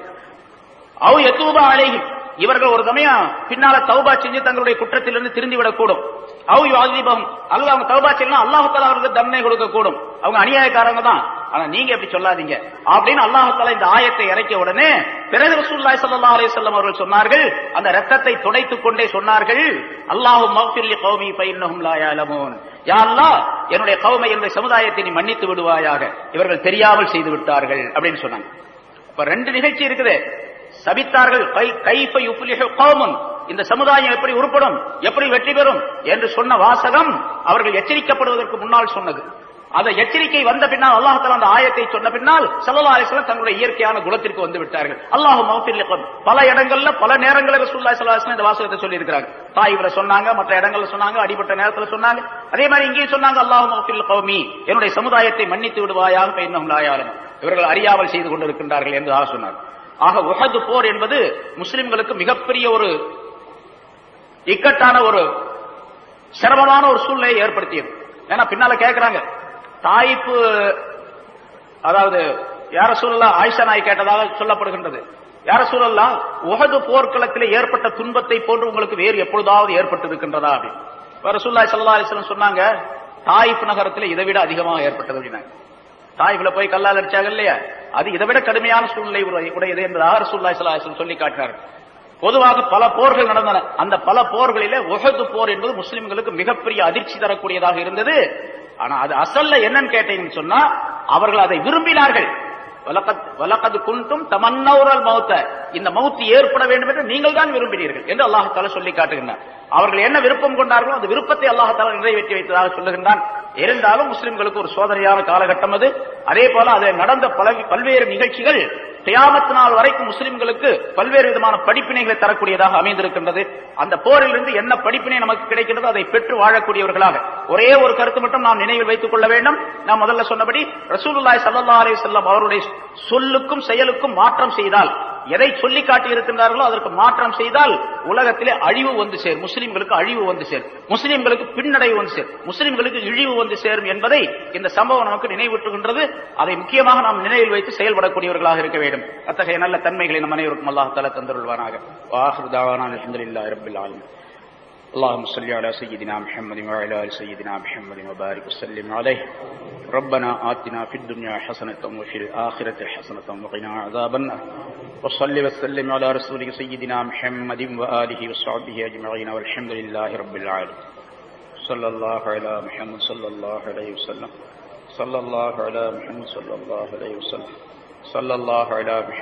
அவ் எத்தூபா அலைஹி இவர்கள் ஒரு சமயம் பின்னால தௌபா செஞ்சு தங்களுடைய குற்றத்திலிருந்து திருந்தி விடக்கூடும் அவ் யுஅஸிபஹும் அல்லாஹ் அவங்க தௌபா செய்யலாம் அல்லாஹ் தஆலா அவர்களுக்கு தண்டனை கொடுக்க கூடும் அவங்க அநியாயக்காரங்க தான் ஆனா நீங்க எப்படி சொல்லாதீங்க அப்படின்னு அல்லாஹ் தஆலா இந்த ஆயத்தை இறக்கிய உடனே பிறகு ரசூலுல்லாஹி ஸல்லல்லாஹு அலைஹி வஸல்லம் அவர்கள் சொன்னார்கள் அந்த ரத்தத்தை துடைத்துக் கொண்டே சொன்னார்கள் அல்லாஹு மக்ஃபிர் லி கௌமி ஃபைன்னஹும் லா யஅலமூன் யா அல்லாஹ் என்னுடைய கௌமை என்னுடைய சமுதாயத்தை நீ மன்னித்து விடுவாயாக இவர்கள் தெரியாமல் செய்து விட்டார்கள் அப்படின்னு சொன்னாங்க இப்ப ரெண்டு நிகழ்ச்சி இருக்குது சபித்தார்கள் கை- கைஃப யுஃப்லிஹு கௌமுன் இந்த சமுதாயம் எப்படி உருப்படும் எப்படி வெற்றி பெறும் என்று சொன்ன வாசகம் அவர்கள் எச்சரிக்கப்படுவதற்கு முன்னால் சொன்னது அந்த எச்சரிக்கை வந்த பின்னால் அல்லாஹ் தஆலா அந்த ஆயத்தை சொன்ன பின்னால் ஸல்லல்லாஹு அலைஹி வஸல்லம் தங்களுடைய இயற்கையான குணத்திற்கு வந்து விட்டார்கள் அல்லாஹ் மௌஃபில் லிகம் பல இடங்கள்ல பல நேரங்களில் ரசூலுல்லாஹி ஸல்லல்லாஹு அலைஹி வஸல்லம் இந்த வாசகத்தை சொல்லி இருக்கிறாங்க தாயிப்ல சொன்னாங்க மற்ற இடங்கள்ல சொன்னாங்க அடிபட்ட நேரத்துல சொன்னாங்க அதே மாதிரி இங்கேயும் சொன்னாங்க அல்லாஹ் மௌஃபில் கௌமி என்னுடைய சமுதாயத்தை மன்னித்து விடுவாயாக பெய்யும் லாயாலும் இவர்கள் அறியாமல் செய்து கொண்டிருக்கின்றார்கள் என்று ஆக சொன்னார் ஆக உஹது போர் என்பது முஸ்லிம்களுக்கு மிகப்பெரிய ஒரு இக்கட்டான ஒரு சிரமமான ஒரு சூழ்நிலையை ஏற்படுத்தியது ஏன்னா பின்னால கேட்கறாங்க தாய்ப்பு அதாவது யார சூழலாம் ஆயிஷா நாய் கேட்டதாக சொல்லப்படுகின்றது யார சூழலாம் உஹது போர்க்களத்திலே ஏற்பட்ட துன்பத்தை போன்று உங்களுக்கு வேறு எப்பொழுதாவது ஏற்பட்டு இருக்கின்றதா அப்படின்னு ரசூல்லாய் சல்லா அலிஸ்லாம் சொன்னாங்க தாயிப் நகரத்தில் இதை விட அதிகமாக ஏற்பட்டது அப்படின்னாங்க தாய்குல போய் கல்லால் அடிச்சாங்க இல்லையா அது இதை விட கடுமையான சூழ்நிலை உடைய- உடையது என்பதாக ரசூல்லாய் சல்லா அலிஸ்லாம் சொல்லி காட்டினார் பொதுவாக பல போர்கள் நடந்தன அந்த பல போர்களிலே உஹது போர் என்பது முஸ்லிம்களுக்கு மிகப்பெரிய அதிர்ச்சி தரக்கூடியதாக இருந்தது ஆனா அது அசல்ல என்னன்னு கேட்டீங்கன்னு சொன்னா அவர்கள் அதை விரும்பினார்கள் வலக்கத் வலக்கது குன்றும் தமன்னௌரல் மௌத்த இந்த மௌத்து ஏற்பட வேண்டும் என்று நீங்கள் தான் விரும்பினீர்கள் என்று அல்லாஹால சொல்லி காட்டுகின்றார் அவர்கள் என்ன விருப்பம் கொண்டார்களோ அந்த விருப்பத்தை அல்லாஹால நிறைவேற்றி வைத்ததாக சொல்லுகின்றான் இருந்தாலும் முஸ்லிம்களுக்கு ஒரு சோதனையான காலகட்டம் அது அதே போல அதில் நடந்த பல பல்வேறு நிகழ்ச்சிகள் கியாமத்து நாள் வரைக்கும் முஸ்லிம்களுக்கு பல்வேறு விதமான படிப்பினைகளை தரக்கூடியதாக அமைந்திருக்கின்றது அந்த போரிலிருந்து என்ன படிப்பினை நமக்கு கிடைக்கின்றதோ அதை பெற்று வாழக்கூடியவர்களாக ஒரே ஒரு கருத்து மட்டும் நாம் நினைவில் வைத்துக் கொள்ள வேண்டும் நாம் முதல்ல சொன்னபடி ரசூலுல்லாஹி ஸல்லல்லாஹு அலைஹி வஸல்லம் அவருடைய சொல்லுக்கும் செயலுக்கும் மாற்றம் செய்தால் எதை சொல்லி காட்டி இருக்கின்றார்களோ அதற்கு மாற்றம் செய்தால் உலகத்திலே அழிவு வந்து சேரும் முஸ்லிம்களுக்கு அழிவு வந்து சேரும் முஸ்லிம்களுக்கு பின்னடைவு வந்து சேரும் முஸ்லிம்களுக்கு இழிவு வந்து சேரும் என்பதை இந்த சம்பவம் நமக்கு நினைவூட்டுகின்றது அதை முக்கியமாக நாம் நினைவில் வைத்து செயல்படக்கூடியவர்களாக இருக்க வேண்டும் அத்தகைய நல்ல தன்மைகளை நம் அனைவருக்கும் அல்லாஹ் தலா தந்தருள்வானாக வாஹிரு தாவானா அல்ஹம்துலில்லாஹி ரப்பில் ஆலமீன் اللهم صل على سيدنا محمد وعلى ال سيدنا محمد وبارك وسلم عليه ربنا آتنا في الدنيا حسنة وفي الآخرة حسنة وقنا عذاب النار وصل وسلم على رسولك سيدنا محمد وآله وصحبه أجمعين والحمد لله رب العالمين صلى الله على محمد صلى الله عليه وسلم صلى الله على محمد صلى الله عليه وسلم صلى الله على محمد